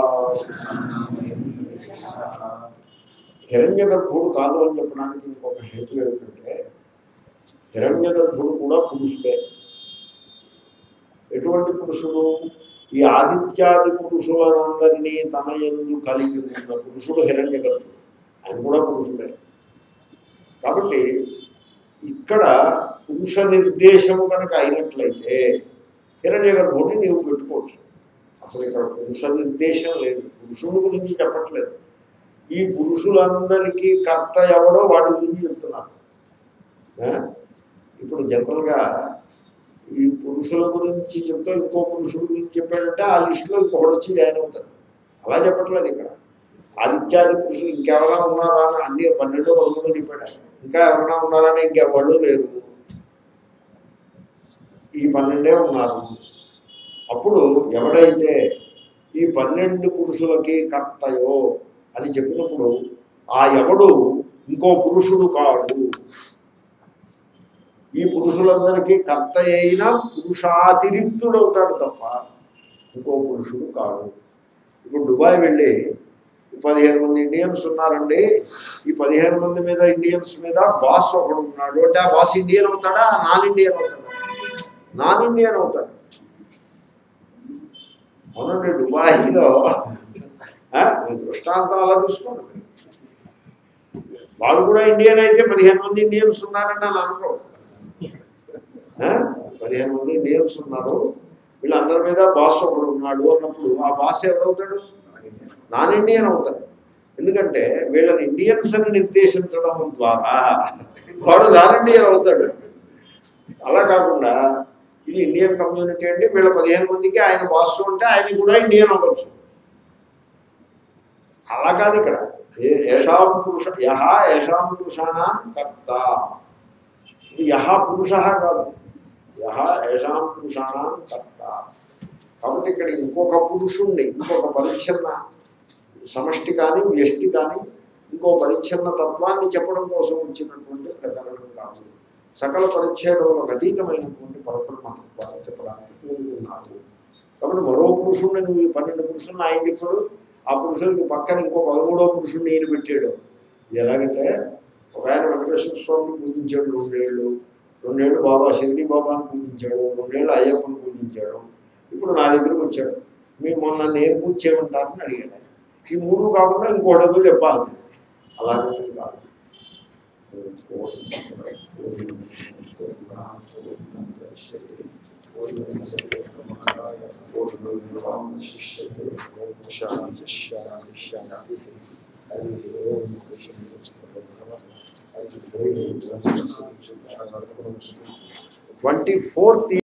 హిరణ్య గర్భుడు కాదు అని చెప్పడానికి ఇంకొక హేతు ఏమిటంటే హిరణ్య గర్భుడు కూడా పురుషుడే ఎటువంటి పురుషుడు ఈ ఆదిత్యాది పురుషులందరినీ తన ఎందు కలిగి ఉన్న పురుషుడు హిరణ్య గర్భుడు ఆయన కూడా పురుషుడే కాబట్టి ఇక్కడ పురుష నిర్దేశము కనుక అయినట్లయితే హిరణ్య గర్భుడిని నీవు పెట్టుకోవచ్చు అసలు ఇక్కడ పురుష నిర్దేశం లేదు పురుషుని గురించి చెప్పట్లేదు ఈ పురుషులందరికీ కర్త ఎవడో వాడి గురించి చెప్తున్నారు ఆ? ఇప్పుడు జనరల్గా ఈ పురుషుల గురించి చెప్తే ఇంకో పురుషుల గురించి చెప్పాడంటే ఆ లిస్టులో ఇంకొకటి వచ్చి జాయిన్ అవుతాడు అలా చెప్పట్లేదు ఇక్కడ ఆదిత్యాది పురుషులు ఇంకెవరైనా ఉన్నారా అని అన్ని పన్నెండు పదకొండు చెప్పాడు ఆయన. ఇంకా ఎవరైనా ఉన్నారని ఇంకెవళ్ళు లేరు ఈ పన్నెండే ఉన్నారు అప్పుడు ఎవడైతే ఈ పన్నెండు పురుషులకి కర్తయో అని చెప్పినప్పుడు ఆ ఎవడు ఇంకో పురుషుడు కాడు ఈ పురుషులందరికీ కర్త అయిన పురుషాతిరిక్తుడు అవుతాడు తప్ప ఇంకో పురుషుడు కాడు ఇప్పుడు దుబాయ్ వెళ్ళి ఈ పదిహేను మంది ఇండియన్స్ ఉన్నారండి ఈ పదిహేను మంది మీద ఇండియన్స్ మీద బాస్ ఒకడు ఉన్నాడు అంటే ఆ బాస్ ఇండియన్ అవుతాడా నాన్ ఇండియన్ అవుతాడా నాన్ ఇండియన్ అవుతాడు అవునండి దుబాయ్లో ఆ, మీ దృష్టాంతం అలా చూసుకోండి వాళ్ళు కూడా ఇండియన్ అయితే పదిహేను మంది ఇండియన్స్ ఉన్నారండి అని అనుకో ఆ, పదిహేను మంది ఇండియన్స్ ఉన్నారు వీళ్ళందరి మీద బాస్ ఒకడు ఉన్నాడు అన్నప్పుడు ఆ బాస్ ఎవడవుతాడు నాన్ ఇండియన్ అవుతాడు ఎందుకంటే వీళ్ళని ఇండియన్స్ అని నిర్దేశించడం ద్వారా వాడు నాన్ ఇండియన్ అవుతాడు అలా కాకుండా ఇది ఇండియన్ కమ్యూనిటీ అంటే వీళ్ళ పదిహేను మందికి ఆయన బాస్ ఉంటే ఆయన కూడా ఇండియన్ అవ్వచ్చు అలా కాదు ఇక్కడ ఏ- ఏషాం పురుష యహ ఏషాం పురుషాణం కర్త ఇది యహ పురుష కాదు యహ ఏషాం పురుషాణం కర్త కాబట్టి ఇక్కడ ఇంకొక పురుషుణ్ణి ఇంకొక పరిచ్ఛన్న సమష్టి కానీ వ్యష్టి కానీ ఇంకో పరిచ్ఛన్న తత్వాన్ని చెప్పడం కోసం వచ్చినటువంటి ప్రకరణం కాదు సకల పరిచ్ఛేదములకు అతీతమైనటువంటి పరబ్రహ్మతత్వాన్ని చెప్పడానికి పూనుకున్నారు కాబట్టి మరో పురుషుణ్ణి నువ్వు ఈ పన్నెండు పురుషుల్ని ఆయన చెప్పాడు ఆ పురుషుడికి పక్కన ఇంకో పదమూడో పురుషుడిని ఈయన పెట్టాడు ఇది ఎలాగంటే ఒక ఆయన వెంకటేశ్వర స్వామిని పూజించాడు రెండేళ్ళు రెండేళ్ళు బాబా షిరిడి బాబాని పూజించాడు రెండేళ్ళు అయ్యప్పని పూజించాడు ఇప్పుడు నా దగ్గరకు వచ్చాడు మీరు మొన్న నన్ను ఏం పూజ చేయమంటారని అడిగాడు ఆయన. ఈ మూడు కాకుండా ఇంకోటి ఏదో చెప్పాలి అలాంటివి కాదు ట్వంటీ ఫోర్త్